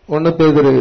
ஒன்னு பேதுரு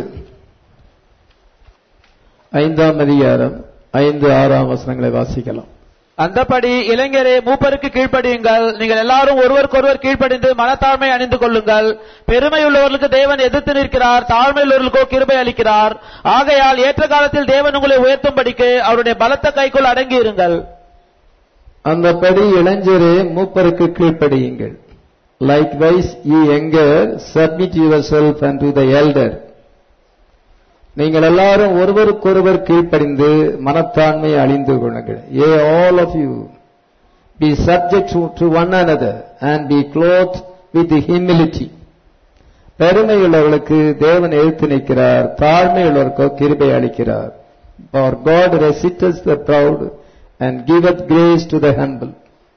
ஐந்தாம் அதிகாரம் ஐந்து ஆறாம் வசனங்களை வாசிக்கலாம் அந்தபடி இளைஞரே மூப்பருக்கு கீழ்ப்படியுங்கள் நீங்கள் எல்லாரும் ஒருவருக்கொருவர் கீழ்ப்படிந்து மனத்தாழ்மை அணிந்து கொள்ளுங்கள் பெருமை உள்ளவர்களுக்கு தேவன் எதிர்த்து நிற்கிறார் தாழ்மை உள்ளவர்களுக்கோ கிருபை அளிக்கிறார் ஆகையால் ஏற்ற காலத்தில் தேவன் உங்களை உயர்த்தும்படிக்கு அவருடைய பலத்த கைக்குள் அடங்கி இருங்கள் அந்தபடி இளைஞரே மூப்பருக்கு கீழ்ப்படியுங்கள் likewise ye younger submit yourself and to the elder நீங்கள் எல்லாரும் ஒருவருக்கொருவர் கீழ்ப்படிந்து மனத்தாண்மையை அழிந்து கொள்ளுங்கள் yea all of you be subject to one another and be clothed with humility பெருமையுள்ளவர்களுக்கு தேவன் எழுத்து நிற்கிறார் தாழ்மையுள்ளவருக்கோ கிருபை அளிக்கிறார் for God resists the proud and giveth grace to the humble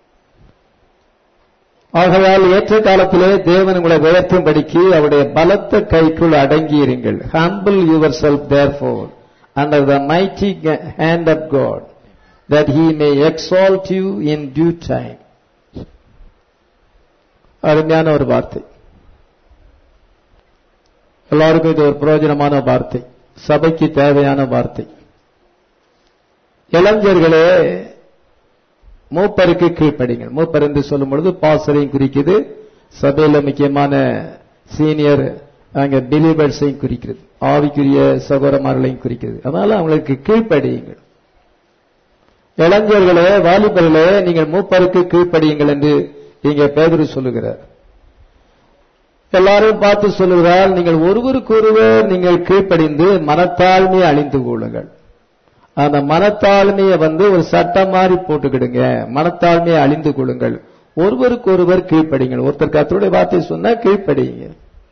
ஆகையால் ஏற்ற காலத்திலே தேவன் உங்களை உயர்த்தும்படிக்கு அவருடைய பலத்த கைக்குள் அடங்கியிருங்கள் humble yourself there four under the mighty hand of God that he may exalt you in due time அருமையான ஒரு வார்த்தை எல்லாருக்கும் இது ஒரு பிரயோஜனமான வார்த்தை சபைக்கு தேவையான வார்த்தை இளைஞர்களே மூப்பருக்கு கீழ்ப்படிங்கள் மூப்பர் என்று சொல்லும் பொழுது பாசரையும் குறிக்குது சபையில முக்கியமான சீனியர் அங்க பிலீவர்ஸையும் குறிக்கிறது ஆவிக்குரிய சகோதரமார்களையும் குறிக்கிறது அதனால அவங்களுக்கு கீழ்ப்படியுங்கள் இளைஞர்களே வாலிபர்களே நீங்கள் மூப்பருக்கு கீழ்ப்படியுங்கள் என்று இங்க பேதரு சொல்லுகிறார் எல்லாரும் பார்த்து சொல்லுகிறார் நீங்கள் ஒருவருக்கொருவர் நீங்கள் கீழ்ப்படிந்து மனத்தாழ்மையை அழிந்து கொள்ளுங்கள் அந்த மனத்தாழ்மையை வந்து ஒரு சட்டம் மாதிரி போட்டுக்கிடுங்க மனத்தாழ்மையை அழிந்து கொள்ளுங்கள் ஒருவருக்கு ஒருவர் கீழ்ப்படிங்கள் ஒருத்தர் கத்தருடைய வார்த்தை சொன்னா கீழ்ப்படிங்க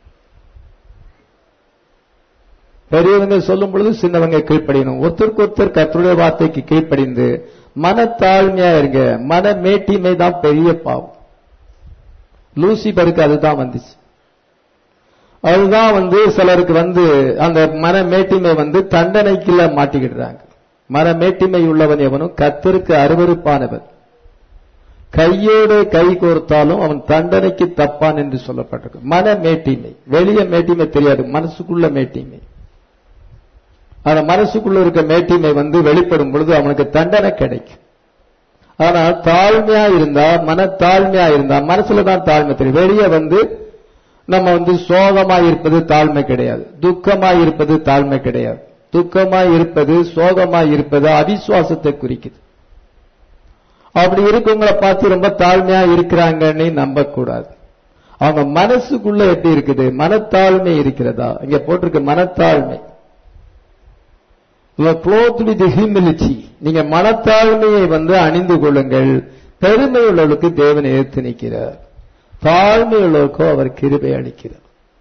பெரியவங்க சொல்லும் பொழுது சின்னவங்க கீழ்ப்படியணும் ஒருத்தருக்கு ஒருத்தர் கத்தருடைய வார்த்தைக்கு கீழ்ப்படிந்து மனத்தாழ்மையா இருங்க மன மேட்டிமை தான் பெரிய பாவம் லூசிபருக்கு அதுதான் வந்துச்சு அதுதான் வந்து சிலருக்கு வந்து அந்த மன மேட்டிமை வந்து தண்டனைக்குள்ள மாட்டிக்கிடுறாங்க மன மேட்டிமை உள்ளவன் எவனும் கத்தருக்கு அருவருப்பானவன் கையோடு கை கோர்த்தாலும் அவன் தண்டனைக்கு தப்பான் என்று சொல்லப்பட்டிருக்கு மன மேட்டிமை வெளிய மேட்டிமை தெரியாது மனசுக்குள்ள மேட்டிமை அந்த மனசுக்குள்ள இருக்க மேட்டிமை வந்து வெளிப்படும் பொழுது அவனுக்கு தண்டனை கிடைக்கும் ஆனா தாழ்மையா இருந்தா மன தாழ்மையா இருந்தா மனசுல தான் தாழ்மை தெரியும் வெளியே வந்து நம்ம வந்து சோகமா இருப்பது தாழ்மை கிடையாது துக்கமா இருப்பது தாழ்மை கிடையாது துக்கமா இருப்பது சோகமா இருப்பது அவிசுவாசத்தை குறிக்குது அப்படி இருக்கவங்களை பார்த்து ரொம்ப தாழ்மையா இருக்கிறாங்கன்னு நம்பக்கூடாது அவங்க மனசுக்குள்ள எப்படி இருக்குது மனத்தாழ்மை இருக்கிறதா இங்க போட்டிருக்க மனத்தாழ்மை க்ளோத் வித் ஹியூமிலிட்டி நீங்க மனத்தாழ்மையை வந்து அணிந்து கொள்ளுங்கள் பெருமை உள்ளவர்களுக்கு தேவன் எதிர்த்து நிற்கிறார் தாழ்மை உள்ளவருக்கோ அவர் கிருபை அளிக்கிறார்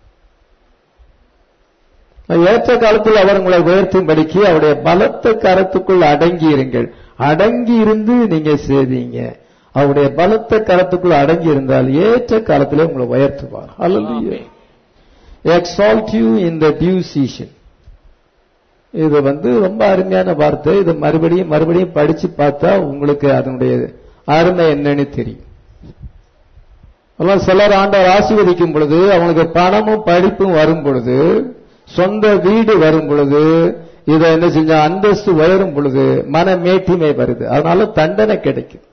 ஏற்ற காலத்தில் அவர் உங்களை உயர்த்தும்படிக்கு அவருடைய பலத்த கரத்துக்குள் அடங்கி இருங்கள் அடங்கி இருந்து நீங்க செய்தீங்க அவருடைய பலத்த கரத்துக்குள் அடங்கி இருந்தால் ஏற்ற காலத்திலே உங்களை உயர்த்துவார் அல்ல exalt you in the due season இது வந்து ரொம்ப அருமையான வார்த்தை இது மறுபடியும் மறுபடியும் படிச்சு பார்த்தா உங்களுக்கு அதனுடைய அருமை என்னன்னு தெரியும் சிலர் ஆண்டவர் ஆசீர்வதிக்கும் பொழுது அவங்களுக்கு பணமும் படிப்பும் வரும் பொழுது சொந்த வீடு வரும் பொழுது இதை என்ன செஞ்சா அந்தஸ்து உயரும் பொழுது மன மேட்டிமை வருது அதனால தண்டனை கிடைக்கும்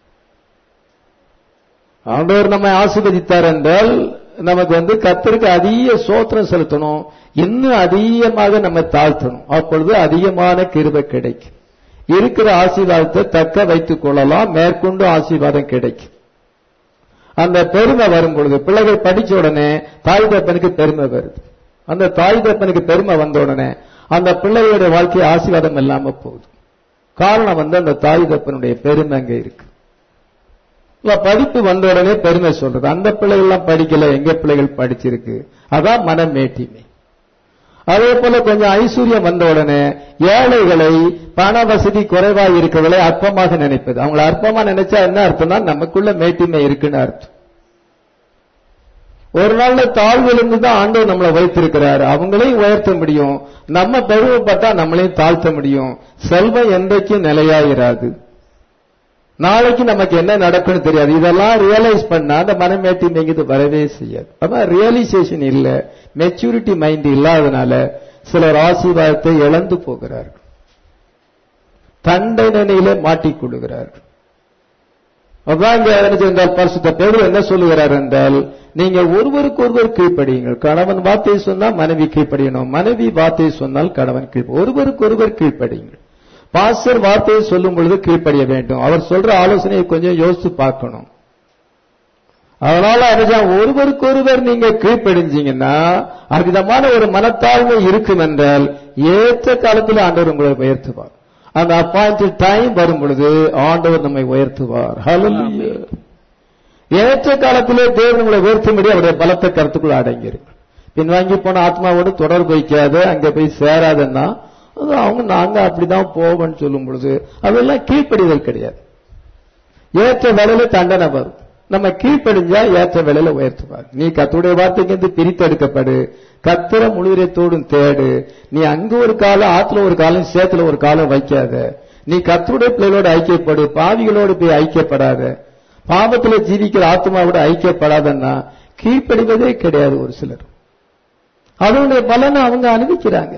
ஆண்டவர் நம்மை ஆசீர்வதித்தார் என்றால் நமக்கு வந்து கத்தருக்கு அதிக சோத்திரம் செலுத்தணும் இன்னும் அதிகமாக நம்ம தாழ்த்தணும் அப்பொழுது அதிகமான கிருபை கிடைக்கும் இருக்கிற ஆசீர்வாதத்தை தக்க வைத்துக் கொள்ளலாம் மேற்கொண்டு ஆசீர்வாதம் கிடைக்கும் அந்த பெருமை வரும் பொழுது பிள்ளைகள் படிச்ச உடனே தாய் தப்பனுக்கு பெருமை வருது அந்த தாய் தப்பனுக்கு பெருமை வந்த உடனே அந்த பிள்ளைகளுடைய வாழ்க்கை ஆசீர்வாதம் இல்லாம போகுது காரணம் வந்து அந்த தாய் தப்பனுடைய பெருமை அங்க இருக்கு படிப்பு வந்த உடனே பெருமை சொல்றது அந்த பிள்ளைகள் எல்லாம் படிக்கல எங்க பிள்ளைகள் படிச்சிருக்கு அதான் மனமேட்டிமை அதே போல கொஞ்சம் ஐஸ்வர்யம் வந்த உடனே ஏழைகளை பண வசதி குறைவா இருக்கிறவர்களை அற்பமாக நினைப்பது அவங்களை அற்பமா நினைச்சா என்ன அர்த்தம்னா நமக்குள்ள மேட்டிமை இருக்குன்னு அர்த்தம் ஒரு நாள்ல தாழ்விலிருந்து தான் ஆண்டவர் நம்மளை வைத்திருக்கிறாரு அவங்களையும் உயர்த்த முடியும் நம்ம பெருமைப்பட்டா நம்மளையும் தாழ்த்த முடியும் செல்வம் என்றைக்கும் நிலையாயிராது நாளைக்கு நமக்கு என்ன நடக்கும்னு தெரியாது இதெல்லாம் ரியலைஸ் பண்ணா அந்த மனமேட்டி நீங்க வரவே செய்யாது அதான் ரியலைசேஷன் இல்ல மெச்சூரிட்டி மைண்ட் இல்லாதனால சிலர் ஆசீர்வாதத்தை இழந்து போகிறார்கள் தண்டனையில மாட்டிக்கொள்கிறார்கள் அதான் இங்க என்ன செய்தால் பரிசுத்த பேரு என்ன சொல்லுகிறார் என்றால் நீங்க ஒருவருக்கு ஒருவர் கீழ்ப்படியுங்கள் கணவன் வார்த்தை சொன்னால் மனைவி கீழ்ப்படியணும் மனைவி வார்த்தை சொன்னால் கணவன் கீழ் ஒருவருக்கு ஒருவர் கீழ்ப்படியுங்கள் பாஸ்டர் வார்த்தையை சொல்லும் பொழுது கீழ்ப்படிய வேண்டும் அவர் சொல்ற ஆலோசனையை கொஞ்சம் யோசித்து பார்க்கணும் அதனால அதுதான் ஒருவருக்கு ஒருவர் நீங்க கீழ்ப்படிஞ்சீங்கன்னா அவ்விதமான ஒரு மனத்தாழ்மை இருக்கும் என்றால் ஏற்ற காலத்தில் ஆண்டவர் உங்களை உயர்த்துவார் அந்த அப்பாயிண்டட் டைம் வரும் பொழுது ஆண்டவர் நம்மை உயர்த்துவார் ஹalleluya ஏற்ற காலத்திலே தேவன் உங்களை உயர்த்தும்படி அவருடைய பலத்த கருத்துக்குள் அடங்கியிருக்கு பின்வாங்கி போன ஆத்மாவோடு தொடர்பு வைக்காத அங்க போய் சேராதன்னா அது அவங்க நாங்க அப்படிதான் போவோம்னு சொல்லும் பொழுது அதெல்லாம் கீழ்ப்படிதல் கிடையாது ஏற்ற வேலையில தண்டனை வரும் நம்ம கீழ்ப்படிஞ்சா ஏற்ற வேலையில உயர்த்துவார் நீ கத்துடைய வார்த்தைக்கு வந்து பிரித்தெடுக்கப்படு கத்திர முழுவதோடும் தேடு நீ அங்க ஒரு காலம் ஆத்துல ஒரு காலம் சேத்துல ஒரு காலம் வைக்காத நீ கத்தருடைய பிள்ளைகளோடு ஐக்கியப்படு பாவிகளோடு போய் ஐக்கியப்படாத பாவத்துல ஜீவிக்கிற ஆத்மாவோட ஐக்கியப்படாதன்னா கீழ்ப்படிவதே கிடையாது ஒரு சிலர் அதனுடைய பலனை அவங்க அனுபவிக்கிறாங்க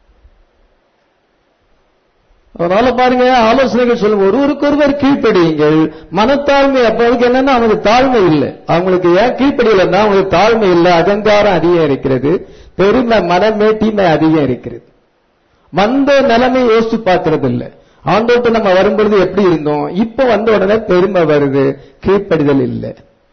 அதனால பாருங்க ஆலோசனைகள் சொல்லும் ஒருவருக்கு ஒருவர் கீழ்ப்படியுங்கள் மனத்தாழ்மை அப்ப அதுக்கு என்னன்னா அவங்களுக்கு தாழ்மை இல்லை அவங்களுக்கு ஏன் கீழ்ப்படியலைன்னா அவங்களுக்கு தாழ்மை இல்லை அகங்காரம் அதிகம் இருக்கிறது பெருமை மனமேட்டிமை அதிகம் இருக்கிறது வந்த நிலைமை யோசிச்சு பார்க்கறது இல்ல ஆண்டோட்டு நம்ம வரும்பொழுது எப்படி இருந்தோம் இப்ப வந்த உடனே பெருமை வருது கீழ்ப்படிதல் இல்லை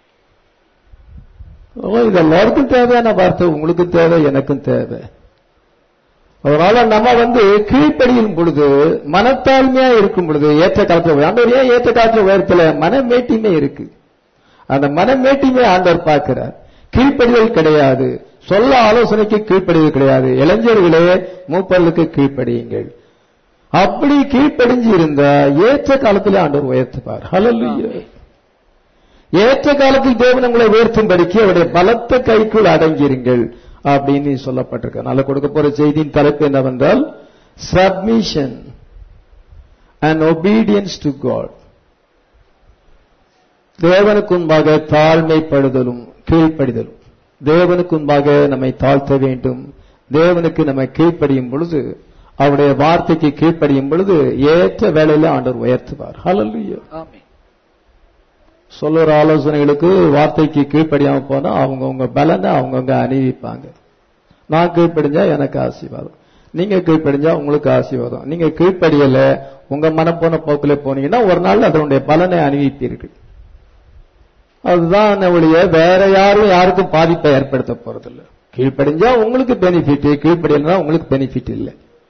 ஓ இது எல்லாருக்கும் தேவையான வார்த்தை உங்களுக்கு தேவை எனக்கும் தேவை அதனால நம்ம வந்து கீழ்ப்படியும் பொழுது மனத்தாழ்மையா இருக்கும் பொழுது ஏற்ற காலத்துல ஆண்டவர் ஏன் ஏற்ற காலத்துல உயரத்துல மனமேட்டிமை இருக்கு அந்த மனமேட்டிமை ஆண்டவர் பார்க்கிறார் கீழ்ப்படிதல் கிடையாது சொல்ல ஆலோசனைக்கு கீழ்ப்படிதல் கிடையாது இளைஞர்களே மூப்பர்களுக்கு கீழ்ப்படியுங்கள் அப்படி கீழ்ப்படிஞ்சு இருந்தா ஏற்ற காலத்துல ஆண்டவர் உயர்த்துப்பார் ஹalleluya ஏற்ற காலத்தில் தேவன் உங்களை உயர்த்தும்படிக்கு அவருடைய பலத்த கைக்குள் அடங்கியிருங்கள் அப்படின்னு சொல்லப்பட்டிருக்கு அதனால கொடுக்க போற செய்தியின் தலைப்பு என்னவென்றால் submission and obedience to God தேவனுக்கு முன்பாக தாழ்மைப்படுதலும் கீழ்ப்படிதலும் தேவனுக்கு முன்பாக நம்மை தாழ்த்த வேண்டும் தேவனுக்கு நம்ம கீழ்ப்படியும் பொழுது அவருடைய வார்த்தைக்கு கீழ்ப்படியும் பொழுது ஏற்ற வேலையில ஆண்டவர் உயர்த்துவார் ஹalleluya ஆமென் சொல்லுற ஆலோசனைகளுக்கு வார்த்தைக்கு கீழ்ப்படியாம போனா அவங்கவுங்க பலனை அவங்கவுங்க அணிவிப்பாங்க நான் கீழ்ப்படிஞ்சா எனக்கு ஆசீர்வாதம் நீங்க கீழ்ப்படிஞ்சா உங்களுக்கு ஆசீர்வாதம் நீங்க கீழ்ப்படியல உங்க மனம் போன போக்குல போனீங்கன்னா ஒரு நாள் அதனுடைய பலனை அணிவிப்பீர்கள் அதுதான் ஒழிய வேற யாரும் யாருக்கும் பாதிப்பை ஏற்படுத்த போறதில்ல கீழ்ப்படிஞ்சா உங்களுக்கு பெனிஃபிட் கீழ்ப்படியலன்னா உங்களுக்கு பெனிஃபிட் இல்லை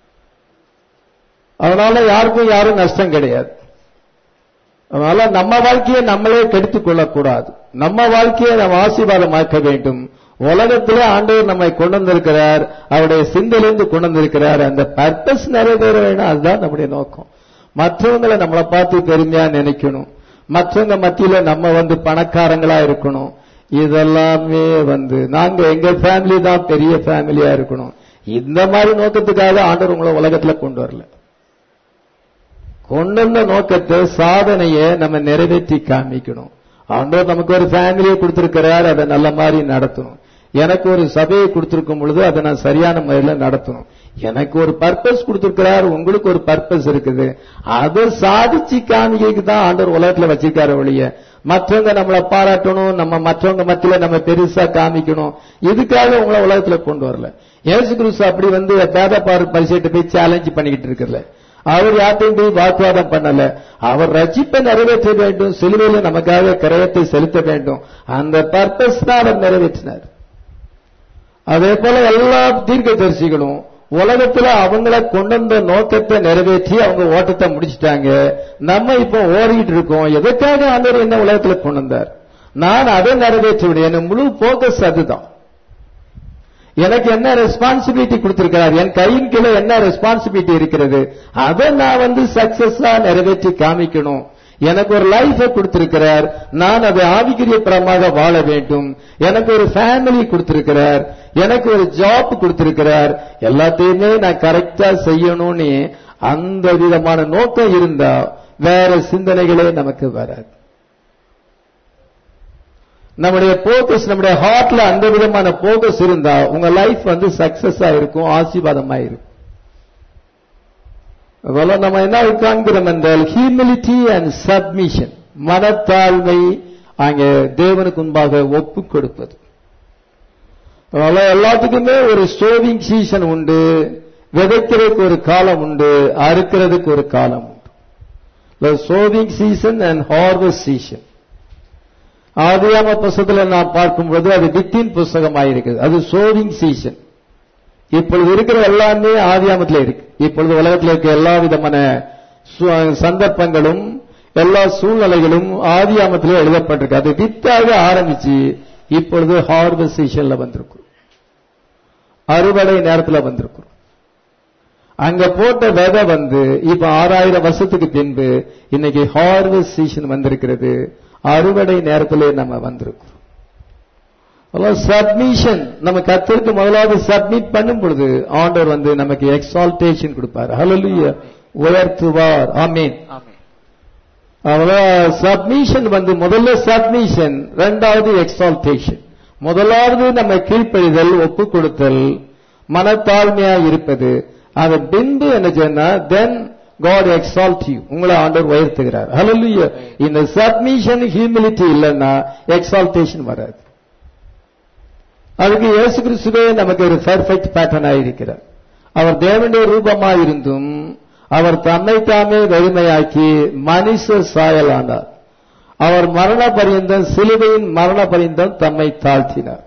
அதனால யாருக்கும் யாரும் நஷ்டம் கிடையாது அதனால நம்ம வாழ்க்கையை நம்மளே கெடுத்துக் கொள்ளக்கூடாது நம்ம வாழ்க்கையை நம்ம ஆசீர்வாதமாக்க வேண்டும் உலகத்திலே ஆண்டவர் நம்மை கொண்டு வந்திருக்கிறார் அவருடைய சிந்தையிலிருந்து கொண்டு வந்திருக்கிறார் அந்த பர்பஸ் நிறைவேற வேணும் அதுதான் நம்முடைய நோக்கம் மற்றவங்களை நம்மளை பார்த்து பெருமையா நினைக்கணும் மற்றவங்க மத்தியில நம்ம வந்து பணக்காரங்களா இருக்கணும் இதெல்லாமே வந்து நாங்க எங்க ஃபேமிலி தான் பெரிய ஃபேமிலியா இருக்கணும் இந்த மாதிரி நோக்கத்துக்காக ஆண்டவர் உங்களை உலகத்துல கொண்டு வரல கொண்டு வந்த நோக்கத்தை சாதனையை நம்ம நிறைவேற்றி காமிக்கணும் ஆண்டவர் நமக்கு ஒரு ஃபேமிலியை கொடுத்திருக்கிறார் அதை நல்ல மாதிரி நடத்தணும் எனக்கு ஒரு சபையை கொடுத்திருக்கும் பொழுது அதை நான் சரியான முறையில் நடத்தணும் எனக்கு ஒரு பர்பஸ் கொடுத்திருக்கிறார் உங்களுக்கு ஒரு பர்பஸ் இருக்குது அதை சாதிச்சு காமிக்கைக்கு தான் ஆண்டவர் உலகத்துல வச்சிருக்காரு ஒழிய மற்றவங்க நம்மளை பாராட்டணும் நம்ம மற்றவங்க மத்தியில நம்ம பெருசா காமிக்கணும் இதுக்காக உங்களை உலகத்துல கொண்டு வரல ஏசு கிறிஸ்து அப்படி வந்து பேத பாரு பரிசைட்டு போய் சேலஞ்ச் பண்ணிக்கிட்டு இருக்கிறல அவர் யார்ட்டையும் போய் வாக்குவாதம் பண்ணல அவர் ரட்சிப்பை நிறைவேற்ற வேண்டும் சிலுவையில நமக்காக கிரயத்தை செலுத்த வேண்டும் அந்த பர்பஸ் தான் அவர் நிறைவேற்றினார் அதே போல எல்லா தீர்க்கதரிசிகளும் உலகத்துல அவங்கள கொண்டு வந்த நோக்கத்தை நிறைவேற்றி அவங்க ஓட்டத்தை முடிச்சிட்டாங்க நம்ம இப்போ ஓடிட்டு இருக்கோம் எதற்காக ஆண்டவர் என்ன உலகத்துல கொண்டு வந்தார் நான் அதை நிறைவேற்ற முடியும் என் முழு போக்கஸ் அதுதான் எனக்கு என்ன ரெஸ்பான்சிபிலிட்டி கொடுத்திருக்கிறார் என் கையின் கீழே என்ன ரெஸ்பான்சிபிலிட்டி இருக்கிறது அதை நான் வந்து சக்சஸா நிறைவேற்றி காமிக்கணும் எனக்கு ஒரு லைஃபை கொடுத்திருக்கிறார் நான் அதை ஆவிக்குரிய பரமாக வாழ வேண்டும் எனக்கு ஒரு ஃபேமிலி கொடுத்திருக்கிறார் எனக்கு ஒரு ஜாப் கொடுத்திருக்கிறார் எல்லாத்தையுமே நான் கரெக்டா செய்யணும்னு அந்த விதமான நோக்கம் இருந்தா வேற சிந்தனைகளே நமக்கு வராது நம்முடைய போக்கஸ் நம்முடைய ஹார்ட்ல அந்த விதமான போக்கஸ் இருந்தா உங்க லைஃப் வந்து சக்சஸா இருக்கும் ஆசீர்வாதமா இருக்கும் அதனால நம்ம என்ன காண்கிறோம் என்றால் ஹியூமிலிட்டி அண்ட் சப்மிஷன் மனத்தாழ்மை அங்கே தேவனுக்கு முன்பாக ஒப்பு கொடுப்பது அதனால எல்லாத்துக்குமே ஒரு ஸ்டோவிங் சீசன் உண்டு விதைக்கிறதுக்கு ஒரு காலம் உண்டு அறுக்கிறதுக்கு ஒரு காலம் உண்டு sowing season and harvest season ஆதியாம புஸ்தகத்தில் நான் பார்க்கும்போது அது வித்தின் புஸ்தகமாயிருக்குது அது சோவிங் சீசன் இப்பொழுது இருக்கிற எல்லாமே ஆதியாமத்தில் இருக்கு இப்பொழுது உலகத்தில் இருக்க எல்லா விதமான சு- சந்தர்ப்பங்களும் எல்லா சூழ்நிலைகளும் ஆதியாமத்திலே எழுதப்பட்டிருக்கு அது வித்தாக ஆரம்பிச்சு இப்பொழுது ஹார்வெஸ்ட் சீசன்ல வந்திருக்கும் அறுவடை நேரத்துல வந்திருக்கும் அங்க போட்ட விதை வந்து இப்ப ஆறாயிரம் வருஷத்துக்கு பின்பு இன்னைக்கு ஹார்வெஸ்ட் சீசன் வந்திருக்கிறது அறுவடை நேரத்திலே நம்ம வந்திருக்கிறோம் சப்மிஷன் நம்ம கத்திற்கு முதலாவது சப்மிட் பண்ணும் பொழுது ஆண்டவர் வந்து நமக்கு எக்ஸால்டேஷன் கொடுப்பார் ஹalleluya உயர்த்துவார் ஆமென் ஆமென் அவ்வளவு சப்மிஷன் வந்து முதல்ல சப்மிஷன் ரெண்டாவது எக்ஸால்டேஷன் முதலாவது நம்ம கீழ்ப்படிதல் ஒப்பு கொடுத்தல் மனத்தாழ்மையா இருப்பது அது பின்பு என்ன சொன்னா தென் காட் எக்ஸால்ட் யூ உங்களை ஆண்டவர் உயர்த்துகிறார் ஹalleluya இந்த சப்மிஷன் ஹியூமிலிட்டி இல்லைன்னா எக்ஸால்டேஷன் வராது அதுக்கு இயேசு கிறிஸ்துவே நமக்கு ஒரு பெர்ஃபெக்ட் பேட்டர்ன் ஆயிருக்கிறார் அவர் தேவனுடைய ரூபமாய் இருந்தும் அவர் தன்னைத்தாமே வெறுமையாக்கி மனுஷ சாயலானார் அவர் மரண பரியந்தம் சிலுவையின் மரண பரியந்தம் தம்மை தாழ்த்தினார்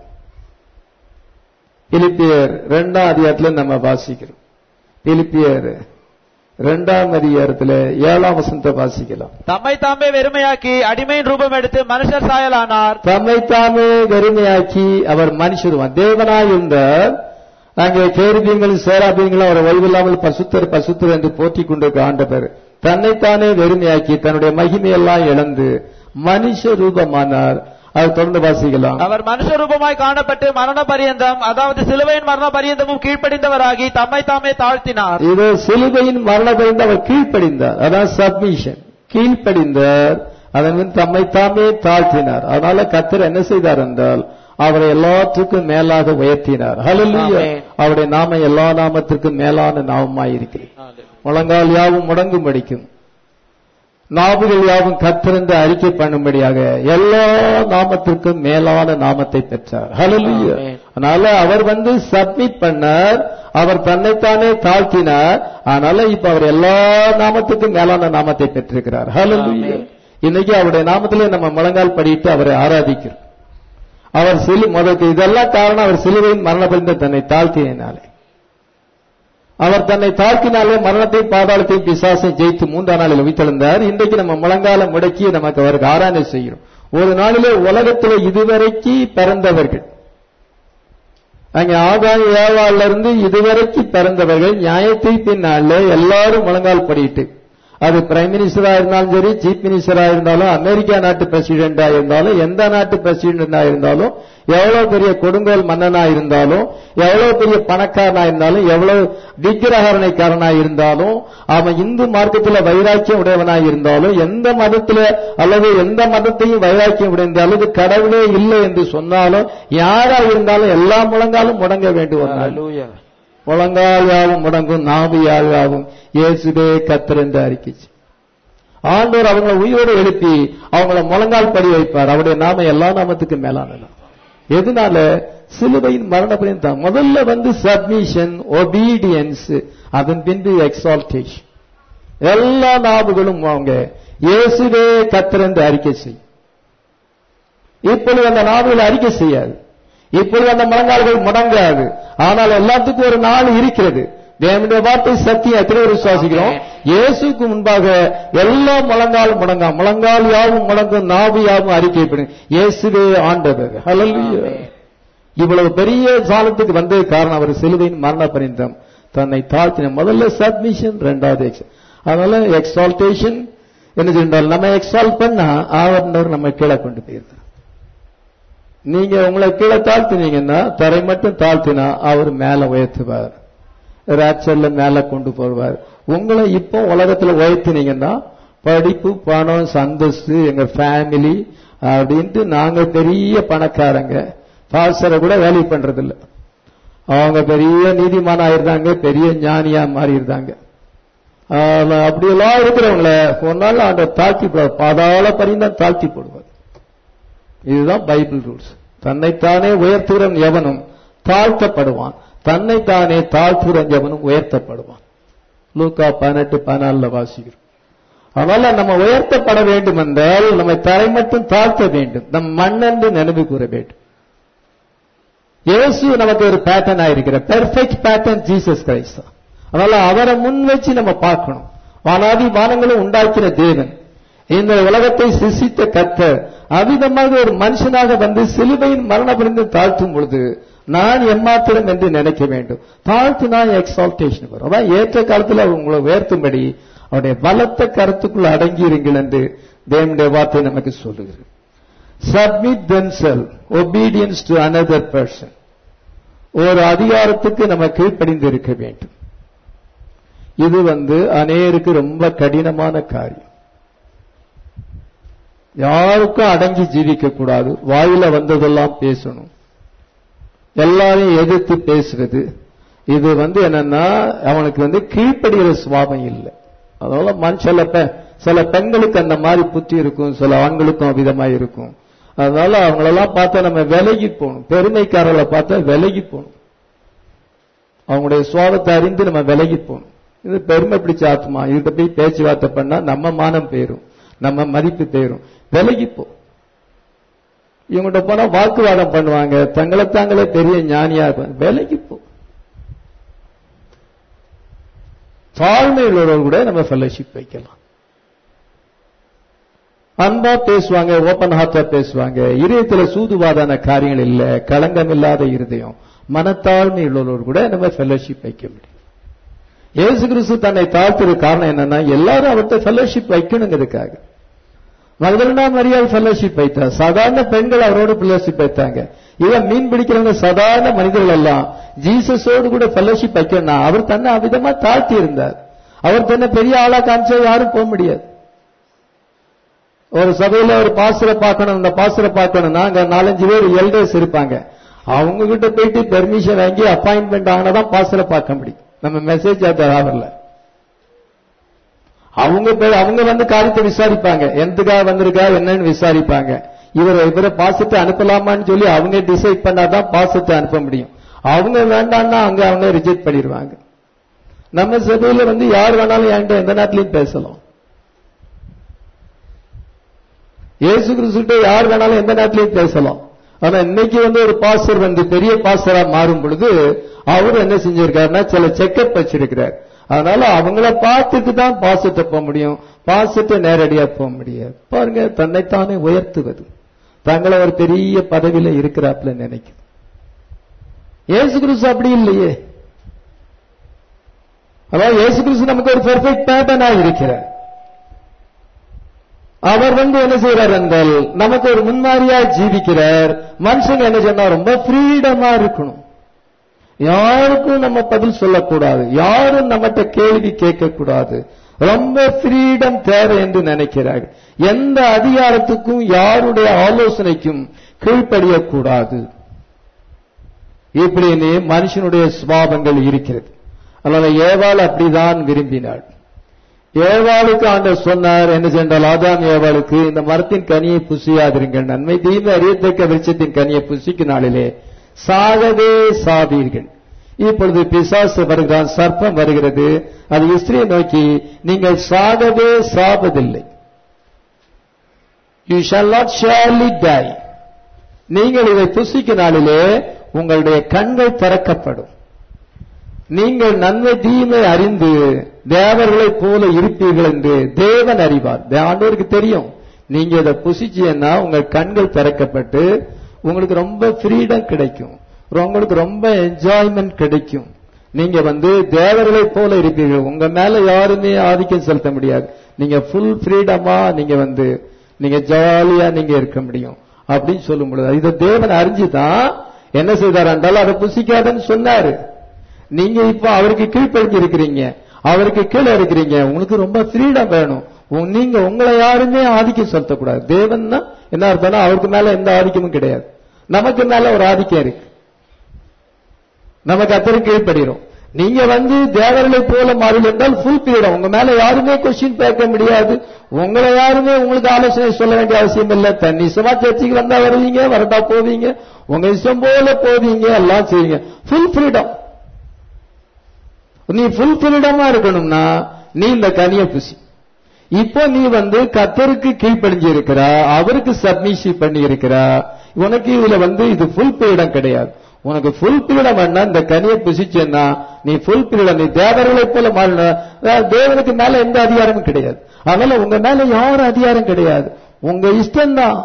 பிலிப்பியர் இரண்டாம் அதிகாரத்துல நம்ம வாசிக்கிறோம் பிலிப்பியர் இரண்டாம் அதிகாரத்துல ஏழாம் வசனத்தை வாசிக்கலாம் தம்மை தாமே வெறுமையாக்கி அடிமையின் ரூபம் எடுத்து மனுஷர் சாயலானார் தம்மைத்தாமே வெறுமையாக்கி அவர் மனுஷருவான் தேவனாய் இருந்தார் அங்கே கேருபீங்களும் சேராபீங்களும் அவரை வழிவில்லாமல் பசுத்தர் பசுத்தர் என்று போற்றிக் கொண்டிருக்க ஆண்டவர் தன்னைத்தானே வெறுமையாக்கி தன்னுடைய மகிமையெல்லாம் இழந்து மனுஷ ரூபமானார் அது தொடர்ந்து வாசிக்கலாம் அவர் மனுஷ ரூபமாய் காணப்பட்டு மரண பரியந்தம் அதாவது சிலுவையின் மரண பரியந்தமும் கீழ்ப்படிந்தவராகி தம்மை தாமே தாழ்த்தினார் இது சிலுவையின் மரணப்படிந்து அவர் கீழ்ப்படிந்தார் அதான் சப்மிஷன் கீழ்ப்படிந்தார் அதன் பின் தம்மை தாமே தாழ்த்தினார் அதனால கத்தர் என்ன செய்தார் என்றால் அவரை எல்லாத்துக்கும் மேலாக உயர்த்தினார் ஹalleluya ஆமென். அவருடைய நாம எல்லா நாமத்திற்கும் மேலான நாமமாய் இருக்கிறது முழங்கால் யாவும் முடங்கும்படிக்கும் நாவுகள் யாவும் கத்திருந்து அறிக்கை பண்ணும்படியாக எல்லா நாமத்திற்கும் மேலான நாமத்தை பெற்றார் ஹalleluya ஆமென். அதனால அவர் வந்து சப்மிட் பண்ணார் அவர் தன்னைத்தானே தாழ்த்தினார் அதனால இப்ப அவர் எல்லா நாமத்துக்கும் மேலான நாமத்தை பெற்றிருக்கிறார் ஹalleluya ஆமென். இன்னைக்கு அவருடைய நாமத்திலே நம்ம முழங்கால் படிட்டு அவரை ஆராதிக்கிறோம் அவர் சிலு முதற்கு இதெல்லாம் காரணம் அவர் சிலுவையின் மரணப்படிந்த தன்னை தாழ்த்தினாலே அவர் தன்னை தாழ்த்தினாலே மரணத்தையும் பாதாளத்தையும் பிசாசையும் ஜெயித்து மூன்றாம் நாளில் உயிர்த்தெழுந்தார் இன்றைக்கு நம்ம முழங்கால முடக்கி நமக்கு அவருக்கு ஆராதனை செய்கிறோம் ஒரு நாளிலே உலகத்தில் இதுவரைக்கு பிறந்தவர்கள் அங்கே ஆதாய ஏவாள்ல இருந்து இதுவரைக்கு பிறந்தவர்கள் நியாயத்தை பின்னால எல்லாரும் முழங்கால் படிட்டு அது பிரைம் மினிஸ்டரா இருந்தாலும் சரி சீஃப் மினிஸ்டரா இருந்தாலும் அமெரிக்கா நாட்டு பிரசிடென்டா இருந்தாலும் எந்த நாட்டு பிரசிடென்டா இருந்தாலும் எவ்வளவு பெரிய கொடுங்கோல் மன்னனா இருந்தாலும் எவ்வளவு பெரிய பணக்காரனா இருந்தாலும் எவ்வளவு விக்கிரகரணைக்காரனா இருந்தாலும் அவன் இந்து மார்க்கத்தில் வைராக்கியம் உடையவனா இருந்தாலும் எந்த மதத்துல அல்லது எந்த மதத்தையும் வைராக்கியம் உடைந்தாலும் இது கடவுளே இல்லை என்று சொன்னாலும் யாரா இருந்தாலும் எல்லா முழங்காலும் முடங்க வேண்டும் ஒரு நாள் Hallelujah. முழங்கால் யாவும் முடங்கும் நாவு யாவும் இயேசுவே கத்தர் என்று அறிக்கைச்சு ஆண்டவர் அவங்கள உயிரோடு எழுப்பி அவங்கள முழங்கால் படி வைப்பார் அவருடைய நாம எல்லா நாமத்துக்கு மேலான நாமம். எதனால சிலுவையின் மரணப்படியும் தான் முதல்ல வந்து சப்மிஷன் ஒபீடியன்ஸ் அதன் பின்பு எக்ஸால்டேஷன் எல்லா நாவுகளும் அவங்க இயேசுவே கத்தர் என்று அறிக்கை செய்யும் இப்பொழுது அந்த நாவுகள் அறிக்கை செய்யாது இப்பொழுது அந்த முழங்கால்கள் முடங்காது ஆனால் எல்லாத்துக்கும் ஒரு நாள் இருக்கிறது தேவனுடைய வார்த்தை சத்தியம் எத்தனை பேர் விசுவாசிக்கிறோம் இயேசுக்கு முன்பாக எல்லா முழங்காலும் முடங்காம் முழங்கால் யாவும் முடங்கும் நாவு யாவும் அறிக்கைப்படும் இயேசுவே ஆண்டவர் ஹalleluya இவ்வளவு பெரிய சாலத்துக்கு வந்தது காரணம் அவர் சிலுவையின் மரண பரிந்தம் தன்னை தாழ்த்தின முதல்ல சப்மிஷன் ரெண்டாவது ex- அதனால எக்ஸால்டேஷன் என்ன சொன்னால் நம்ம எக்ஸால்ட் பண்ணா ஆவர்னர் நம்ம கீழே கொண்டு போயிருந்தார் நீங்க உங்களை கீழே தாழ்த்தினீங்கன்னா தரை மட்டும் தாழ்த்தினா அவர் மேல உயர்த்துவார் ராச்சர்ல மேல கொண்டு போவார் உங்களை இப்போ உலகத்துல உயர்த்தினீங்கன்னா படிப்பு பணம் சந்தஸ்து எங்க ஃபேமிலி அப்படின்ட்டு நாங்க பெரிய பணக்காரங்க பாஸ்டரை கூட வேலை பண்றது இல்ல அவங்க பெரிய நீதிமானா இருந்தாங்க பெரிய ஞானியா மாறி இருந்தாங்க ஆனா, அப்படியெல்லாம் இருக்கிறவங்கள ஒரு நாள் அந்த தாழ்த்தி போடுவார் பாதாள பரிந்தான் தாழ்த்தி போடுவார் இதுதான் பைபிள் ரூல்ஸ் தன்னைத்தானே உயர்த்துகிறவன் எவனும் தாழ்த்தப்படுவான் தன்னைத்தானே தாழ்த்துகிறவன் எவனும் உயர்த்தப்படுவான் லூக்கா பதினெட்டு பதினாலுல வாசிக்கிறோம் அதனால நம்ம உயர்த்தப்பட வேண்டும் என்றால் நம்மை தரை மட்டும் தாழ்த்த வேண்டும் நம் மண்ணென்று நினைவு கூற வேண்டும் இயேசு நமக்கு ஒரு பேட்டர்ன் ஆயிருக்கிற பெர்ஃபெக்ட் பேட்டர்ன் ஜீசஸ் கிரைஸ்ட் தான் அதனால அவரை முன் வச்சு நம்ம பார்க்கணும் வானாதி வானங்களும் உண்டாக்கின தேவன் இந்த உலகத்தை சிசித்த கர்த்தர் அவிதமாக ஒரு மனுஷனாக வந்து சிலுவையின் மரண பிரிந்து தாழ்த்தும் பொழுது நான் எம்மாத்திரம் என்று நினைக்க வேண்டும் தாழ்த்தினா எக்ஸால்டேஷன் வரும் அதான் ஏற்ற காலத்தில் அவர் உங்களை உயர்த்தும்படி அவருடைய பலத்த கருத்துக்குள் அடங்கியிருங்கள் என்று தேவனுடைய வார்த்தை நமக்கு சொல்லுகிறது submit themselves obedience to another person ஒரு அதிகாரத்துக்கு நம்ம கீழ்ப்படிந்து இருக்க வேண்டும் இது வந்து அநேருக்கு ரொம்ப கடினமான காரியம் யாருக்கும் அடங்கி ஜீவிக்க கூடாது வாயில வந்ததெல்லாம் பேசணும் எல்லாரையும் எதிர்த்து பேசுறது இது வந்து என்னன்னா அவனுக்கு வந்து கீழ்ப்படுகிற சுவாபம் இல்லை அதனால மண் சில பெ- சில பெண்களுக்கு அந்த மாதிரி புத்தி இருக்கும் சில ஆண்களுக்கும் அவ்விதமா இருக்கும் அதனால அவங்களெல்லாம் பார்த்தா நம்ம விலகி போகணும் பெருமைக்காரர்களை பார்த்தா விலகி போகணும் அவங்களுடைய சுவாபத்தை அறிந்து நம்ம விலகி போகணும் இது பெருமை பிடிச்ச ஆத்மா இதுகிட்ட போய் பேச்சுவார்த்தை பண்ணா நம்ம மானம் போயிரும் நம்ம மதிப்பு போயிரும் விலகி போ இவங்ககிட்ட போனா வாக்குவாதம் பண்ணுவாங்க தங்களை தாங்களே பெரிய ஞானியா இருப்பாங்க விலகி போ தாழ்மை உள்ளவர்கள் கூட நம்ம ஃபெல்லோஷிப் வைக்கலாம் அன்பா பேசுவாங்க ஓபன் ஹார்ட்டா பேசுவாங்க இதயத்துல சூதுவாதான காரியங்கள் இல்ல களங்கம் இல்லாத இருதயம் மனத்தாழ்மை உள்ளவர்கள் கூட நம்ம ஃபெல்லோஷிப் வைக்க முடியும் இயேசு கிறிஸ்து தன்னை தாழ்த்துற காரணம் என்னன்னா எல்லாரும் அவர்கிட்ட ஃபெல்லோஷிப் வைக்கணுங்கிறதுக்காக மகதலனா மரியாதை ஃபெல்லோஷிப் வைத்தா சாதாரண பெண்கள் அவரோட ஃபெல்லோஷிப் வைத்தாங்க இவன் மீன் பிடிக்கிறவங்க சாதாரண மனிதர்கள் எல்லாம் ஜீசஸோடு கூட ஃபெல்லோஷிப் வைக்கணும் அவர் தன்னை அவ்விதமா தாழ்த்தி இருந்தார் அவர் தன்னை பெரிய ஆளா காமிச்சா யாரும் போக முடியாது ஒரு சபையில ஒரு பாசுரை பார்க்கணும் இந்த பாசுரை பார்க்கணும்னா அங்க நாலஞ்சு பேர் எல்டர்ஸ் இருப்பாங்க அவங்க கிட்ட போயிட்டு பெர்மிஷன் வாங்கி அப்பாயின்மெண்ட் ஆனதான் பாசுரை பார்க்க முடியும் நம்ம மெசேஜ் அது வரல அவங்க பேர் அவங்க வந்து காரியத்தை விசாரிப்பாங்க எந்தக்காக வந்திருக்கா என்னன்னு விசாரிப்பாங்க இவர் இவரை பாசத்தை அனுப்பலாமான்னு சொல்லி அவங்க டிசைட் பண்ணாதான் பாசத்தை அனுப்ப முடியும் அவங்க வேண்டாம்னா அங்க அவங்க ரிஜெக்ட் பண்ணிடுவாங்க நம்ம சபையில வந்து யார் வேணாலும் என்கிட்ட எந்த நேரத்திலையும் பேசலாம் இயேசு கிறிஸ்துட்ட யார் வேணாலும் எந்த நேரத்திலையும் பேசலாம் ஆனா இன்னைக்கு வந்து ஒரு பாஸ்டர் வந்து பெரிய பாஸ்டரா மாறும் பொழுது அவர் என்ன செஞ்சிருக்காருன்னா சில செக்கப் வச்சிருக்கிறார் அதனால அவங்கள பார்த்துட்டு தான் பாசத்தை போக முடியும் பாசத்தை நேரடியா போக முடியாது பாருங்க தன்னைத்தானே உயர்த்துவது தங்களை ஒரு பெரிய பதவியில இருக்கிறாப்புல நினைக்குது இயேசு கிறிஸ்து அப்படி இல்லையே அதாவது இயேசு கிறிஸ்து நமக்கு ஒரு பெர்ஃபெக்ட் பேட்டர்னா இருக்கிறார் அவர் வந்து என்ன செய்யறார் என்றால் நமக்கு ஒரு முன்மாதிரியா ஜீவிக்கிறார் மனுஷங்க என்ன சொன்னா ரொம்ப ஃப்ரீடமா இருக்கணும் யாருக்கும் நம்ம பதில் சொல்லக்கூடாது யாரும் நம்மகிட்ட கேள்வி கேட்கக்கூடாது ரொம்ப ஃப்ரீடம் தேவை என்று நினைக்கிறார் எந்த அதிகாரத்துக்கும் யாருடைய ஆலோசனைக்கும் கீழ்ப்படியக்கூடாது இப்படின்னு மனுஷனுடைய சுவாபங்கள் இருக்கிறது அதனால ஏவாள் அப்படிதான் விரும்பினாள் ஏவாளுக்கு ஆண்டவர் சொன்னார் என்ன சென்றால் ஆதாம் ஏவாளுக்கு இந்த மரத்தின் கனியை புசியாதிருங்கள் நன்மை தீமை அறியத்தக்க விருட்சத்தின் கனியை புசிக்கும் நாளிலே சாகவே சாவீர்கள் இப்பொழுது பிசாசு வருகிறான் சர்ப்பம் வருகிறது அது இஸ்திரியை நோக்கி நீங்கள் சாகவே சாவதில்லை you shall not surely die நீங்கள் இதை புசிக்கும் நாளிலே உங்களுடைய கண்கள் திறக்கப்படும் நீங்கள் நன்மை தீமை அறிந்து தேவர்களைப் போல இருப்பீர்கள் என்று தேவன் அறிவார் ஆண்டவருக்கு தெரியும் நீங்க இதை புசிச்சீங்கன்னா உங்கள் கண்கள் திறக்கப்பட்டு உங்களுக்கு ரொம்ப ஃப்ரீடம் கிடைக்கும் உங்களுக்கு ரொம்ப என்ஜாய்மெண்ட் கிடைக்கும் நீங்க வந்து தேவர்களைப் போல இருப்பீர்கள் உங்க மேல யாருமே ஆதிக்கம் செலுத்த முடியாது நீங்க ஃபுல் ஃப்ரீடமா நீங்க வந்து நீங்க ஜாலியா நீங்க இருக்க முடியும் அப்படின்னு சொல்லும் பொழுது இதை தேவன் அறிஞ்சுதான் என்ன செய்தார் என்றால் அதை புசிக்காதன்னு சொன்னாரு நீங்க இப்ப அவருக்கு கீழ்ப்படிஞ்சு இருக்கிறீங்க அவருக்கு கீழே இருக்கிறீங்க உங்களுக்கு ரொம்ப ஃப்ரீடம் வேணும் உங்க- நீங்க உங்களை யாருமே ஆதிக்கம் செலுத்தக்கூடாது தேவன் தான் என்ன அர்த்தம்னா அவருக்கு மேல எந்த ஆதிக்கமும் கிடையாது நமக்கு மேல ஒரு ஆதிக்கம் இருக்கு நமக்கு அத்தனை கீழ்ப்படுகிறோம் நீங்க வந்து தேவர்களை போல மாறி என்றால் ஃபுல் பீரியம் உங்க மேல யாருமே கொஸ்டின் கேட்க முடியாது உங்களை யாருமே உங்களுக்கு ஆலோசனை சொல்ல வேண்டிய அவசியம் இல்லை தன் இஷ்டமா சர்ச்சைக்கு வந்தா வருவீங்க வரட்டா போவீங்க உங்க இஷ்டம் போல போவீங்க எல்லாம் செய்வீங்க ஃபுல் ஃப்ரீடம் நீ ஃபுல் ஃப்ரீடமா இருக்கணும்னா நீ இந்த கனிய புசி இப்போ நீ வந்து கத்தருக்கு கீழ்ப்படிஞ்சு இருக்கிறா அவருக்கு சப்மிஷன் பண்ணி இருக்கிறா உனக்கு இதுல வந்து இது ஃபுல் பீரிடம் கிடையாது உனக்கு ஃபுல் பீரிடம் வேணா இந்த கனியை புசிச்சேன்னா நீ ஃபுல் பீரிடம் நீ தேவர்களை போல மாறின தேவனுக்கு மேல எந்த அதிகாரமும் கிடையாது அதனால உங்க மேல யாரும் அதிகாரம் கிடையாது உங்க இஷ்டம்தான்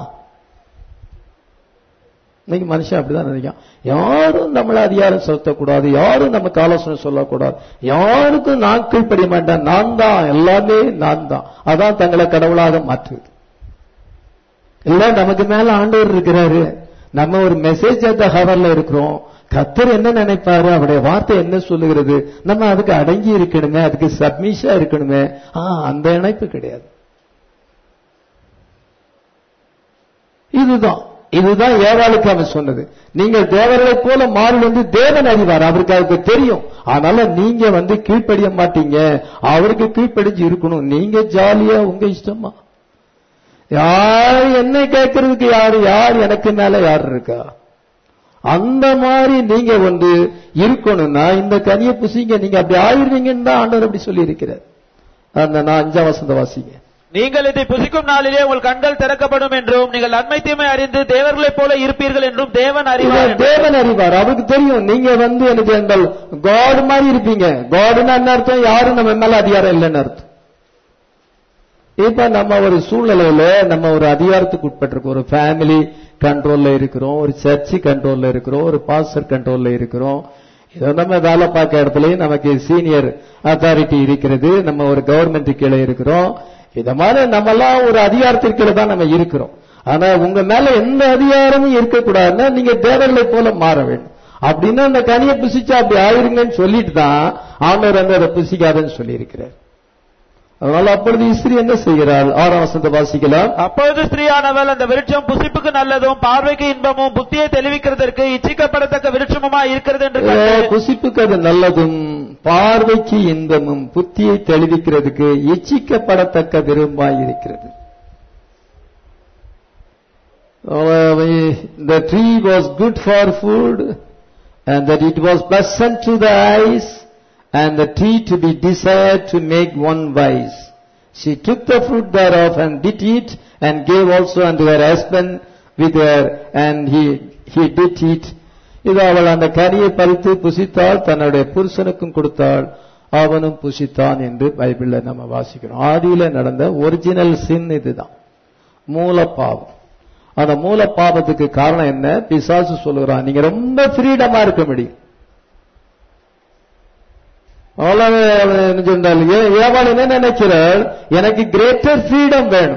இன்னைக்கு மனுஷன் அப்படிதான் நினைக்கான் யாரும் நம்மள அதிகாரம் செலுத்தக்கூடாது யாரும் நமக்கு ஆலோசனை சொல்லக்கூடாது யாருக்கும் நான் கீழ்ப்படிய மாட்டேன் நான் தான் எல்லாமே நான் தான் அதான் தங்களை கடவுளாக மாற்றுது இல்ல நமக்கு மேல ஆண்டவர் இருக்கிறாரு நம்ம ஒரு மெசேஜ் அந்த ஹவர்ல இருக்கிறோம் கத்தர் என்ன நினைப்பாரு அவருடைய வார்த்தை என்ன சொல்லுகிறது நம்ம அதுக்கு அடங்கி இருக்கணுமே அதுக்கு சப்மிஷா இருக்கணுமே ஆ அந்த இணைப்பு கிடையாது இதுதான் இதுதான் ஏவாளுக்கு அவன் சொன்னது நீங்கள் தேவர்களை போல மாறி வந்து தேவன் அறிவார் அவருக்கு அவருக்கு தெரியும் அதனால நீங்க வந்து கீழ்ப்படிய மாட்டீங்க அவருக்கு கீழ்ப்படிஞ்சு இருக்கணும் நீங்க ஜாலியா உங்க இஷ்டமா யார் என்ன கேட்கறதுக்கு யாரு யார் எனக்கு மேல யார் இருக்கா அந்த மாதிரி நீங்க வந்து இருக்கணும்னா இந்த கனிய புசிங்க நீங்க அப்படி ஆயிருவீங்கன்னு தான் ஆண்டவர் அப்படி சொல்லி இருக்கிறார் அந்த நான் அஞ்சாம் வசந்த வாசிங்க நீங்கள் இதை புசிக்கும் நாளிலே உங்கள் கண்கள் திறக்கப்படும் என்றும் நீங்கள் நன்மை தீமை அறிந்து தேவர்களைப் போல இருப்பீர்கள் என்றும் தேவன் அறிவார் இதை என்றும். தேவன் அறிவார் அவருக்கு தெரியும் நீங்க வந்து எனக்கு என்றால் காட் மாதிரி இருப்பீங்க காடுன்னு என்ன அர்த்தம் யாரும் நம்ம மேல அதிகாரம் இல்லைன்னு அர்த்தம் இப்ப நம்ம ஒரு சூழ்நிலையில நம்ம ஒரு அதிகாரத்துக்கு உட்பட்டிருக்கோம் ஒரு ஃபேமிலி கண்ட்ரோல்ல இருக்கிறோம் ஒரு சர்ச்சு கண்ட்ரோல்ல இருக்கிறோம் ஒரு பாஸ்டர் கண்ட்ரோல்ல இருக்கிறோம் இதோ நம்ம வேலை பார்க்க இடத்துலயும் நமக்கு சீனியர் அத்தாரிட்டி இருக்கிறது நம்ம ஒரு கவர்மெண்ட் கீழே இருக்கிறோம் இத மாதிரி நம்ம எல்லாம் ஒரு அதிகாரத்திற்கு கீழே தான் நம்ம இருக்கிறோம் ஆனா உங்க மேல எந்த அதிகாரமும் இருக்கக்கூடாதுன்னா நீங்க தேவர்களை போல மாற வேண்டும் அப்படின்னா அந்த கனியை புசிச்சா அப்படி ஆயிருங்கன்னு சொல்லிட்டு தான் ஆண்டவர் வந்து அதை புசிக்காதுன்னு சொல்லி இருக்கிறார் அதனால அப்பொழுது இஸ்திரி என்ன செய்கிறாள் ஆறாம் வசந்த வாசிக்கலாம் அப்பொழுது ஸ்திரீயானவள் அந்த விருட்சம் புசிப்புக்கு நல்லதும் பார்வைக்கு இன்பமும் புத்தியை தெளிவிக்கிறதற்கு இச்சிக்கப்படத்தக்க விருட்சமுமா இருக்கிறது என்று ஏ, கண்டு புசிப்புக்கு அது நல்லதும் பார்வைக்கு இன்பமும் புத்தியை தெளிவிக்கிறதுக்கு இச்சிக்கப்படத்தக்க விரும்பாய் இருக்கிறது the tree was good for food and that it was pleasant to the eyes and the tree to be desired to make one wise. She took the fruit thereof and did eat and gave also unto her husband with her and he, he did eat. இது அவள் அந்த கனியை பறித்து புசித்தாள் தன்னுடைய புருஷனுக்கும் கொடுத்தாள் அவனும் புசித்தான் என்று பைபிள்ல நம்ம வாசிக்கிறோம் ஆதியில நடந்த ஒரிஜினல் சின் இதுதான் மூல பாவம் அந்த மூல பாவத்துக்கு காரணம் என்ன பிசாசு சொல்லுகிறான் நீங்க ரொம்ப ஃப்ரீடமா இருக்க முடியும் அவ்வளவு அவன் என்ன சொன்னால், ஏ- ஏவாள் என்ன நினைக்கிறாள் எனக்கு கிரேட்டர் ஃப்ரீடம் வேணும்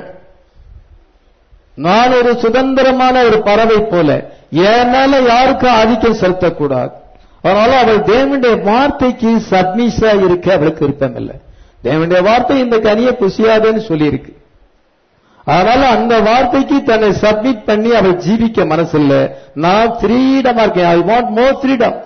நான் ஒரு சுதந்திரமான ஒரு பறவை போல என் மேல யாருக்கும் ஆதிக்கம் செலுத்தக்கூடாது அதனால அவள் தேவனுடைய வார்த்தைக்கு சப்மிஷா இருக்க அவளுக்கு விருப்பம் இல்லை தேவனுடைய வார்த்தை இந்த கனியை புசியாதுன்னு சொல்லியிருக்கு அதனால அந்த வார்த்தைக்கு தன்னை சப்மிட் பண்ணி அவள் ஜீவிக்க மனசில்ல நான் ஃப்ரீடமா இருக்கேன் ஐ வாண்ட் மோர் ஃப்ரீடம்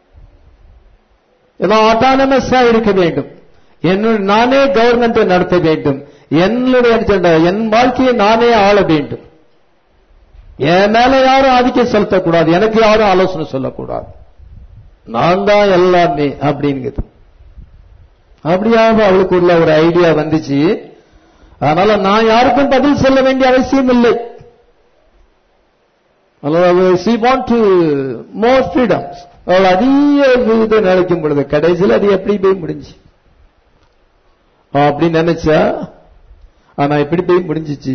ஏதோ ஆட்டானமஸா இருக்க வேண்டும் என்னுடைய நானே கவர்மெண்ட்டை நடத்த வேண்டும் என்னுடைய சொல்ற, என் வாழ்க்கையை நானே ஆள வேண்டும் என் மேல யாரும் ஆதிக்கம் செலுத்தக்கூடாது எனக்கு யாரும் ஆலோசனை சொல்லக்கூடாது நான் தான் எல்லாமே அப்படிங்கிறது அப்படியாக அவளுக்கு உள்ள ஒரு ஐடியா வந்துச்சு அதனால நான் யாருக்கும் பதில் சொல்ல வேண்டிய அவசியம் இல்லை she want to more freedoms அவள் அதிக இது நினைக்கும் பொழுது கடைசியில் அது எப்படி போய் முடிஞ்சு அப்படி நினைச்சா ஆனா எப்படி போய் முடிஞ்சிச்சு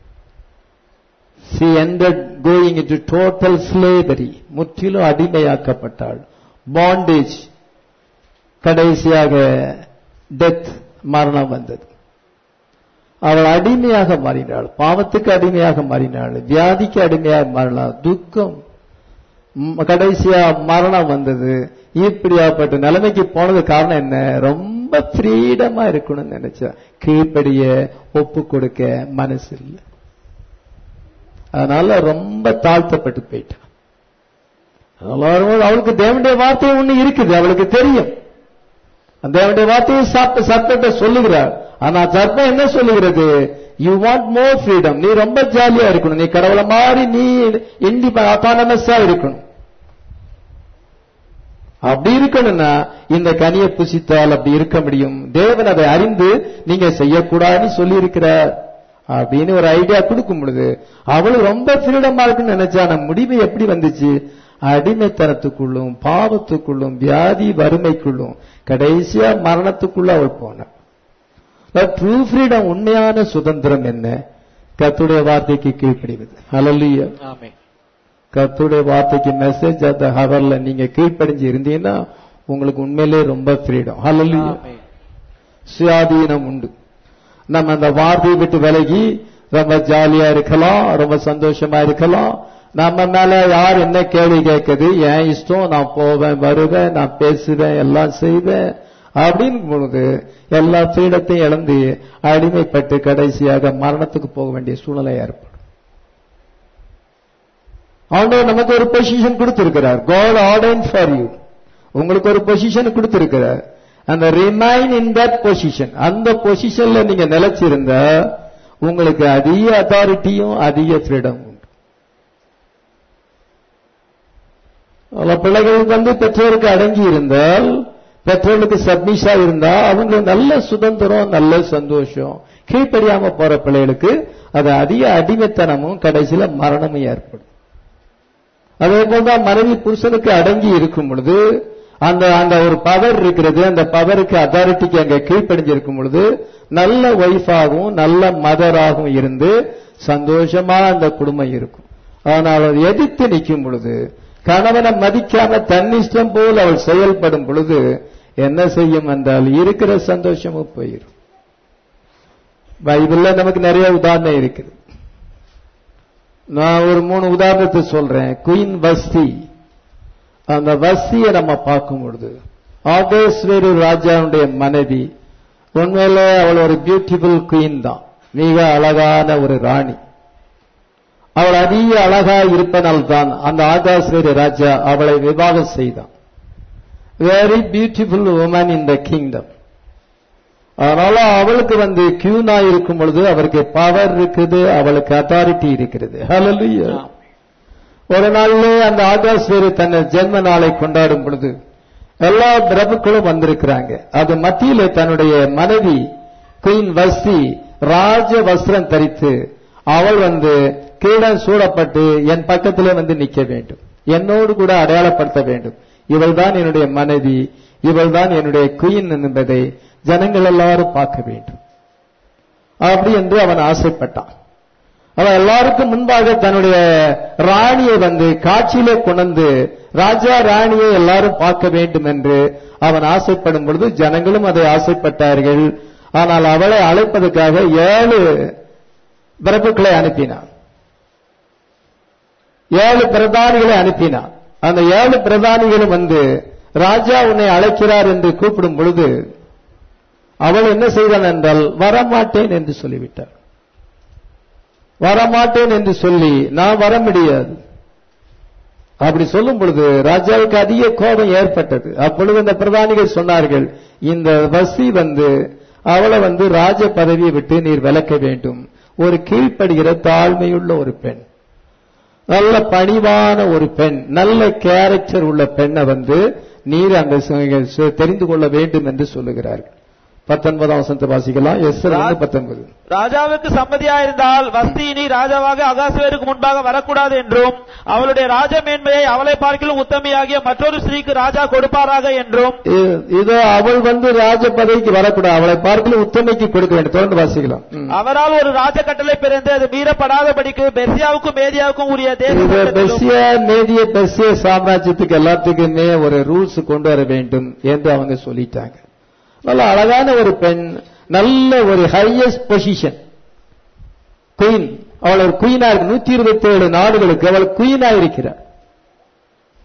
she ended going into total slavery முற்றிலும் அடிமையாக்கப்பட்டாள் பாண்டேஜ் கடைசியாக டெத் மரணம் வந்தது அவள் அடிமையாக மாறினாள் பாவத்துக்கு அடிமையாக மாறினாள் வியாதிக்கு அடிமையாக மாறினாள் துக்கம் ம், கடைசியா மரணம் வந்தது இப்படியாப்பட்ட நிலைமைக்கு போனது காரணம் என்ன ரொம்ப ரொம்ப ஃப்ரீடமா இருக்கணும்னு நினைச்சா கீழ்ப்படிய ஒப்பு கொடுக்க மனசு இல்லை அதனால ரொம்ப தாழ்த்தப்பட்டு போயிட்டான் அதனால அவளுக்கு தேவனுடைய வார்த்தை ஒண்ணு இருக்குது அவளுக்கு தெரியும் அந்த தேவனுடைய வார்த்தையை சாப்பிட்டு சர்ப்பத்தை சொல்லுகிறார் ஆனா சர்ப்பம் என்ன சொல்லுகிறது யூ வாண்ட் மோர் ஃப்ரீடம் நீ ரொம்ப ஜாலியா இருக்கணும் நீ கடவுளை மாதிரி நீ இண்டி அட்டானமஸா இருக்கணும் அப்படி இருக்கணும்னா இந்த கனியை புசித்தால் அப்படி இருக்க முடியும் தேவன் அதை அறிந்து நீங்க செய்யக்கூடாதுன்னு சொல்லி இருக்கிறார் அப்படின்னு ஒரு ஐடியா கொடுக்கும் பொழுது அவளு ரொம்ப ஃப்ரீடமா இருக்குன்னு நினைச்சா நம்ம முடிவு எப்படி வந்துச்சு அடிமைத்தனத்துக்குள்ளும் பாவத்துக்குள்ளும் வியாதி வறுமைக்குள்ளும் கடைசியா மரணத்துக்குள்ள அவள் போனாள் ட்ரூ ஃப்ரீடம் உண்மையான சுதந்திரம் என்ன கத்துடைய வார்த்தைக்கு கீழ்ப்படிவது ஹalleluya ஆமென் கத்துடைய வார்த்தைக்கு மெசேஜ் அந்த ஹவர்ல நீங்க கீழ்ப்படிஞ்சு இருந்தீங்கன்னா உங்களுக்கு உண்மையிலே ரொம்ப ஃப்ரீடம் ஹalleluya ஆமென் சுயாதீனம் உண்டு நம்ம அந்த வார்த்தையை விட்டு விலகி ரொம்ப ஜாலியா இருக்கலாம் ரொம்ப சந்தோஷமா இருக்கலாம் நம்ம மேல யார் என்ன கேள்வி கேட்குது என் இஷ்டம் நான் போவேன் வருவேன் நான் பேசுவேன் எல்லாம் செய்வேன் அப்படின்னு பொழுது எல்லா ஃப்ரீடத்தையும் இழந்து அடிமைப்பட்டு கடைசியாக மரணத்துக்கு போக வேண்டிய சூழ்நிலை ஏற்படும் ஆண்டவர் நமக்கு ஒரு பொசிஷன் கொடுத்திருக்கிறார் காட் ஆர்டன் ஃபார் யூ உங்களுக்கு ஒரு பொசிஷன் கொடுத்திருக்கிறார் அந்த ரிமைன் இன் தட் பொசிஷன் அந்த பொசிஷன்ல நீங்க நிலைச்சிருந்தா உங்களுக்கு அதிக அத்தாரிட்டியும் அதிக ஃப்ரீடம் உண்டு பல பிள்ளைகளுக்கு வந்து பெற்றோருக்கு அடங்கி இருந்தால் பெற்றோருக்கு சப்மிஷா இருந்தா அவங்க நல்ல சுதந்திரம் நல்ல சந்தோஷம் கீழ்ப்படியாம போற பிள்ளைகளுக்கு அது அதிக அடிமைத்தனமும் கடைசியில மரணமும் ஏற்படும் அதே போலதான் மனைவி புருஷனுக்கு அடங்கி இருக்கும் பொழுது அந்த அந்த ஒரு பவர் இருக்கிறது அந்த பவருக்கு அத்தாரிட்டிக்கு அங்க கீழ்ப்படிஞ்சிருக்கும் பொழுது நல்ல ஒய்ஃபாகவும் நல்ல மதராகவும் இருந்து சந்தோஷமா அந்த குடும்பம் இருக்கும் ஆனால் அவர் எதிர்த்து நிற்கும் பொழுது கணவனை மதிக்காம தன்னிஷ்டம் போல் அவள் செயல்படும் பொழுது என்ன செய்யும் என்றால் இருக்கிற சந்தோஷமும் போயிடும் பைபிள்ல நமக்கு நிறைய உதாரணம் இருக்குது நான் ஒரு மூணு உதாரணத்தை சொல்றேன் குயின் வஸ்தி அந்த வஸ்தியை நம்ம பார்க்கும் பொழுது ஆகேஸ்வரி ராஜாவுடைய மனைவி உண்மையிலே அவள் ஒரு பியூட்டிஃபுல் குயின் தான் மிக அழகான ஒரு ராணி அவள் அதிக அழகா இருப்பதால் தான் அந்த ஆகாஸ்வரி ராஜா அவளை விவாகம் செய்தான் very beautiful woman in the kingdom அதனால அவளுக்கு வந்து கியூனா இருக்கும் பொழுது அவருக்கு பவர் இருக்குது அவளுக்கு அத்தாரிட்டி இருக்கிறது ஹalleluya ஒரு நாள்ல அந்த ஆகாஸ்வரி தன் ஜென்ம நாளை கொண்டாடும் பொழுது எல்லா பிரபுக்களும் வந்திருக்கிறாங்க அது மத்தியில தன்னுடைய மனைவி குயின் வஸ்தி ராஜ வஸ்திரம் தரித்து அவள் வந்து கீழம் சூடப்பட்டு என் பக்கத்திலே வந்து நிக்க வேண்டும் என்னோடு கூட அடையாளப்படுத்த வேண்டும் இவள்தான் என்னுடைய மனைவி இவள்தான் என்னுடைய குயின் என்பதை ஜனங்கள் எல்லாரும் பார்க்க வேண்டும் அப்படி என்று அவன் ஆசைப்பட்டான் அவன் எல்லாருக்கும் முன்பாக தன்னுடைய ராணியை வந்து காட்சியிலே கொண்டு ராஜா ராணியை எல்லாரும் பார்க்க வேண்டும் என்று அவன் ஆசைப்படும் பொழுது ஜனங்களும் அதை ஆசைப்பட்டார்கள் ஆனால் அவளை அழைப்பதற்காக ஏழு பிரபுக்களை அனுப்பினான் ஏழு பிரதானிகளை அனுப்பினான் அந்த ஏழு பிரதானிகளும் வந்து ராஜா உன்னை அழைக்கிறார் என்று கூப்பிடும் பொழுது அவள் என்ன செய்தாள் என்றால் வரமாட்டேன் என்று சொல்லிவிட்டாள் வரமாட்டேன் என்று சொல்லி நான் வர முடியாது அப்படி சொல்லும் பொழுது ராஜாவுக்கு அதிக கோபம் ஏற்பட்டது அப்பொழுது அந்த பிரதானிகள் சொன்னார்கள் இந்த வசி வந்து அவளை வந்து ராஜ பதவியை விட்டு நீர் விலக்க வேண்டும் ஒரு கீழ்ப்படுகிற தாழ்மையுள்ள ஒரு பெண் நல்ல பணிவான ஒரு பெண் நல்ல கேரக்டர் உள்ள பெண்ணை வந்து நீர் அந்த தெரிந்து கொள்ள வேண்டும் என்று சொல்லுகிறார்கள் பத்தொன்பதாம் வசனத்தை வாசிக்கலாம் எஸ் பத்தொன்பது ராஜாவுக்கு சம்மதியாயிருந்தால் வஸ்தியினி ராஜாவாக அகாசுவேருக்கு முன்பாக வரக்கூடாது என்றும் அவளுடைய ராஜ மேன்மையை அவளை பார்க்கிலும் உத்தமையாகிய மற்றொரு ஸ்திரீக்கு ராஜா கொடுப்பாராக என்றும் இ- இதோ அவள் வந்து ராஜ பதவிக்கு வரக்கூடாது அவளை பார்க்கல உத்தமைக்கு கொடுக்க வேண்டும் தொடர்ந்து வாசிக்கலாம் ம். அவரால் ஒரு ராஜ கட்டளை பிறந்து அது மீறப்படாதபடிக்கு பெர்சியாவுக்கும் மேதியாவுக்கும் உரிய தேச இது சட்டத்திலும் பெர்சியா மேதிய பெர்சிய சாம்ராஜ்யத்துக்கு எல்லாத்துக்குமே ஒரு ரூல்ஸ் கொண்டு வர வேண்டும் என்று அவங்க சொல்லிட்டாங்க நல்ல அழகான ஒரு பெண் நல்ல ஒரு ஹையஸ்ட் பொசிஷன் குயின் அவள் ஒரு குயினா இருக்கு நூத்தி இருபத்தி ஏழு நாடுகளுக்கு அவள் குயினா இருக்கிறார்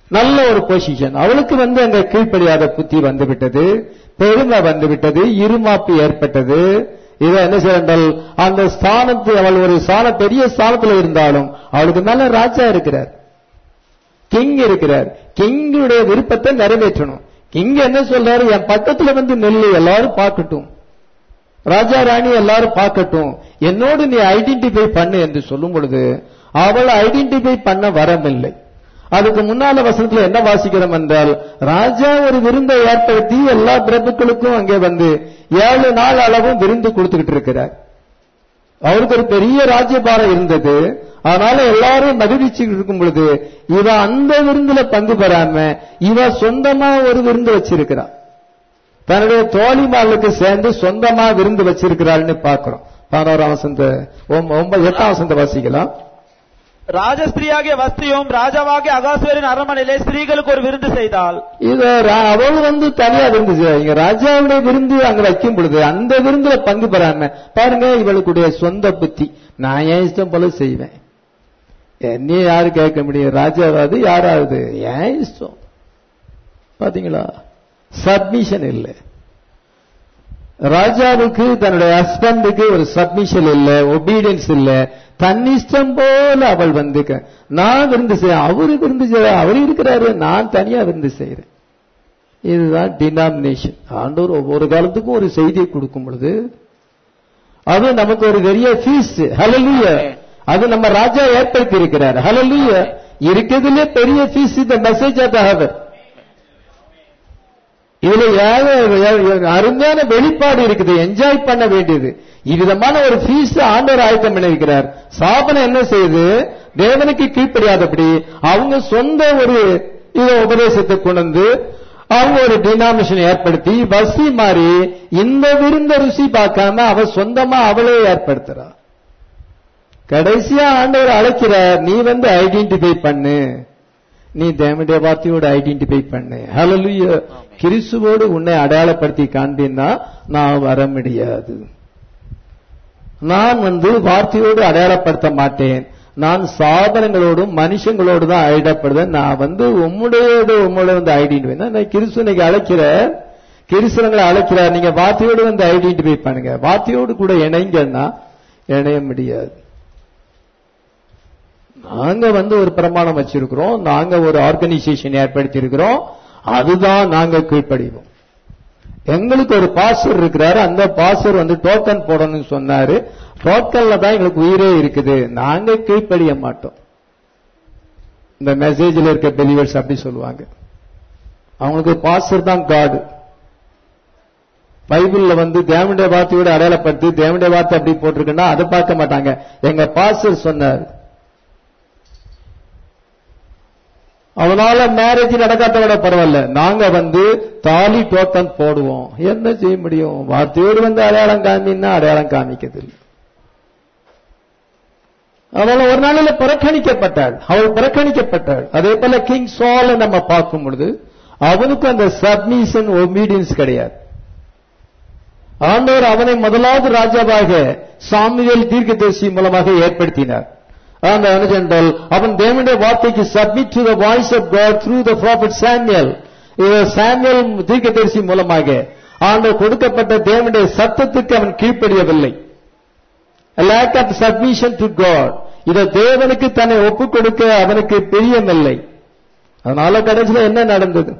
நல்ல ஒரு பொசிஷன் அவளுக்கு வந்து அங்க கீழ்ப்படியாத புத்தி வந்து விட்டது பெருமை வந்து விட்டது இருமாப்பு ஏற்பட்டது இவ என்ன செய்யறால் அந்த ஸ்தானத்து அவள் ஒரு ஸ்தான பெரிய ஸ்தானத்துல இருந்தாலும் அவளுக்கு மேல ராஜா இருக்கிறார் கிங் இருக்கிறார் கிங்குடைய விருப்பத்தை நிறைவேற்றணும் கிங் என்ன சொல்றாரு என் பக்கத்துல வந்து நெல்லு எல்லாரும் பார்க்கட்டும் ராஜா ராணி எல்லாரும் பார்க்கட்டும் என்னோடு நீ ஐடென்டிஃபை பண்ணு என்று சொல்லும் பொழுது அவள் ஐடென்டிஃபை பண்ண வரவில்லை அதுக்கு முன்னால வசனத்துல என்ன வாசிக்கிறோம் என்றால் ராஜா ஒரு விருந்தை ஏற்படுத்தி எல்லா பிரபுக்களுக்கும் அங்கே வந்து ஏழு நாள் அளவும் விருந்து கொடுத்துக்கிட்டு இருக்கிறார் அவருக்கு ஒரு பெரிய ராஜ்யபாரம் இருந்தது அதனால எல்லாரும் மகிழ்ச்சிக்கு இருக்கும் பொழுது இவ அந்த விருந்துல பங்கு பெறாம இவ சொந்தமா ஒரு விருந்து வச்சிருக்கிறார் தன்னுடைய தோழிமார்களுக்கு சேர்ந்து சொந்தமா விருந்து வச்சிருக்கிறாள்னு பாக்குறோம் பதினோராம் வசந்த ஒம்ப- ஒன்பது எட்டாம் வசந்த வாசிக்கலாம் ராஜஸ்திரியாகிய வஸ்தியும் ராஜாவாகிய அகாசுவரின் அரண்மனையிலே ஸ்திரீகளுக்கு ஒரு விருந்து செய்தாள் இத ரா- அவள் வந்து தனியா விருந்து செய்றா. இங்க ராஜாவுடைய விருந்து அங்க வைக்கும் பொழுது அந்த விருந்துல பங்கு பெறாம பாருங்க இவளுக்குடைய சொந்த புத்தி நான் ஏன் இஷ்டம் போல செய்வேன் என்னைய யாரு கேட்க முடியும் ராஜாவாது யாராவது ஏன் இஷ்டம் பாத்தீங்களா சப்மிஷன் இல்லை ராஜாவுக்கு தன்னுடைய ஹஸ்பண்டுக்கு ஒரு சப்மிஷன் இல்ல ஒபீடியன்ஸ் இல்ல தன் இஷ்டம் போல அவள் வந்து க- நான் விருந்து செய்ய அவரு விருந்து செய்ய அவர் இருக்கிறாரு நான் தனியா விருந்து செய்யறேன் இதுதான் டினாமினேஷன் ஆண்டவர் ஒவ்வொரு காலத்துக்கும் ஒரு செய்தியை கொடுக்கும் பொழுது அது நமக்கு ஒரு பெரிய ஃபீஸ் ஹலலுய அது நம்ம ராஜா ஏற்படுத்தி இருக்கிறார் ஹலலுய இருக்கிறதுலே பெரிய ஃபீஸ் இந்த மெசேஜ் ஆக இதுல ஏக- ஏக- அருமையான வெளிப்பாடு இருக்குது என்ஜாய் பண்ண வேண்டியது இவ்விதமான ஒரு ஃபீஸ் ஆண்டவர் ஆயத்தம் பண்ணிருக்கிறார் சாபனம் என்ன செய்யுது தேவனுக்கு கீழ்ப்படியாதபடி அவங்க சொந்த ஒரு இத உபதேசத்தை கொண்டு வந்து அவங்க ஒரு டினாமினேஷன் ஏற்படுத்தி வசி மாறி இந்த விருந்த ருசி பார்க்காம அவ சொந்தமா அவளே ஏற்படுத்துறா கடைசியா ஆண்டவர் அழைக்கிறார் நீ வந்து ஐடென்டிஃபை பண்ணு நீ தேவனுடைய வார்த்தையோடு ஐடென்டிஃபை பண்ணு ஹalleluya கிறிஸ்துவோடு உன்னை அடையாளப்படுத்தி காண்பின்னா நான் வர முடியாது நான் வந்து வார்த்தையோடு அடையாளப்படுத்த மாட்டேன் நான் சாதனங்களோடும் மனுஷங்களோடு தான் ஐடப்படுவேன் நான் வந்து உம்முடையோடு உம்மோட வந்து ஐடென்டிஃபை நான் கிறிஸ்து இன்னைக்கு அழைக்கிற கிறிஸ்தவங்களை அழைக்கிறார் நீங்க வார்த்தையோடு வந்து ஐடென்டிஃபை பண்ணுங்க வார்த்தையோடு கூட இணைங்கன்னா இணைய முடியாது நாங்க வந்து ஒரு பிரமாணம் வச்சிருக்கிறோம் நாங்க ஒரு ஆர்கனைசேஷன் ஏற்படுத்தி இருக்கிறோம் அதுதான் நாங்க கீழ்ப்படிவோம் எங்களுக்கு ஒரு பாஸ்டர் இருக்கிறாரு அந்த பாஸ்டர் வந்து டோக்கன் போடணும்னு சொன்னாரு டோக்கன்ல தான் எங்களுக்கு உயிரே இருக்குது நாங்க கீழ்ப்படிய மாட்டோம் இந்த மெசேஜ்ல இருக்க பெலிவர்ஸ் அப்படி சொல்லுவாங்க அவங்களுக்கு பாஸ்டர் தான் காடு பைபிள்ல வந்து தேவனுடைய வார்த்தையோட அடையாளப்படுத்தி தேவனுடைய வார்த்தை அப்படி போட்டிருக்குன்னா அதை பார்க்க மாட்டாங்க எங்க பாஸ்டர் சொன்னார் அவனால மேரேஜ் நடக்காத விட பரவாயில்ல நாங்க வந்து தாலி டோக்கன் போடுவோம் என்ன செய்ய முடியும் வார்த்தையோடு வந்து அடையாளம் காமின்னா அடையாளம் காமிக்கிறது இல்லை அவள் ஒரு நாளில் புறக்கணிக்கப்பட்டாள் அவள் புறக்கணிக்கப்பட்டாள் அதே போல கிங் சோல நம்ம பார்க்கும் பொழுது அவனுக்கு அந்த சப்மிஷன் ஒபீடியன்ஸ் கிடையாது ஆண்டவர் அவனை முதலாவது ராஜாவாக சாமுவேல் தீர்க்கதரிசி மூலமாக ஏற்படுத்தினார் அந்த என்றால் அவன் தேவனுடைய வார்த்தைக்கு submit to the voice of God through the prophet Samuel Samuel தீர்க்கதரிசி மூலமாக ஆண்டவர் கொடுக்கப்பட்ட தேவனுடைய சத்தத்துக்கு அவன் கீழ்ப்படியவில்லை lack of submission to God இத தேவனுக்கு தன்னை ஒப்புக் கொடுக்க அவனுக்கு பிரியமில்லை அதனால கடைசியில் என்ன நடந்தது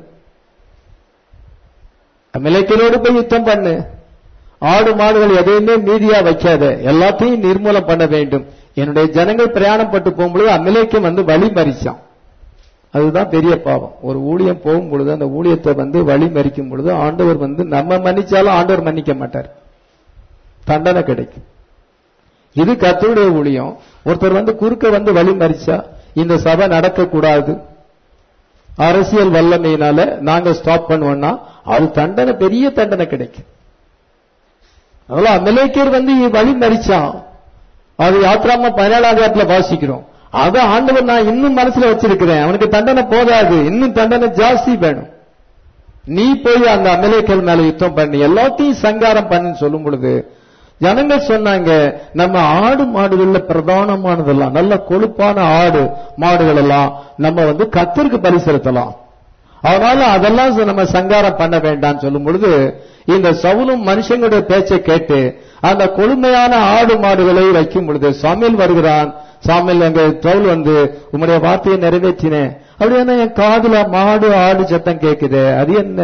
அமிலைக்கலோடு போய் யுத்தம் பண்ணு ஆடு மாடுகள் எதையுமே மீதியா வைக்காத எல்லாத்தையும் நிர்மூலம் பண்ண வேண்டும் என்னுடைய ஜனங்கள் பிரயாணம் பட்டு போகும்பொழுது அமிலேக்கம் வந்து வழி மறிச்சான் அதுதான் பெரிய பாவம் ஒரு ஊழியம் போகும் பொழுது அந்த ஊழியத்தை வந்து வழி மறிக்கும் பொழுது ஆண்டவர் வந்து நம்ம மன்னிச்சாலும் ஆண்டவர் மன்னிக்க மாட்டார் தண்டனை கிடைக்கும் இது கத்தருடைய ஊழியம் ஒருத்தர் வந்து குறுக்க வந்து வழி மறிச்சா இந்த சபை நடக்கக்கூடாது அரசியல் வல்லமையினால நாங்க ஸ்டாப் பண்ணுவோம்னா அது தண்டனை பெரிய தண்டனை கிடைக்கும் அதனால அமலேக்கர் வந்து வழி மறிச்சான் அது யாத்ராம பதினேழாம் அதிகாரத்துல வாசிக்கிறோம் அத ஆண்டவர் நான் இன்னும் மனசுல வச்சிருக்கிறேன் அவனுக்கு தண்டனை போதாது இன்னும் தண்டனை ஜாஸ்தி வேணும் நீ போய் அந்த அமலேக்கர் மேல யுத்தம் பண்ணி எல்லாத்தையும் சங்காரம் பண்ணுன்னு சொல்லும் பொழுது ஜனங்க சொன்னாங்க நம்ம ஆடு மாடுகள்ல பிரதானமானதெல்லாம் நல்ல கொழுப்பான ஆடு மாடுகள் எல்லாம் நம்ம வந்து கத்தருக்கு பலி செலுத்தலாம் அதனால அதெல்லாம் ச- நம்ம சங்காரம் பண்ண வேண்டாம்னு சொல்லும் பொழுது இந்த சவுலும் மனுஷங்களுடைய பேச்சை கேட்டு அந்த கொழுமையான ஆடு மாடுகளை வைக்கும் பொழுது சாமியல் வருகிறான் சாமியல் அங்க சவுல் வந்து உம்முடைய வார்த்தையை நிறைவேற்றினேன் அப்படின்னா என் காதுல மாடு ஆடு சத்தம் கேக்குது அது என்ன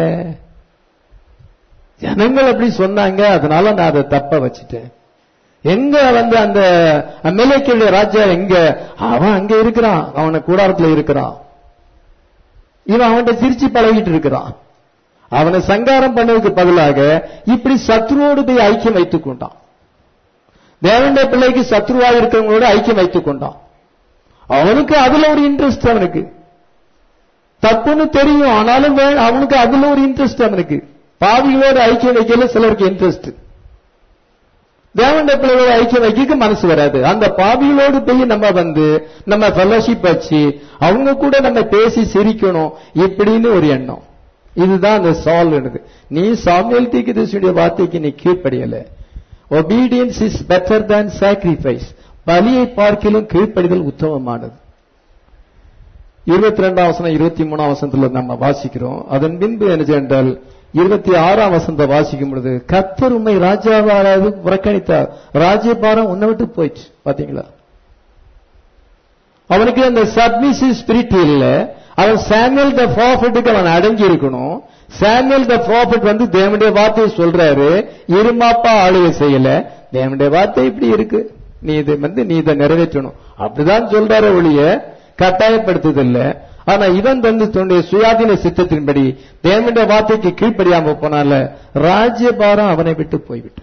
ஜனங்கள் அப்படி சொன்னாங்க அதனால நான் அதை தப்ப வச்சுட்டேன் எங்க வந்து அந்த அமெரிக்கையுடைய ராஜா எங்க அவன் அங்க இருக்கிறான் அவன கூடாரத்துல இருக்கிறான் இவன் அவன்கிட்ட சிரிச்சு பழகிட்டு இருக்கிறான் அவனை சங்காரம் பண்ணதுக்கு பதிலாக இப்படி சத்ருவோடு போய் ஐக்கியம் வைத்துக் கொண்டான் தேவனுடைய பிள்ளைக்கு சத்ருவா இருக்கிறவங்களோட ஐக்கியம் வைத்துக் கொண்டான் அவனுக்கு அதுல ஒரு இன்ட்ரெஸ்ட் அவனுக்கு தப்புன்னு தெரியும் ஆனாலும் வே- அவனுக்கு அதுல ஒரு இன்ட்ரெஸ்ட் அவனுக்கு பாவிகளோட ஐக்கியம் வைக்கல சிலருக்கு இன்ட்ரெஸ்ட் தேவனுடைய பிள்ளைகளோட ஐக்கியம் வைக்க மனசு வராது அந்த பாவிகளோடு போய் நம்ம வந்து நம்ம ஃபெலோஷிப் வச்சு அவங்க கூட நம்ம பேசி சிரிக்கணும் இப்படின்னு ஒரு எண்ணம் இதுதான் அந்த சால் நீ சாமியல் தீர்க்கதரிசியுடைய வார்த்தைக்கு நீ கீழ்ப்படியல obedience is better than sacrifice பலியை பார்க்கிலும் கீழ்ப்படிதல் உத்தமமானது இருபத்தி ரெண்டாம் வசனம் இருபத்தி மூணாம் வசனத்துல நம்ம வாசிக்கிறோம் அதன் பின்பு என்ன என்றால் இருபத்தி ஆறாம் வசனத்தை வாசிக்கும் பொழுது கத்தர் உண்மை ராஜாவாராது புறக்கணித்தார் ராஜ்யபாரம் உன்னை விட்டு போயிடுச்சு பாத்தீங்களா அவனுக்கு அந்த சப்மிசிவ் ஸ்பிரிட் இல்ல அவன் சாமுவேல் த ப்ராஃபிட்டுக்கு அவன் அடங்கி இருக்கணும் சாமுவேல் த ப்ராஃபிட் வந்து தேவனுடைய வார்த்தையை சொல்றாரு இருமாப்பா ஆளுகை செய்யல தேவனுடைய வார்த்தை இப்படி இருக்கு நீ இதை வந்து நீ இதை நிறைவேற்றணும் அப்படிதான் சொல்றாரு ஒழிய கட்டாயப்படுத்துதில்ல ஆனா இவன் வந்து தன்னுடைய சுயாதீன சித்தத்தின்படி தேவனுடைய வார்த்தைக்கு கீழ்ப்படியாம போனால ராஜ்யபாரம் அவனை விட்டு போய்விட்டு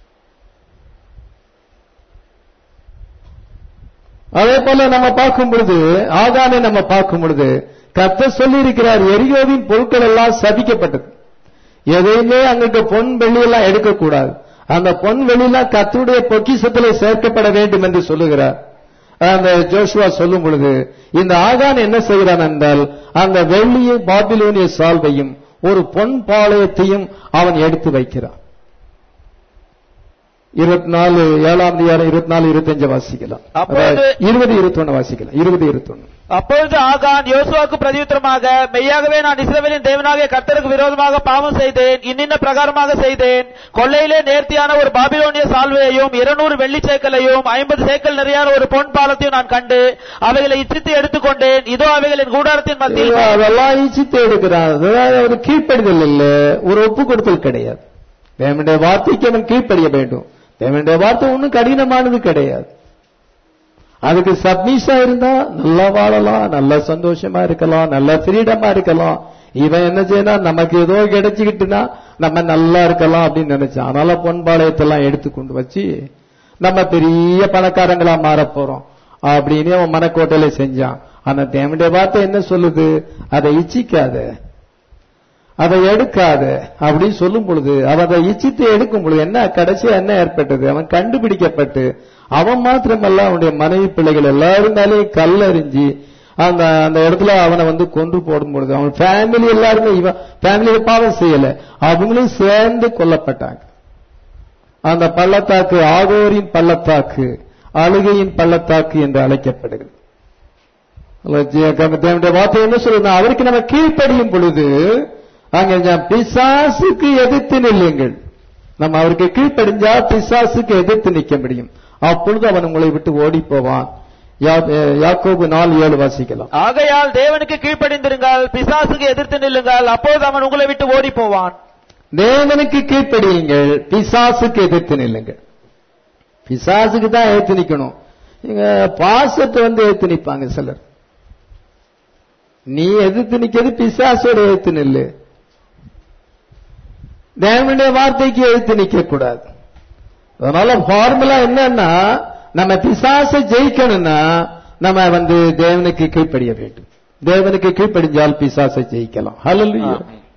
அதே போல நம்ம பார்க்கும் பொழுது ஆகானை நம்ம பார்க்கும் பொழுது கத்த சொல்லி இருக்கிறார் எரியோவின் பொருட்கள் எல்லாம் சபிக்கப்பட்டது எதையுமே அங்க பொன் வெள்ளி எல்லாம் எடுக்கக்கூடாது அந்த பொன் வெளியெல்லாம் கத்தருடைய பொக்கிசத்திலே சேர்க்கப்பட வேண்டும் என்று சொல்லுகிறார் அந்த ஜோஷுவா சொல்லும் பொழுது இந்த ஆகான் என்ன செய்கிறான் என்றால் அந்த வெள்ளியும் பாபிலோனிய சால்வையும் ஒரு பொன் பாளையத்தையும் அவன் எடுத்து வைக்கிறான் இருபத்தி நாலு ஏழாம் அதிகாரம் இருபத்தி நாலு இருபத்தஞ்சு வாசிக்கலாம் அப்பொழுது- இருபது இருபத்தொன்னு வாசிக்கலாம் இருபது இருபத்தொன்னு அப்பொழுது ஆகான் யோசுவாக்கு பிரதியுத்தரமாக மெய்யாகவே நான் இஸ்ரவேலின் தேவனாகிய கர்த்தருக்கு விரோதமாக பாவம் செய்தேன் இன்னின்ன பிரகாரமாக செய்தேன் கொள்ளையிலே நேர்த்தியான ஒரு பாபிலோனிய சால்வையையும் இருநூறு வெள்ளி சேக்கலையும் ஐம்பது சேக்கல் நிறையான ஒரு பொன் பாலத்தையும் நான் கண்டு அவைகளை இச்சித்து எடுத்துக்கொண்டேன் இதோ அவைகளின் கூடாரத்தின் மத்தியில் அதெல்லாம் ஈச்சித்து எடுக்கிறான் அதாவது ஒரு கீழ்ப்படிதல் இல்ல ஒரு ஒப்பு கொடுத்தல் கிடையாது தேவனுடைய வார்த்தைக்கு அவன் கீழ்ப்படிய வேண்டும் தேவனுடைய வார்த்தை ஒன்றும் கடினமானது கிடையாது அதுக்கு சப்மிஷா இருந்தா நல்லா வாழலாம் நல்ல சந்தோஷமா இருக்கலாம் நல்ல ஃப்ரீடமா இருக்கலாம் இவன் என்ன செய்யணும் நமக்கு ஏதோ கிடைச்சுக்கிட்டுனா நம்ம நல்லா இருக்கலாம் அப்படின்னு நினைச்சான் அதனால பொன்பாளையத்தெல்லாம் எடுத்து கொண்டு வச்சு நம்ம பெரிய பணக்காரங்களா மாற போறோம் அப்படின்னு அவன் மனக்கோட்டையில செஞ்சான் ஆனா தேவனுடைய வார்த்தை என்ன சொல்லுது அதை இச்சிக்காத அதை எடுக்காத அப்படின்னு சொல்லும் பொழுது அவன் அதை இச்சித்து எடுக்கும் பொழுது என்ன கடைசியா என்ன ஏற்பட்டது அவன் கண்டுபிடிக்கப்பட்டு அவன் மாத்திரமல்ல அவனுடைய மனைவி பிள்ளைகள் எல்லாரும் மேலேயும் கல்லறிஞ்சு அந்த அந்த இடத்துல அவனை வந்து கொன்று போடும் பொழுது அவன் ஃபேமிலி எல்லாருமே இவன் ஃபேமிலியை பாவம் செய்யல அவங்களும் சேர்ந்து கொல்லப்பட்டாங்க அந்த பள்ளத்தாக்கு ஆகோரின் பள்ளத்தாக்கு அழுகையின் பள்ளத்தாக்கு என்று அழைக்கப்படுகிறது தேவனுடைய வார்த்தை என்ன சொல்லுங்க அவருக்கு நம்ம கீழ்ப்படியும் பொழுது அங்க ஞா- பிசாசுக்கு எதிர்த்து நில்லுங்கள் நம்ம அவருக்கு கீழ்ப்படிஞ்சா பிசாசுக்கு எதிர்த்து நிற்க முடியும் அப்பொழுது அவன் உங்களை விட்டு ஓடி போவான் யா- யாக்கோபு நாலு ஏழு வாசிக்கலாம் ஆகையால் தேவனுக்கு கீழ்ப்படிந்திருங்கள் பிசாசுக்கு எதிர்த்து நில்லுங்கள் அப்போது அவன் உங்களை விட்டு ஓடி போவான் தேவனுக்கு கீழ்ப்படியுங்கள் பிசாசுக்கு எதிர்த்து நில்லுங்கள் பிசாசுக்கு தான் எதிர்த்து நிக்கணும் இங்க பாசத்தை வந்து எதிர்த்து நிப்பாங்க சிலர் நீ எதிர்த்து நிக்கிறது பிசாசோட எதிர்த்து நில்லு தேவனுடைய வார்த்தைக்கு எதிர்த்து நிக்க கூடாது அதனால ஃபார்முலா என்னன்னா நம்ம பிசாசை ஜெயிக்கணும்னா நம்ம வந்து தேவனுக்கு கீழ்ப்படிய வேண்டும் தேவனுக்கு கீழ்ப்படிஞ்சால் பிசாசை ஜெயிக்கலாம் ஹalleluya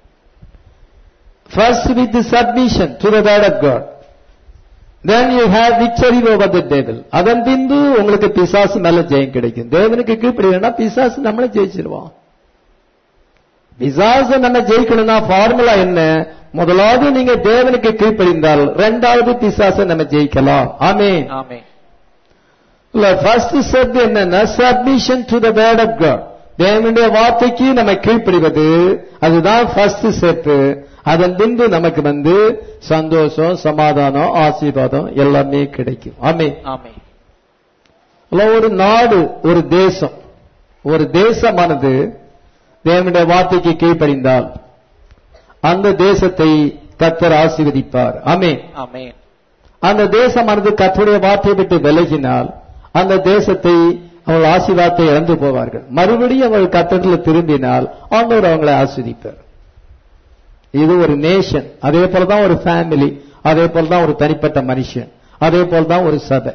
First with the submission to the word of God. Then you have victory over the devil. அதன் பின்பு உங்களுக்கு பிசாசு மேல ஜெயம் கிடைக்கும் தேவனுக்கு கீழ்ப்படினா பிசாசு நம்மளை ஜெயிச்சிருவான் பிசாசு நம்ம ஜெயிக்கணும்னா ஃபார்முலா என்ன முதலாவது நீங்க தேவனுக்கு கீழ்ப்படிந்தால் இரண்டாவது பிசாசை நம்ம ஜெயிக்கலாம் ஆமென் ஆமென் இல்ல ஃபர்ஸ்ட் ஸ்டெப் என்னன்னா submission to the word of God தேவனுடைய வார்த்தைக்கு நம்ம கீழ்ப்படிவது அதுதான் ஃபர்ஸ்ட் ஸ்டெப் அதன் பின்பு நமக்கு வந்து சந்தோஷம் சமாதானம் ஆசீர்வாதம் எல்லாமே கிடைக்கும் ஆமென் ஆமென் அல்ல ஒரு நாடு ஒரு தேசம் ஒரு தேசமானது தேவனுடைய வார்த்தைக்கு கீழ்ப்படிந்தால் அந்த தேசத்தை கத்தர் ஆசீர்வதிப்பார் ஆமென் ஆமென் அந்த தேசமானது கர்த்தருடைய வார்த்தையை விட்டு விலகினால் அந்த தேசத்தை அவர்கள் ஆசீர்வாதத்தை இழந்து போவார்கள் மறுபடியும் அவர்கள் கத்தரில் திரும்பினால் ஆண்டவர் அவங்களை ஆஸ்வதிப்பார் இது ஒரு நேஷன் அதே போலதான் ஒரு ஃபேமிலி அதே போலதான் ஒரு தனிப்பட்ட மனுஷன் அதே போலதான் ஒரு சபை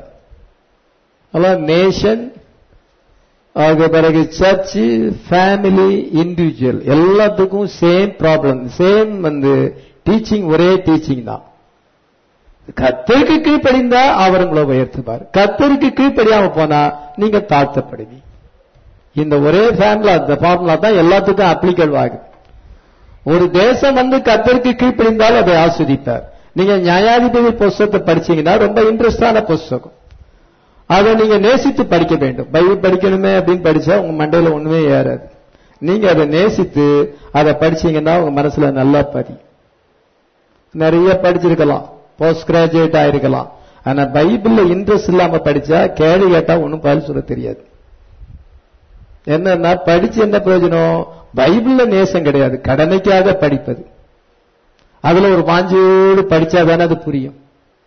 நேஷன் அதுக்கு பிறகு சர்ச் ஃபேமிலி இண்டிவிஜுவல் எல்லாத்துக்கும் சேம் ப்ராப்ளம் சேம் வந்து டீச்சிங் ஒரே டீச்சிங் தான் கத்தருக்கு கீழ்ப்படிந்தா அவர் உங்களை உயர்த்துவார் கத்தருக்கு கீழ்ப்படியாம போனா நீங்க தாழ்த்தப்படுவீங்க இந்த ஒரே ஃபேமிலா இந்த ஃபார்முலா தான் எல்லாத்துக்கும் அப்ளிகல் ஆகுது ஒரு தேசம் வந்து கத்தருக்கு கீழ்ப்படிந்தால் அதை ஆஸ்வதிப்பார் நீங்க நியாயாதிபதி புஸ்தகத்தை படிச்சீங்கன்னா ரொம்ப இன்ட்ரெஸ்டான புஸ்தகம் அதை நீங்க நேசித்து படிக்க வேண்டும் பைபிள் படிக்கணுமே அப்படின்னு படிச்சா உங்க மண்டையில ஒண்ணுமே ஏறாது நீங்க அதை நேசித்து அதை படிச்சீங்கன்னா உங்க மனசுல நல்லா பதியும் நிறைய படிச்சிருக்கலாம் போஸ்ட் கிராஜுவேட் ஆயிருக்கலாம் ஆனா பைபிள்ல இன்ட்ரெஸ்ட் இல்லாம படிச்சா கேள்வி கேட்டா ஒன்னும் பதில் சொல்ல தெரியாது என்னன்னா படிச்சு என்ன பிரயோஜனம் பைபிள்ல நேசம் கிடையாது கடமைக்காக படிப்பது அதுல ஒரு வாஞ்சியோடு படிச்சா தானே அது புரியும்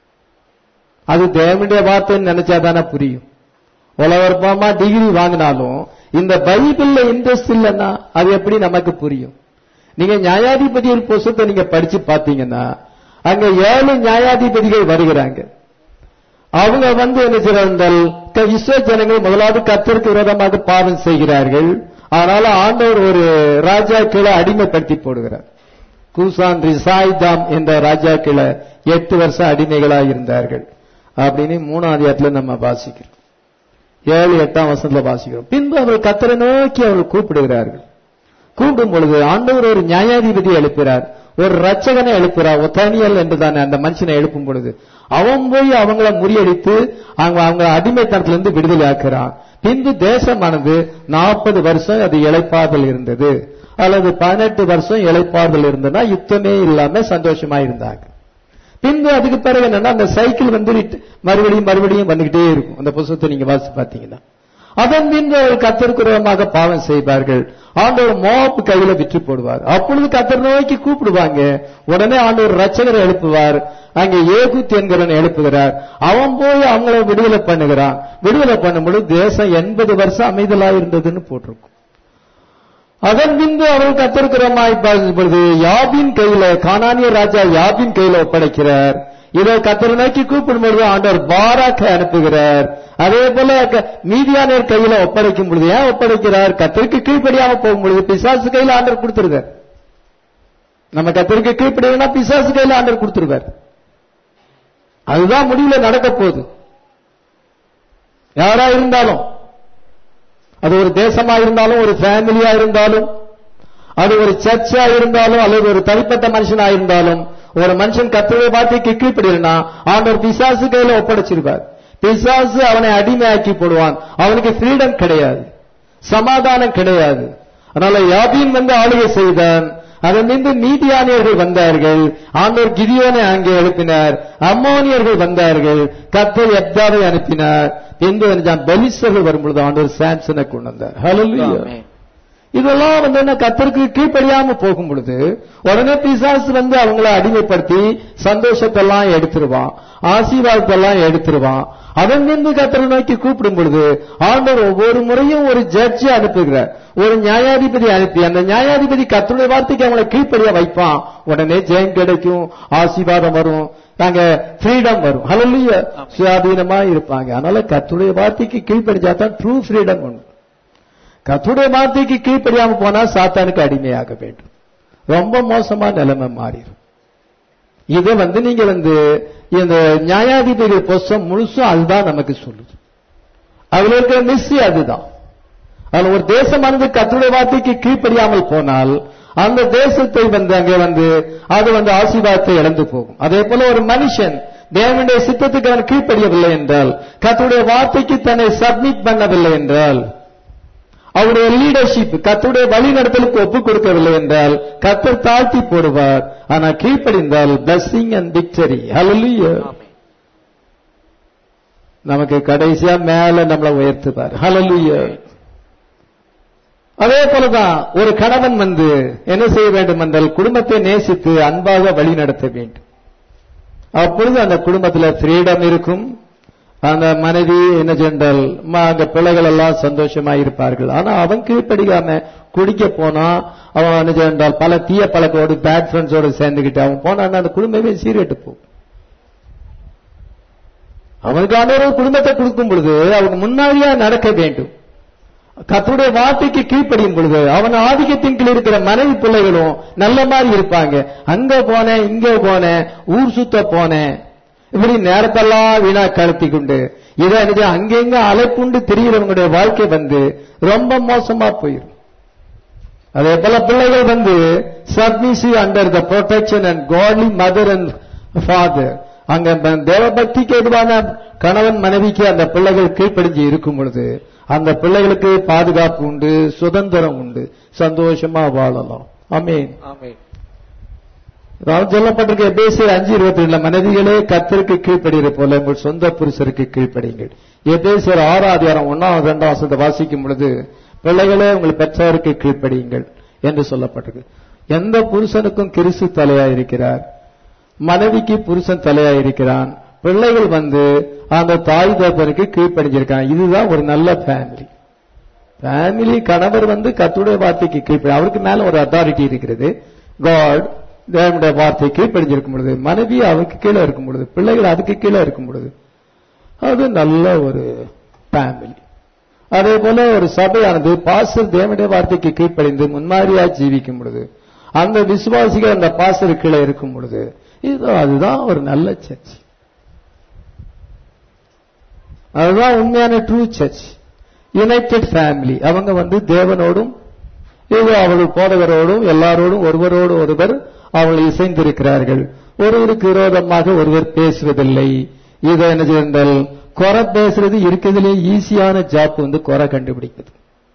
அது தேவனுடைய வார்த்தைன்னு நினைச்சா தானே புரியும் உலகமா டிகிரி வாங்கினாலும் இந்த பைபிள்ல இன்ட்ரெஸ்ட் இல்லைன்னா அது எப்படி நமக்கு புரியும் நீங்க நியாயாதிபதியின் புஸ்தத்தை நீங்க படிச்சு பாத்தீங்கன்னா அங்க ஏழு நியாயாதிபதிகள் வருகிறாங்க அவங்க வந்து என்ன செய்றார்கள் இஸ்ரோ ஜனங்கள் முதலாவது கத்தருக்கு விரோதமாக பாவம் செய்கிறார்கள் அதனால ஆண்டவர் ஒரு ராஜா கீழே அடிமைப்படுத்தி போடுகிறார் கூசான் ரிசாய்தாம் என்ற ராஜா கீழே எட்டு வருஷம் அடிமைகளாக இருந்தார்கள் அப்படின்னு மூணாவது இடத்துல நம்ம வாசிக்கிறோம் ஏழு எட்டாம் வசனத்துல வாசிக்கிறோம் பின்பு அவர்கள் கத்தரை நோக்கி அவர்கள் கூப்பிடுகிறார்கள் கூப்பிடும் பொழுது ஆண்டவர் ஒரு நியாயாதிபதி எழுப்புகிறார் ஒரு ரட்சகனை எழுப்புறார் ஒத்தானியல் என்றுதானே அந்த மனுஷனை எழுப்பும் பொழுது அவன் போய் அவங்கள முறியடித்து அவங்க அவங்க அடிமைத்தனத்திலிருந்து விடுதலை ஆக்குறான் பின்பு தேசமானது நாற்பது வருஷம் அது இழைப்பாதல் இருந்தது அல்லது பதினெட்டு வருஷம் இழைப்பாதல் இருந்ததுன்னா யுத்தமே இல்லாம சந்தோஷமா இருந்தாங்க பின்பு அதுக்கு பிறகு என்னன்னா அந்த சைக்கிள் வந்து ரிட்- மறுபடியும் மறுபடியும் வந்துகிட்டே இருக்கும் அந்த புத்தகத்தை நீங்க வாசி பார்த்தீங்கன்னா அதன் பின்பு அவர் கத்தருக்குறமாக பாவம் செய்வார்கள் ஆண்டவர் மோப்பு கையில விற்று போடுவார் அப்பொழுது கத்தர் நோக்கி கூப்பிடுவாங்க உடனே ஆண்டவர் ரட்சகரை எழுப்புவார் அங்கே ஏகுத் என்கிறவன் எழுப்புகிறார் அவன் போய் அவங்கள விடுதலை பண்ணுகிறான் விடுதலை பண்ணும்பொழுது தேசம் எண்பது வருஷம் அமைதலா இருந்ததுன்னு போட்டிருக்கும் அதன் பின்பு அவர்கள் கத்திருக்கிறமாய் பொழுது யாபின் கையில கானானிய ராஜா யாபின் கையில ஒப்படைக்கிறார் இதை கத்தரை நோக்கி கூப்பிடும் பொழுது ஆண்டவர் பாராக்க அனுப்புகிறார் அதே போல க- மீதியானியர் கையில ஒப்படைக்கும் பொழுது ஏன் ஒப்படைக்கிறார் கத்தருக்கு கீழ்ப்படியாம போகும் பொழுது பிசாசு கையில ஆண்டவர் கொடுத்துருவார் நம்ம கத்தருக்கு கீழ்ப்படியா பிசாசு கையில ஆண்டவர் கொடுத்துருவார் அதுதான் முடிவுல நடக்க போகுது யாரா இருந்தாலும் அது ஒரு தேசமா இருந்தாலும் ஒரு ஃபேமிலியா இருந்தாலும் அது ஒரு சர்ச்சா இருந்தாலும் அல்லது ஒரு தனிப்பட்ட மனுஷனா இருந்தாலும் ஒரு மனுஷன் கத்தரை வார்த்தைக்கு கீழ்ப்படினா ஆண்டவர் பிசாசு கையில ஒப்படைச்சிருப்பார் பிசாசு அவனை அடிமையாக்கி போடுவான் அவனுக்கு ஃப்ரீடம் கிடையாது சமாதானம் கிடையாது அதனால யாபீன் வந்து ஆளுகை செய்தான் அதன் மீது மீதியானியர்கள் வந்தார்கள் ஆண்டவர் கிதியோனை அங்கே எழுப்பினார் அம்மோனியர்கள் வந்தார்கள் கத்தர் எப்தாவை அனுப்பினார் என்று பெலிஸ்தர்கள் வரும்பொழுது ஆண்டவர் சாம்சனை கொண்டு வந்தார் ஹalleluya ஆமென். இதெல்லாம் வந்து என்ன கத்தருக்கு கீழ்ப்படியாம போகும் பொழுது உடனே பிசாசு வந்து அவங்கள அடிமைப்படுத்தி சந்தோஷத்தெல்லாம் எடுத்துருவான் ஆசீர்வாதத்தெல்லாம் எடுத்துருவான் அதன் மீது கத்தரை நோக்கி கூப்பிடும் பொழுது ஆண்டவர் ஒவ்வொரு முறையும் ஒரு ஜட்ஜி அனுப்புகிறார் ஒரு நியாயாதிபதி அனுப்பி அந்த நியாயாதிபதி கத்தருடைய வார்த்தைக்கு அவங்களை கீழ்ப்படியா வைப்பான் உடனே ஜெயம் கிடைக்கும் ஆசீர்வாதம் வரும் நாங்க ஃப்ரீடம் வரும் ஹalleluya சுயாதீனமா இருப்பாங்க அதனால கத்தருடைய வார்த்தைக்கு கீழ்ப்படிச்சா தான் ட்ரூ ஃப்ரீடம் உண்டு கத்துடைய வார்த்தைக்கு கீழ்ப்படியாம போனா சாத்தானுக்கு அடிமையாக வேண்டும் ரொம்ப மோசமா நிலைமை மாறிடும் இதை வந்து நீங்க வந்து இந்த நியாயாதிபதி புஸ்தம் முழுசும் அதுதான் நமக்கு சொல்லுது அதுல இருக்கிற மிஸ்ஸி அதுதான் அதுல ஒரு தேசமானது கத்துடைய வார்த்தைக்கு கீழ்ப்படியாமல் போனால் அந்த தேசத்தை வந்து அங்கே வந்து அது வந்து ஆசீர்வாதத்தை இழந்து போகும் அதே போல ஒரு மனுஷன் தேவனுடைய சித்தத்துக்கு அவன் கீழ்ப்படியவில்லை என்றால் கர்த்தருடைய வார்த்தைக்கு தன்னை சப்மிட் பண்ணவில்லை என்றால் அவருடைய லீடர்ஷிப் கர்த்தருடைய வழிநடத்தலுக்கு ஒப்புக் கொடுக்கவில்லை என்றால் கர்த்தர் தாழ்த்தி போடுவார் ஆனா கீழ்ப்படிந்தால் blessing அண்ட் victory hallelujah நமக்கு கடைசியா மேல நம்மளை உயர்த்துவார் hallelujah அதே போலதான் ஒரு கணவன் வந்து என்ன செய்ய வேண்டும் என்றால் குடும்பத்தை நேசித்து அன்பாக வழி நடத்த வேண்டும் அப்பொழுது அந்த குடும்பத்துல ஃப்ரீடம் இருக்கும் அந்த மனைவி என்ன சென்றால் ம- அங்க பிள்ளைகள் எல்லாம் சந்தோஷமா இருப்பார்கள் ஆனா அவன் கீழ்ப்படிக்காம குடிக்க போனா அவன் என்ன சென்றால் பல தீய பழக்கோடு பேட் ஃப்ரெண்ட்ஸோடு சேர்ந்துக்கிட்டு அவன் போனான்னா அந்த குடும்பமே சீரட்டு போகும் அவனுக்கு ஆண்டவர் குடும்பத்தை கொடுக்கும் பொழுது அவங்க முன்னாடியா நடக்க வேண்டும் கர்த்தருடைய வார்த்தைக்கு கீழ்ப்படியும் பொழுது அவன் ஆதிக்கத்தின் கீழ் இருக்கிற மனைவி பிள்ளைகளும் நல்ல மாதிரி இருப்பாங்க அங்க போனேன் இங்க போனேன் ஊர் சுத்த போனேன் இப்படி நேரத்தெல்லாம் வீணா கழுத்தி கொண்டு இதை எனக்கு அங்கெங்க அலைப்புண்டு திரிகிறவங்களுடைய வாழ்க்கை வந்து ரொம்ப மோசமா போயிடும் அதே போல பிள்ளைகள் வந்து submissive under the protection and godly mother and father அங்க ப- தேவபக்திக்கு எதுவான கணவன் மனைவிக்கு அந்த பிள்ளைகள் கீழ்ப்படிஞ்சு இருக்கும் பொழுது அந்த பிள்ளைகளுக்கு பாதுகாப்பு உண்டு சுதந்திரம் உண்டு சந்தோஷமா வாழலாம் ஆமென் ஆமென் அதாவது சொல்லப்பட்டிருக்க எபேசியர் அஞ்சு இருபத்தி ரெண்டுல மனைவிகளே கர்த்தருக்கு கீழ்ப்படுகிற போல உங்கள் சொந்த புருஷருக்கு கீழ்ப்படியுங்கள் எபேசியர் ஆறாம் அதிகாரம் ஒன்னாம் இரண்டாம் வசனத்தை வாசிக்கும் பொழுது பிள்ளைகளே உங்கள் பெற்றோருக்கு கீழ்ப்படியுங்கள் என்று சொல்லப்பட்டிருக்கு எந்த புருஷனுக்கும் கிறிஸ்து தலையா இருக்கிறார் மனைவிக்கு புருஷன் தலையா இருக்கிறான் பிள்ளைகள் வந்து அந்த தாய் தகப்பனுக்கு கீழ்ப்படிஞ்சிருக்காங்க இதுதான் ஒரு நல்ல ஃபேமிலி ஃபேமிலி கணவர் வந்து கத்துடைய வார்த்தைக்கு கீழ்ப்படி அவருக்கு மேல ஒரு அத்தாரிட்டி இருக்கிறது காட் தேவனுடைய வார்த்தை கீழ்ப்படிஞ்சிருக்கும் பொழுது மனைவி அவருக்கு கீழே இருக்கும் பொழுது பிள்ளைகள் அதுக்கு கீழே இருக்கும் பொழுது அது நல்ல ஒரு ஃபேமிலி அதே போல ஒரு சபையானது பாஸ்டர் தேவனுடைய வார்த்தைக்கு கீழ்ப்படிந்து முன்மாதிரியா ஜீவிக்கும் பொழுது அந்த விசுவாசிகள் அந்த பாஸ்டர் கீழே இருக்கும் பொழுது இது அதுதான் ஒரு நல்ல சர்ச் அதுதான் உண்மையான ட்ரூ சர்ச் யுனைடெட் ஃபேமிலி அவங்க வந்து தேவனோடும் இது அவர்கள் போதகரோடும் எல்லாரோடும் ஒருவரோடு ஒருவர் அவர்கள் இசைந்திருக்கிறார்கள் ஒருவருக்கு விரோதமாக ஒருவர் பேசுவதில்லை இதை என்ன செய்தால் குறை பேசுறது இருக்கிறதுலே ஈஸியான ஜாப் வந்து குறை கண்டுபிடிக்குது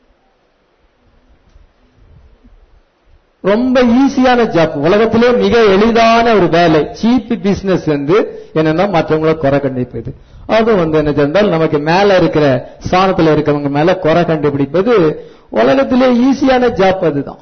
ரொம்ப ஈஸியான ஜாப் உலகத்திலே மிக எளிதான ஒரு வேலை சீப் பிசினஸ் வந்து என்னன்னா மற்றவங்கள குறை கண்டுபிடிப்பது அது வந்து என்ன சென்றால் நமக்கு மேல இருக்கிற ஸ்தானத்துல இருக்கவங்க மேல குறை கண்டுபிடிப்பது உலகத்திலே ஈஸியான ஜாப் அதுதான்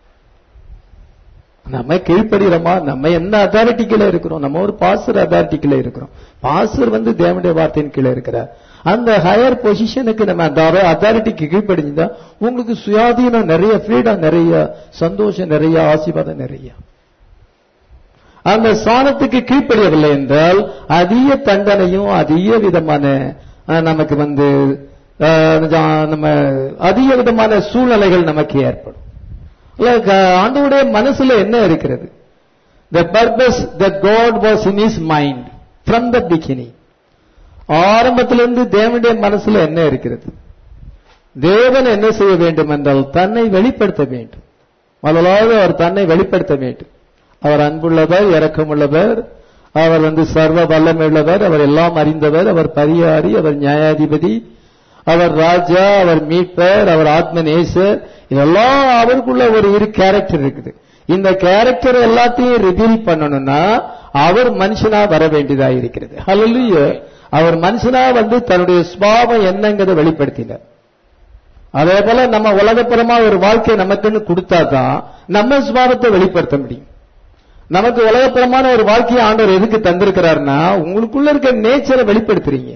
நம்ம கீழ்ப்படுகிறோமா நம்ம என்ன அத்தாரிட்டி கீழே இருக்கிறோம் நம்ம ஒரு பாசர் அத்தாரிட்டி கீழே இருக்கிறோம் பாசர் வந்து தேவனுடைய வார்த்தையின் கீழே இருக்கிறார் அந்த ஹையர் பொசிஷனுக்கு நம்ம அந்த அத்தாரிட்டிக்கு கீழ்ப்படிஞ்சா உங்களுக்கு சுயாதீனம் நிறைய ஃப்ரீடம் நிறைய சந்தோஷம் நிறைய ஆசீர்வாதம் நிறைய அந்த சாணத்துக்கு கீழ்ப்படியவில்லை என்றால் அதிக தண்டனையும் அதிக விதமான அஹ், நமக்கு வந்து அஹ், ஜா- நம்ம அதிக விதமான சூழ்நிலைகள் நமக்கு ஏற்படும் இல்ல, க- ஆண்டவருடைய மனசுல என்ன இருக்கிறது the purpose that God was in his mind from the beginning ஆரம்பத்திலிருந்து தேவனுடைய மனசுல என்ன இருக்கிறது தேவன் என்ன செய்ய வேண்டும் என்றால் தன்னை வெளிப்படுத்த வேண்டும் முதலாவது அவர் தன்னை வெளிப்படுத்த வேண்டும் அவர் அன்புள்ளவர் இரக்கமுள்ளவர் அவர் வந்து சர்வ வல்லமையுள்ளவர் அவர் எல்லாம் அறிந்தவர் அவர் பரிகாரி அவர் நியாயாதிபதி அவர் ராஜா அவர் மீட்பர் அவர் ஆத்ம நேசர் இதெல்லாம் அவருக்குள்ள ஒரு இரு கேரக்டர் இருக்குது இந்த கேரக்டர் எல்லாத்தையும் ரிவீல் பண்ணணும்னா அவர் மனுஷனா வர வேண்டியதா இருக்கிறது ஹalleluya அவர் மனுஷனா வந்து தன்னுடைய சுபாவம் என்னங்கிறத வெளிப்படுத்தினார் அதே போல நம்ம உலகப்புறமா ஒரு வாழ்க்கை நமக்குன்னு கொடுத்தாதான் நம்ம சுபாவத்தை வெளிப்படுத்த முடியும் நமக்கு உலகப்புறமான ஒரு வாழ்க்கையை ஆண்டவர் எதுக்கு தந்திருக்கிறாருன்னா உங்களுக்குள்ள இருக்க நேச்சரை வெளிப்படுத்துறீங்க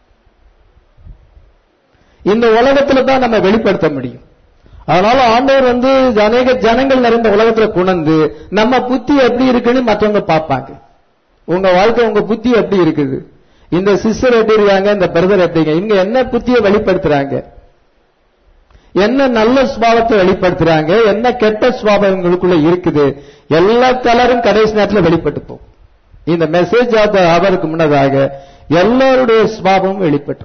இந்த உலகத்துல தான் நம்ம வெளிப்படுத்த முடியும் அதனால ஆண்டவர் வந்து அநேக ஜனங்கள் நிறைந்த உலகத்துல குணந்து நம்ம புத்தி எப்படி இருக்குன்னு மற்றவங்க பார்ப்பாங்க உங்க வாழ்க்கை உங்க புத்தி எப்படி இருக்குது இந்த சிஸ்டர் எப்படி இருக்காங்க இந்த பிரதர் எப்படிங்க இவங்க என்ன புத்தியை வெளிப்படுத்துறாங்க என்ன நல்ல சுபாவத்தை வெளிப்படுத்துறாங்க என்ன கெட்ட சுபாவம் இவங்களுக்குள்ள இருக்குது எல்லா கலரும் கடைசி நேரத்தில் வெளிப்பட்டு போகும் இந்த மெசேஜ் அவருக்கு முன்னதாக எல்லாருடைய சுபாவமும் வெளிப்பட்டு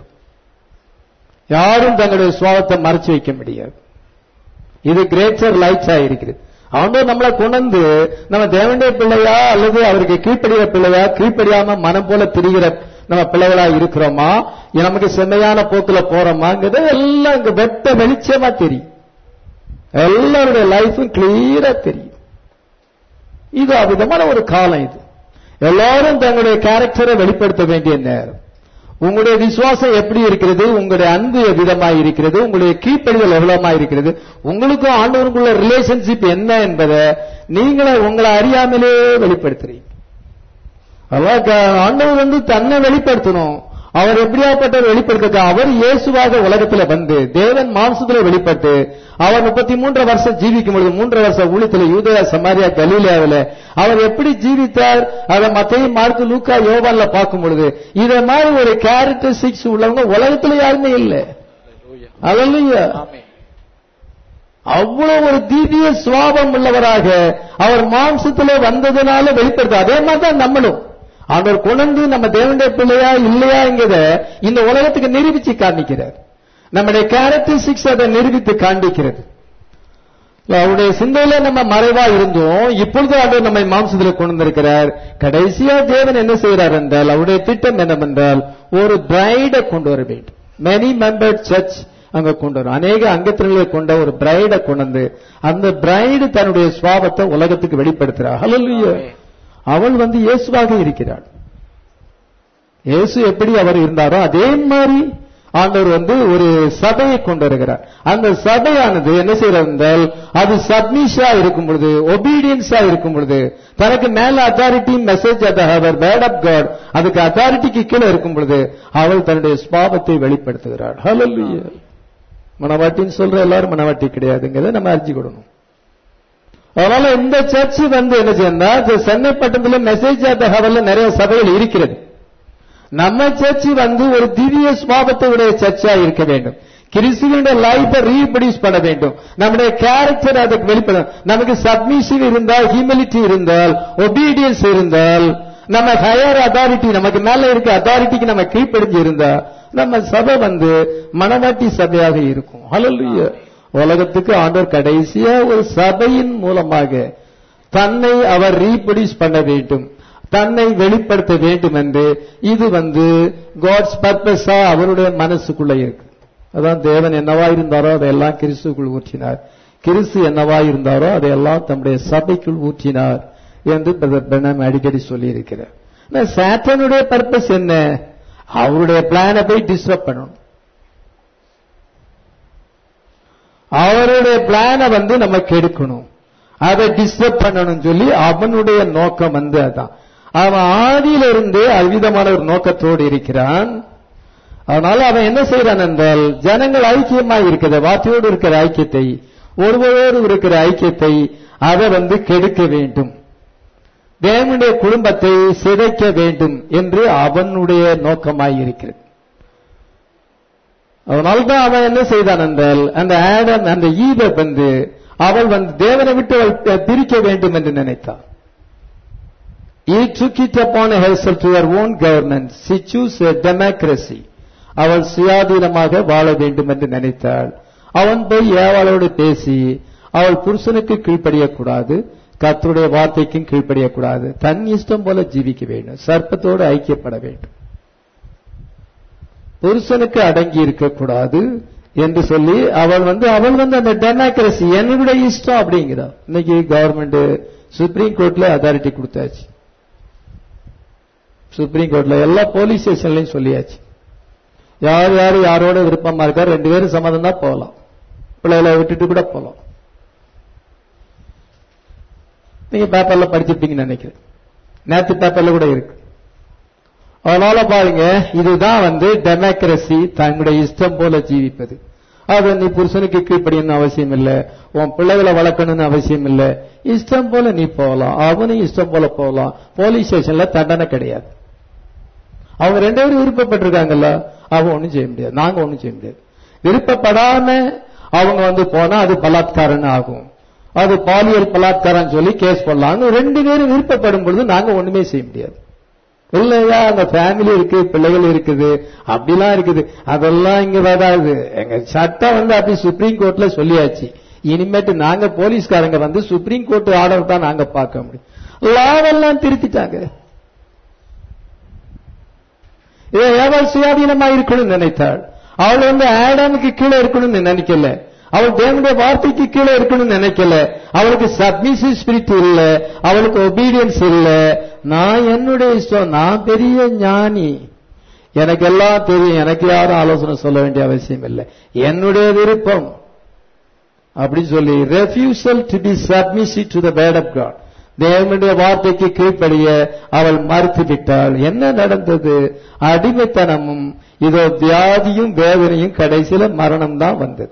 யாரும் தங்களுடைய சுபாவத்தை மறைச்சு வைக்க முடியாது இது கிரேட்டர் லைட்ஸா இருக்கிறது ஆண்டவர் நம்மளை கொண்டு நம்ம தேவனுடைய பிள்ளையா அல்லது அவருக்கு கீழ்ப்படிகிற பிள்ளையா கீழ்ப்படியாம மனம் போல திரிகிற நம்ம பிள்ளைகளா இருக்கிறோமா நமக்கு செம்மையான போக்குல போறோமாங்கிறது எல்லாம் இங்க வெட்ட வெளிச்சமா தெரியும் எல்லாருடைய லைஃபும் கிளியரா தெரியும் இது அவ்விதமான ஒரு காலம் இது எல்லாரும் தங்களுடைய கேரக்டரை வெளிப்படுத்த வேண்டிய நேரம் உங்களுடைய விசுவாசம் எப்படி இருக்கிறது உங்களுடைய அன்பு விதமாய் இருக்கிறது உங்களுடைய கீழ்ப்படிதல் எவ்வளவுமாய் இருக்கிறது உங்களுக்கும் ஆண்டவருக்குள்ள ரிலேஷன்ஷிப் என்ன என்பதை நீங்களே உங்களை அறியாமலே வெளிப்படுத்துறீங்க அதான் க- ஆண்டவர் வந்து தன்னை வெளிப்படுத்தணும் அவர் எப்படியாப்பட்டவர் வெளிப்படுத்த அவர் இயேசுவாக உலகத்துல வந்து தேவன் மாம்சத்துல வெளிப்பட்டு அவர் முப்பத்தி மூன்று வருஷம் ஜீவிக்கும் பொழுது மூன்று வருஷம் ஊழியத்துல யூதயா சமாரியா கலீலியாவில் அவர் எப்படி ஜீவித்தார் அதை மத்தையும் மார்க்கு லூக்கா யோவான்ல பார்க்கும் பொழுது இத மாதிரி ஒரு கேரக்டரிஸ்டிக்ஸ் உள்ளவங்க உலகத்துல யாருமே இல்லை அல்லையா அவ்வளவு ஒரு தீவிய சுவாபம் உள்ளவராக அவர் மாம்சத்திலே வந்ததுனால வெளிப்படுத்த அதே மாதிரி தான் நம்மளும் அவர் கொண்டு நம்ம தேவனுடைய பிள்ளையா இல்லையாங்கிறத இந்த உலகத்துக்கு நிரூபிச்சு காண்பிக்கிறார் நம்முடைய கேரக்டரிஸ்டிக்ஸ் அதை நிரூபித்து காண்பிக்கிறது அவருடைய சிந்தையில நம்ம மறைவா இருந்தோம் இப்பொழுது அவர் நம்மை மாம்சத்துல கொண்டு வந்திருக்கிறார் கடைசியா தேவன் என்ன செய்கிறார் என்றால் அவருடைய திட்டம் என்னவென்றால் ஒரு பிரைடை கொண்டு வர வேண்டும் மெனி மெம்பர் சர்ச் அங்க கொண்டு வரும் அநேக அங்கத்தினர்களை கொண்ட ஒரு பிரைடை கொண்டு வந்து அந்த பிரைடு தன்னுடைய சுவாபத்தை உலகத்துக்கு வெளிப்படுத்துறார் ஹalleluya அவள் வந்து இயேசுவாக இருக்கிறாள் இயேசு எப்படி அவர் இருந்தாரோ அதே மாதிரி ஆண்டவர் வந்து ஒரு சபையை கொண்டு வருகிறார் அந்த சபையானது என்ன செய்யறது என்றால் அது சப்மிஷா இருக்கும் பொழுது ஒபீடியன்ஸா இருக்கும் பொழுது தனக்கு மேல அத்தாரிட்டி மெசேஜ் அவர் பேட் ஆஃப் காட் அதுக்கு அத்தாரிட்டிக்கு கீழே இருக்கும் பொழுது அவள் தன்னுடைய ஸ்வாபத்தை வெளிப்படுத்துகிறாள் ஹalleluya மனவாட்டின்னு சொல்ற எல்லாரும் மனவாட்டி கிடையாதுங்கிறத நம்ம அறிஞ்சுக்கிடணும் அதனால இந்த சர்ச் வந்து என்ன செய்யணும்னா இது சென்னை பட்டணத்துல மெசேஜ் ஆஃப் ஹவர்ல நிறைய சபைகள் இருக்கிறது நம்ம சர்ச் வந்து ஒரு திவ்ய சுவாபத்தை உடைய சர்ச்சா இருக்க வேண்டும் கிறிஸ்துவனுடைய லைஃபை ரீப்ரொடியூஸ் பண்ண வேண்டும் நம்முடைய கேரக்டர் அதுக்கு வெளிப்படும் நமக்கு சப்மிஷன் இருந்தால் ஹியூமிலிட்டி இருந்தால் ஒபீடியன்ஸ் இருந்தால் நம்ம ஹையர் அத்தாரிட்டி நமக்கு மேல இருக்க அத்தாரிட்டிக்கு நம்ம கீழ்ப்படிஞ்சு இருந்தா நம்ம சபை வந்து மனவாட்டி சபையாக இருக்கும் ஹalleluya உலகத்துக்கு ஆண்டவர் கடைசியா ஒரு சபையின் மூலமாக தன்னை அவர் ரீப்ரொடியூஸ் பண்ண வேண்டும் தன்னை வெளிப்படுத்த வேண்டும் என்று இது வந்து காட்ஸ் பர்பஸா அவருடைய மனசுக்குள்ள இருக்கு அதான் தேவன் என்னவா இருந்தாரோ அதையெல்லாம் கிறிஸ்துக்குள் ஊற்றினார் கிறிஸ்து என்னவா இருந்தாரோ அதையெல்லாம் தம்முடைய சபைக்குள் ஊற்றினார் என்று பிரதர் பெனம் அடிக்கடி சொல்லி இருக்கிறார் சாத்தனுடைய பர்பஸ் என்ன அவருடைய பிளானை போய் டிஸ்டர்ப் பண்ணணும் அவருடைய பிளானை வந்து நம்ம கெடுக்கணும் அதை டிஸ்டர்ப் பண்ணணும் சொல்லி அவனுடைய நோக்கம் வந்து அதான் அவன் ஆதியிலிருந்து அவ்விதமான ஒரு நோக்கத்தோடு இருக்கிறான் அதனால அவன் என்ன செய்யறான் என்றால் ஜனங்கள் ஐக்கியமா இருக்கிற வார்த்தையோடு இருக்கிற ஐக்கியத்தை ஒருவரோடு இருக்கிற ஐக்கியத்தை அதை வந்து கெடுக்க வேண்டும் தேவனுடைய குடும்பத்தை சிதைக்க வேண்டும் என்று அவனுடைய நோக்கமாய் இருக்கிறது அதனால்தான் அவன் என்ன செய்தான் என்றால் அந்த ஆடம் அந்த ஈவை வந்து அவள் வந்து தேவனை விட்டு அவள் பிரிக்க வேண்டும் என்று நினைத்தான் He took it upon herself to her own government. She chose a democracy. அவள் சுயாதீனமாக வாழ வேண்டும் என்று நினைத்தாள் அவன் போய் ஏவாளோடு பேசி அவள் புருஷனுக்கு கீழ்ப்படியக்கூடாது கர்த்தருடைய வார்த்தைக்கும் கீழ்ப்படியக்கூடாது தன் இஷ்டம் போல ஜீவிக்க வேண்டும் சர்ப்பத்தோடு ஐக்கியப்பட வேண்டும் புருஷனுக்கு அடங்கி இருக்கக்கூடாது என்று சொல்லி அவள் வந்து அவள் வந்து அந்த டெமோக்ரஸி என்னுடைய இஷ்டம் அப்படிங்கிறா இன்னைக்கு கவர்மெண்ட் சுப்ரீம் கோர்ட்ல அத்தாரிட்டி கொடுத்தாச்சு சுப்ரீம் கோர்ட்ல எல்லா போலீஸ் ஸ்டேஷன்லயும் சொல்லியாச்சு யார் யார் யாரோட விருப்பமா இருக்கா ரெண்டு பேரும் சம்மதம் தான் போகலாம் பிள்ளைகளை விட்டுட்டு கூட போகலாம் நீங்க பேப்பர்ல படிச்சிருப்பீங்கன்னு நினைக்கிறேன் நேத்து பேப்பர்ல கூட இருக்கு அதனால பாருங்க இதுதான் வந்து டெமோக்ரஸி தன்னுடைய இஷ்டம் போல ஜீவிப்பது அது நீ புருஷனுக்கு கீழ்ப்படியணும் அவசியம் இல்ல உன் பிள்ளைகளை வளர்க்கணும்னு அவசியம் இல்ல இஷ்டம் போல நீ போகலாம் அவனும் இஷ்டம் போல போகலாம் போலீஸ் ஸ்டேஷன்ல தண்டனை கிடையாது அவங்க ரெண்டு பேரும் விருப்பப்பட்டிருக்காங்கல்ல அவன் ஒண்ணும் செய்ய முடியாது நாங்க ஒண்ணும் செய்ய முடியாது விருப்பப்படாம அவங்க வந்து போனா அது பலாத்காரம்னு ஆகும் அது பாலியல் பலாத்காரம் சொல்லி கேஸ் போடலாம் ரெண்டு பேரும் விருப்பப்படும் பொழுது நாங்க ஒண்ணுமே செய்ய முடியாது இல்லையா அந்த ஃபேமிலி இருக்கு பிள்ளைகள் இருக்குது அப்படிலாம் இருக்குது அதெல்லாம் இங்க வராது எங்க சட்டம் வந்து அப்படி சுப்ரீம் கோர்ட்ல சொல்லியாச்சு இனிமேட்டு நாங்க போலீஸ்காரங்க வந்து சுப்ரீம் கோர்ட் ஆர்டர் தான் நாங்க பார்க்க முடியும் லாவெல்லாம் திருத்திட்டாங்க இதை ஏவாள் சுயாதீனமா இருக்கணும்னு நினைத்தாள் அவள் வந்து ஆடாமுக்கு கீழே இருக்கணும்னு நினைக்கல அவள் தேவனுடைய வார்த்தைக்கு கீழே இருக்கணும்னு நினைக்கல அவளுக்கு சப்மிசிவ் ஸ்பிரிட் இல்ல அவளுக்கு ஒபீடியன்ஸ் இல்ல நான் என்னுடைய இஷ்டம் நான் பெரிய ஞானி எனக்கு எல்லாம் தெரியும் எனக்கு யாரும் ஆலோசனை சொல்ல வேண்டிய அவசியம் இல்லை என்னுடைய விருப்பம் அப்படி சொல்லி refusal to be submissive to the பேட் ஆஃப் காட் தேவனுடைய வார்த்தைக்கு கீழ்ப்படிய அவள் மறுத்து விட்டாள் என்ன நடந்தது அடிமைத்தனமும் இதோ வியாதியும் வேதனையும் கடைசியில மரணம் தான் வந்தது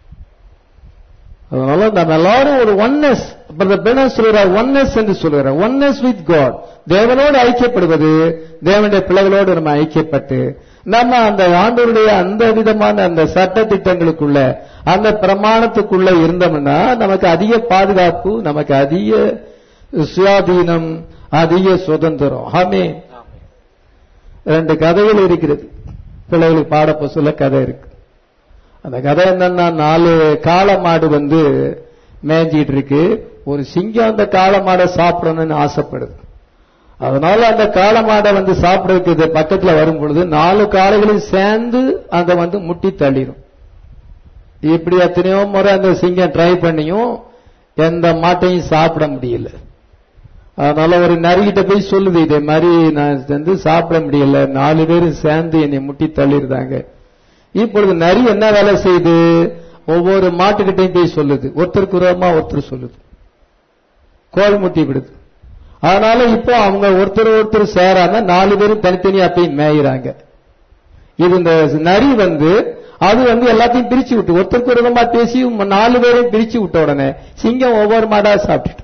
அதனால நம்ம எல்லாரும் ஒரு ஒன்னஸ் சொல்றார் ஒன்னஸ் என்று சொல்கிறார் ஒன்னஸ் வித் காட் தேவனோடு ஐக்கியப்படுவது தேவனுடைய பிள்ளைகளோடு நம்ம ஐக்கியப்பட்டு நம்ம அந்த ஆண்டவருடைய அந்த விதமான அந்த சட்ட திட்டங்களுக்குள்ள அந்த பிரமாணத்துக்குள்ள இருந்தோம்னா நமக்கு அதிக பாதுகாப்பு நமக்கு அதிக சுயாதீனம் அதிக சுதந்திரம் ஆமே ரெண்டு கதைகள் இருக்கிறது பிள்ளைகளுக்கு பாடப்ப சொல்ல கதை இருக்கு அந்த கதை என்னன்னா நாலு காளை மாடு வந்து மேய்ஞ்சிட்டு இருக்கு ஒரு சிங்கம் அந்த காளை மாடை சாப்பிடணும்னு ஆசைப்படுது அதனால அந்த காளை மாடை வந்து சாப்பிடறதுக்கு இது பக்கத்துல வரும் பொழுது நாலு காளைகளும் சேர்ந்து அதை வந்து முட்டி தள்ளிடும் இப்படி எத்தனையோ முறை அந்த சிங்கம் ட்ரை பண்ணியும் எந்த மாட்டையும் சாப்பிட முடியல அதனால ஒரு நரிகிட்ட போய் சொல்லுது இதே மாதிரி நான் வந்து சாப்பிட முடியல நாலு பேரும் சேர்ந்து என்னை முட்டி தள்ளிருந்தாங்க இப்பொழுது நரி என்ன வேலை செய்யுது ஒவ்வொரு மாட்டுக்கிட்டையும் போய் சொல்லுது ஒருத்தருக்கு விரோதமா ஒருத்தர் சொல்லுது கோல் முட்டி விடுது அதனால இப்போ அவங்க ஒருத்தர் ஒருத்தர் சேராம நாலு பேரும் தனித்தனியா போய் மேயிறாங்க இது இந்த நரி வந்து அது வந்து எல்லாத்தையும் பிரிச்சு விட்டு ஒருத்தருக்கு விரோதமா பேசி நாலு பேரையும் பிரிச்சு விட்ட உடனே சிங்கம் ஒவ்வொரு மாடா சாப்பிட்டுட்டு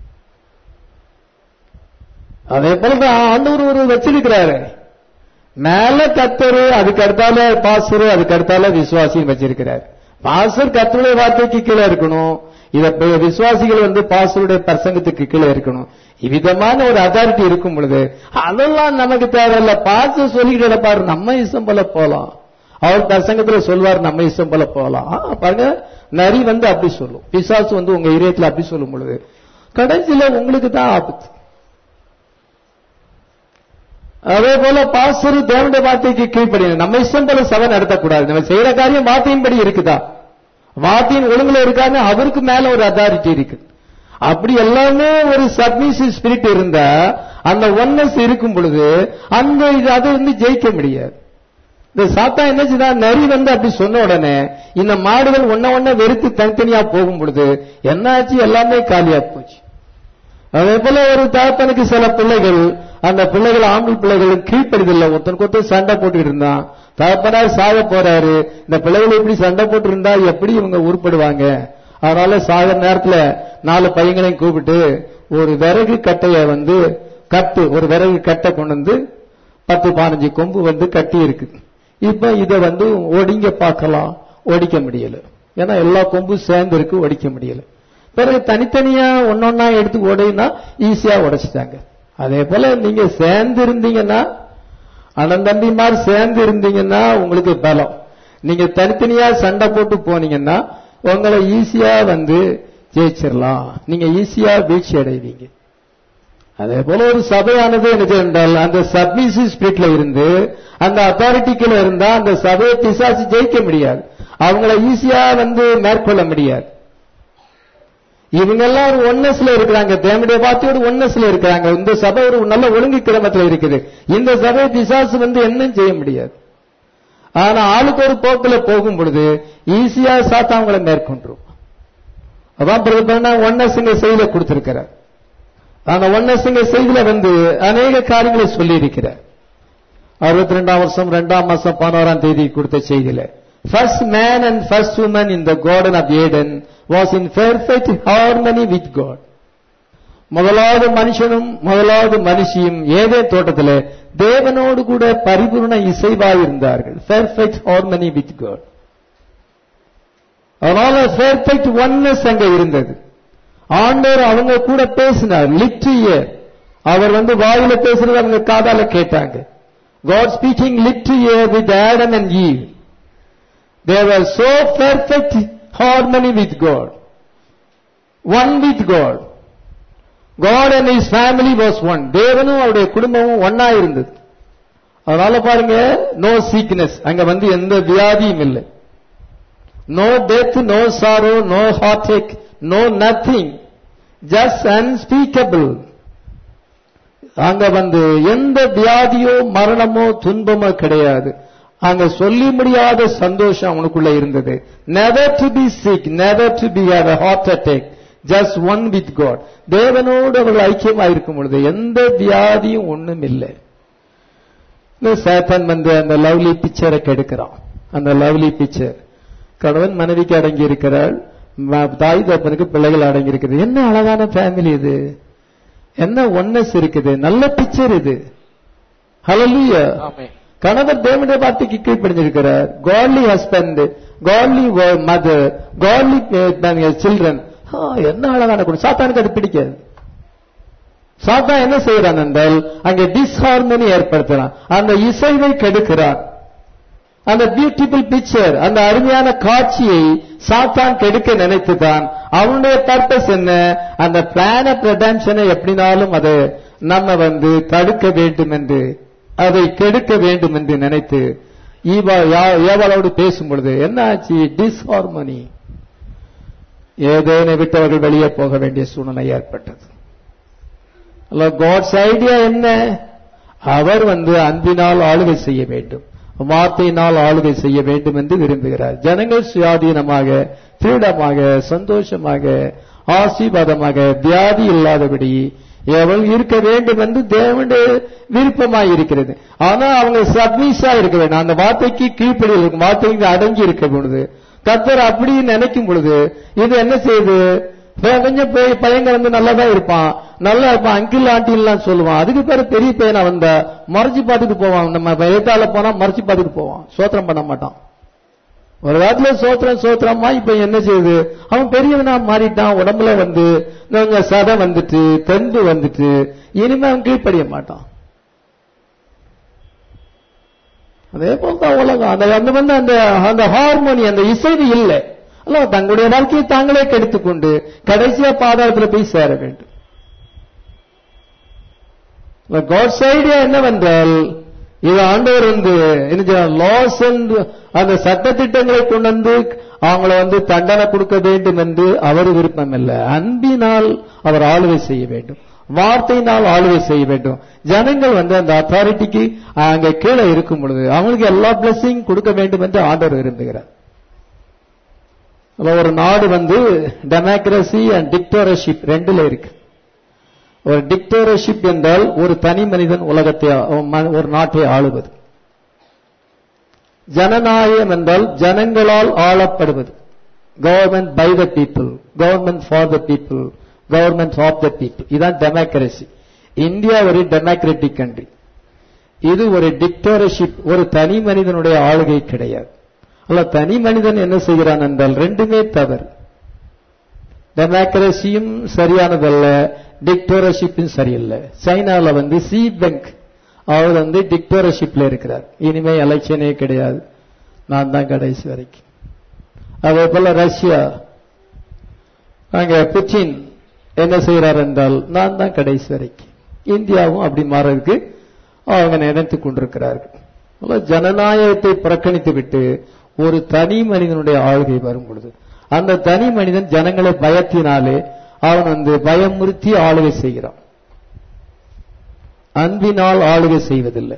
அதே போல ஆண்டவர் ஒரு வச்சிருக்கிறாரு மேல கத்தரு அதுக்கு அடுத்தால பாசரு அதுக்கு அடுத்தால விசுவாசியும் வச்சிருக்கிறார் பாசர் கத்தருடைய வார்த்தைக்கு கீழே இருக்கணும் இத விசுவாசிகள் வந்து பாசருடைய பிரசங்கத்துக்கு கீழே இருக்கணும் இவ்விதமான ஒரு அத்தாரிட்டி இருக்கும் பொழுது அதெல்லாம் நமக்கு தேவையில்ல பாச சொல்லிட்டு கிடப்பாரு நம்ம இஷ்டம் போல போலாம் அவர் பிரசங்கத்துல சொல்வார் நம்ம இஷ்டம் போல போலாம் பாருங்க நரி வந்து அப்படி சொல்லும் பிசாசு வந்து உங்க இதயத்துல அப்படி சொல்லும் பொழுது கடைசியில உங்களுக்கு தான் ஆபத்து அதே போல பாஸ்டர் தேவனுடைய வார்த்தைக்கு கீழ்ப்படியணும் நம்ம இஷ்டம் போல சபை நடத்தக்கூடாது நம்ம செய்யற காரியம் வார்த்தையின்படி இருக்குதா வார்த்தையின் ஒழுங்குல இருக்கான்னு அவருக்கு மேல ஒரு அத்தாரிட்டி இருக்கு அப்படி எல்லாமே ஒரு சப்மிசிவ் ஸ்பிரிட் இருந்தா அந்த ஒன்னஸ் இருக்கும் பொழுது அந்த இது அதை வந்து ஜெயிக்க முடியாது இந்த சாத்தா என்ன செய்தா நரி வந்து அப்படி சொன்ன உடனே இந்த மாடுகள் ஒன்ன ஒன்ன வெறுத்து தனித்தனியா போகும் பொழுது என்னாச்சு எல்லாமே காலியா போச்சு அதே போல ஒரு தகப்பனுக்கு சில பிள்ளைகள் அந்த பிள்ளைகள் ஆம்பள் பிள்ளைகள் கீழ்ப்படிதில்லை ஒருத்தனுக்கு ஒருத்தர் சண்டை போட்டுக்கிட்டு இருந்தான் தகப்பனார் சாக போறாரு இந்த பிள்ளைகள் இப்படி சண்டை போட்டு இருந்தா எப்படி இவங்க உருப்படுவாங்க அதனால சாக நேரத்துல நாலு பையங்களையும் கூப்பிட்டு ஒரு விறகு கட்டைய வந்து கட்டு ஒரு விறகு கட்டை கொண்டு வந்து பத்து பதினஞ்சு கொம்பு வந்து கட்டி இருக்கு இப்ப இத வந்து ஒடிங்க பார்க்கலாம் ஒடிக்க முடியல ஏன்னா எல்லா கொம்பும் சேர்ந்து இருக்கு ஒடிக்க முடியல பிறகு தனித்தனியா ஒன்னொன்னா எடுத்து உடையினா ஈஸியா உடைச்சிட்டாங்க அதே போல நீங்க சேர்ந்து இருந்தீங்கன்னா அண்ணன் தம்பி மாதிரி சேர்ந்து இருந்தீங்கன்னா உங்களுக்கு பலம் நீங்க தனித்தனியா சண்டை போட்டு போனீங்கன்னா உங்களை ஈஸியா வந்து ஜெயிச்சிடலாம் நீங்க ஈஸியா வீழ்ச்சி அடைவீங்க அதே போல ஒரு சபையானது என்ன என்றால் அந்த சப்மிசிவ் ஸ்பிரிட்ல இருந்து அந்த அத்தாரிட்டிக்குள்ள இருந்தா அந்த சபையை பிசாசு ஜெயிக்க முடியாது அவங்கள ஈஸியா வந்து மேற்கொள்ள முடியாது இவங்க எல்லாம் ஒரு ஒன்னஸ்ல இருக்கிறாங்க தேவனுடைய வார்த்தையோடு ஒன்னஸ்ல இருக்கிறாங்க இந்த சபை ஒரு நல்ல ஒழுங்கு கிரமத்துல இருக்குது இந்த சபை பிசாசு வந்து என்ன செய்ய முடியாது ஆனா ஆளுக்கு ஒரு போக்குல போகும் பொழுது ஈஸியா சாத்தா அவங்களை மேற்கொண்டுரும் அதான் பிரதமர் ஒன்னஸுங்க செய்தியில கொடுத்திருக்கிறார் அந்த ஒன்னஸுங்க செய்தியில வந்து அநேக காரியங்களை சொல்லி இருக்கிறார் அறுபத்தி ரெண்டாம் வருஷம் ரெண்டாம் மாசம் பதினோராம் தேதி கொடுத்த செய்தியில first man and first woman in the garden of Eden was in perfect harmony with God முதலாவது மனுஷனும் முதலாவது மனுஷியும் ஏதே தோட்டத்தில் தேவனோடு கூட பரிபூர்ண இசைவாய் இருந்தார்கள் பெர்ஃபெக்ட் ஹார்மனி வித் காட் அதனால பெர்ஃபெக்ட் ஒன்னஸ் அங்க இருந்தது ஆண்டவர் அவங்க கூட பேசினார் லிட்ரியர் அவர் வந்து வாயில பேசுறது அவங்க காதால கேட்டாங்க God speaking literally with Adam and Eve They were so perfect harmony with God. One with God God and his family was one தேவனும் அவருடைய குடும்பமும் ஒன்னா இருந்தது அதனால பாருங்க நோ சீக்னஸ் அங்க வந்து எந்த வியாதியும் இல்லை no death no sorrow no heartache no nothing just unspeakable அங்க வந்து எந்த வியாதியோ மரணமோ துன்பமோ கிடையாது அங்க சொல்லி முடியாத சந்தோஷம் அவனுக்குள்ள இருந்தது never to be sick never to be have heart attack just one with God தேவனோடு அவர்கள் ஐக்கியமா இருக்கும் பொழுது எந்த வியாதியும் ஒண்ணும் இல்லை இந்த சேத்தன் வந்து அந்த லவ்லி பிக்சரை கெடுக்கிறான் அந்த லவ்லி பிக்சர் கணவன் மனைவிக்கு அடங்கி இருக்கிறாள் ம- தாய் தப்பனுக்கு பிள்ளைகள் அடங்கி இருக்குது என்ன அழகான ஃபேமிலி இது என்ன ஒன்னஸ் இருக்குது நல்ல பிக்சர் இது ஹalleluya ஆமென் கணவர் தேவனுடைய வார்த்தைக்கு கீழ்ப்படிஞ்சிருக்கிறார் godly husband godly mother godly children என்ன அழகான குடும்பம் சாத்தானுக்கு அது பிடிக்காது சாத்தான் என்ன செய்யறான் என்றால் அங்கே டிஸ்ஹார்மனி ஏற்படுத்துறான் அந்த இசைவை கெடுக்கிறான் அந்த பியூட்டிஃபுல் பிக்சர் அந்த அருமையான காட்சியை சாத்தான் கெடுக்க நினைத்துதான் அவனுடைய பர்பஸ் என்ன அந்த பிளான் ஆஃப் ரெடம்ஷனை எப்படினாலும் அதை நம்ம வந்து தடுக்க வேண்டும் என்று அதை கெடுக்க வேண்டும் என்று நினைத்து ஈவா யா- ஏவாளோடு பேசும் பொழுது என்ன ஆச்சு டிஸ்ஹார்மனி ஏதேனை விட்டவர்கள் வெளியே போக வேண்டிய சூழ்நிலை ஏற்பட்டது காட்ஸ் ஐடியா என்ன அவர் வந்து அன்பினால் ஆளுகை செய்ய வேண்டும் வார்த்தையினால் ஆளுகை செய்ய வேண்டும் என்று விரும்புகிறார் ஜனங்கள் சுயாதீனமாக ஃப்ரீடமாக சந்தோஷமாக ஆசீர்வாதமாக வியாதி இல்லாதபடி எவள் இருக்க வேண்டும் என்று தேவனுடைய விருப்பமாய் இருக்கிறது ஆனா அவங்க சப்மீஸா இருக்க வேண்டும் அந்த வார்த்தைக்கு கீழ்ப்படி இருக்கும் வார்த்தைக்கு அடங்கி இருக்க பொழுது கத்தர் அப்படி நினைக்கும் பொழுது இது என்ன செய்யுது ப- கொஞ்சம் போய் பையங்க வந்து நல்லா தான் இருப்பான் நல்லா இருப்பான் அங்கிள் ஆண்டிலாம் சொல்லுவான் அதுக்கு பேரு பெரிய பையனா வந்தா மறைச்சு பார்த்துட்டு போவான் நம்ம வயத்தால போனா மறைச்சு பார்த்துட்டு போவான் சோத்திரம் பண்ண மாட்டான் ஒரு காலத்துல சோத்திரம் சோத்திரமா இப்ப என்ன செய்யுது அவன் பெரியவனா மாறிட்டான் உடம்புல வந்து கொஞ்சம் சதை வந்துட்டு தெம்பு வந்துட்டு இனிமே அவன் கீழ்ப்படிய மாட்டான் அதே போலதான் உலகம் அந்த அந்த வந்து அந்த அந்த ஹார்மோனி அந்த இசைவு இல்லை அல்ல தங்களுடைய வாழ்க்கையை தாங்களே கெடுத்துக் கொண்டு கடைசியா பாதாளத்துல போய் சேர வேண்டும் காட்ஸ் ஐடியா என்னவென்றால் இது ஆண்டவர் வந்து என்ன லாஸ் அந்த சட்டத்திட்டங்களை கொண்டு வந்து அவங்கள வந்து தண்டனை கொடுக்க வேண்டும் என்று அவர் விருப்பம் இல்லை அன்பினால் அவர் ஆளுகை செய்ய வேண்டும் வார்த்தையினால் ஆளுகை செய்ய வேண்டும் ஜனங்கள் வந்து அந்த அத்தாரிட்டிக்கு அங்க கீழே இருக்கும் பொழுது அவங்களுக்கு எல்லா பிளஸிங் கொடுக்க வேண்டும் என்று ஆண்டவர் விரும்புகிறார் அப்ப ஒரு நாடு வந்து டெமோக்ரஸி அண்ட் டிக்டோரஷிப் ரெண்டுல இருக்கு ஒரு டிக்டேட்டர்ஷிப் என்றால் ஒரு தனி மனிதன் உலகத்தை ஆ- ம- ஒரு நாட்டை ஆளுவது ஜனநாயகம் என்றால் ஜனங்களால் ஆளப்படுவது government by the people government for the people government of the people இதுதான் டெமோக்ரஸி இந்தியா ஒரு டெமோக்ராட்டிக் கண்ட்ரி இது ஒரு டிக்டேட்டர்ஷிப் ஒரு தனி மனிதனுடைய ஆளுகை கிடையாது அல்ல தனி மனிதன் என்ன செய்கிறான் என்றால் ரெண்டுமே தவறு டெமோக்ரஸியும் சரியானதல்ல டிக்டோரஷிப்பும் சரியில்லை சைனால வந்து சி பெங்க் அவர் வந்து டிக்டோரஷிப்ல இருக்கிறார் இனிமே எலெக்ஷனே கிடையாது நான் தான் கடைசி வரைக்கும் அதே போல ரஷ்யா அங்க புட்டின் என்ன செய்கிறார் என்றால் நான் தான் கடைசி வரைக்கும் இந்தியாவும் அப்படி மாறதுக்கு அவங்க நினைத்துக் கொண்டிருக்கிறார்கள் அதனால ஜனநாயகத்தை புறக்கணித்து விட்டு ஒரு தனி மனிதனுடைய ஆளுகை வரும் பொழுது அந்த தனி மனிதன் ஜனங்களை பயத்தினாலே அவன் வந்து பயமுறுத்தி ஆளுகை செய்கிறான் அன்பினால் ஆளுகை செய்வதில்லை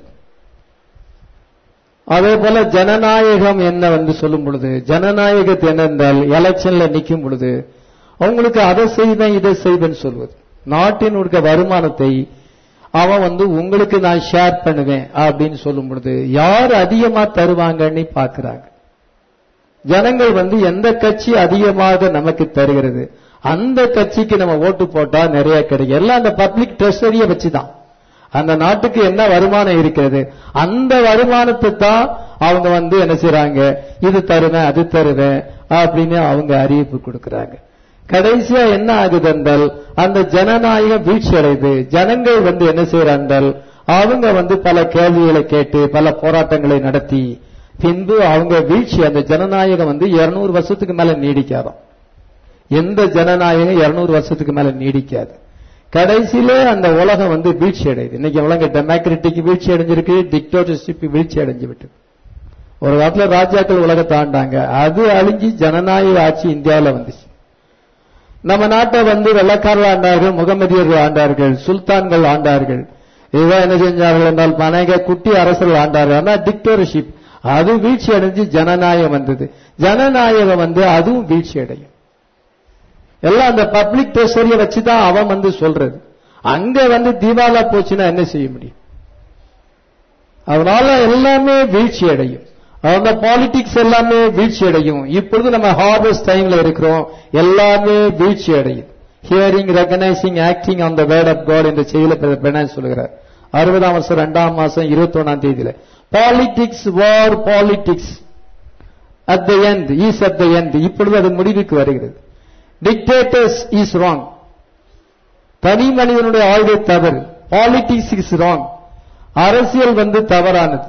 அதே போல ஜனநாயகம் என்ன வந்து சொல்லும் பொழுது ஜனநாயகத்தை என்னென்றால் எலெக்ஷன்ல நிற்கும் பொழுது அவங்களுக்கு அதை செய்வேன் இதை செய்வேன் சொல்வது நாட்டினுடைய வருமானத்தை அவன் வந்து உங்களுக்கு நான் ஷேர் பண்ணுவேன் அப்படின்னு சொல்லும் பொழுது யார் அதிகமா தருவாங்கன்னு பாக்குறாங்க ஜனங்கள் வந்து எந்த கட்சி அதிகமாக நமக்கு தருகிறது அந்த கட்சிக்கு நம்ம ஓட்டு போட்டா நிறைய கிடைக்கும் எல்லாம் அந்த பப்ளிக் ட்ரெஷரிய வச்சுதான் அந்த நாட்டுக்கு என்ன வருமானம் இருக்கிறது அந்த வருமானத்தை தான் அவங்க வந்து என்ன செய்றாங்க இது தருவேன் அது தருவேன் அப்படின்னு அவங்க அறிவிப்பு கொடுக்கறாங்க கடைசியா என்ன ஆகுது என்றால் அந்த ஜனநாயகம் வீழ்ச்சி அடையுது ஜனங்கள் வந்து என்ன செய்யறாங்கள் அவங்க வந்து பல கேள்விகளை கேட்டு பல போராட்டங்களை நடத்தி பின்பு அவங்க வீழ்ச்சி அந்த ஜனநாயகம் வந்து இருநூறு வருஷத்துக்கு மேல நீடிக்காதாம் எந்த ஜனநாயகம் இருநூறு வருஷத்துக்கு மேல நீடிக்காது கடைசியில அந்த உலகம் வந்து வீழ்ச்சி அடையுது இன்னைக்கு உலகம் டெமோக்ராட்டிக் வீழ்ச்சி அடைஞ்சிருக்கு டிக்டோட்டர்ஷிப் வீழ்ச்சி அடைஞ்சு விட்டது ஒரு காலத்துல ராஜாக்கள் உலகத்தை ஆண்டாங்க அது அழிஞ்சு ஜனநாயக ஆட்சி இந்தியாவில் வந்துச்சு நம்ம நாட்டை வந்து வெள்ளக்காரர்கள் ஆண்டார்கள் முகமதியர்கள் ஆண்டார்கள் சுல்தான்கள் ஆண்டார்கள் இதுதான் என்ன செஞ்சார்கள் என்றால் அநேக குட்டி அரசர்கள் ஆண்டார்கள் ஆனா டிக்டோர்ஷிப் அது வீழ்ச்சி அடைஞ்சு ஜனநாயகம் வந்தது ஜனநாயகம் வந்து அதுவும் வீழ்ச்சி அடையும் எல்லாம் அந்த பப்ளிக் ட்ரெஷரிய வச்சுதான் அவன் வந்து சொல்றது அங்க வந்து தீபாவளா போச்சுன்னா என்ன செய்ய முடியும் அதனால எல்லாமே வீழ்ச்சி அடையும் அந்த பாலிடிக்ஸ் எல்லாமே வீழ்ச்சி அடையும் இப்பொழுது நம்ம ஹார்வெஸ்ட் டைம்ல இருக்கிறோம் எல்லாமே வீழ்ச்சி அடையும் hearing recognising acting on the word of God என்ற செய்தியில பெண்ணான் சொல்லுகிறார் அறுபதாம் வருஷம் ரெண்டாம் மாசம் இருபத்தி ஒன்னாம் தேதியில politics war politics at the end is at the end இப்பொழுது அது முடிவுக்கு வருகிறது டிக்டேட்டர்ஸ் இஸ் ராங் தனி மனிதனுடைய ஆய்வை தவறு பாலிடிக்ஸ் இஸ் ராங் அரசியல் வந்து தவறானது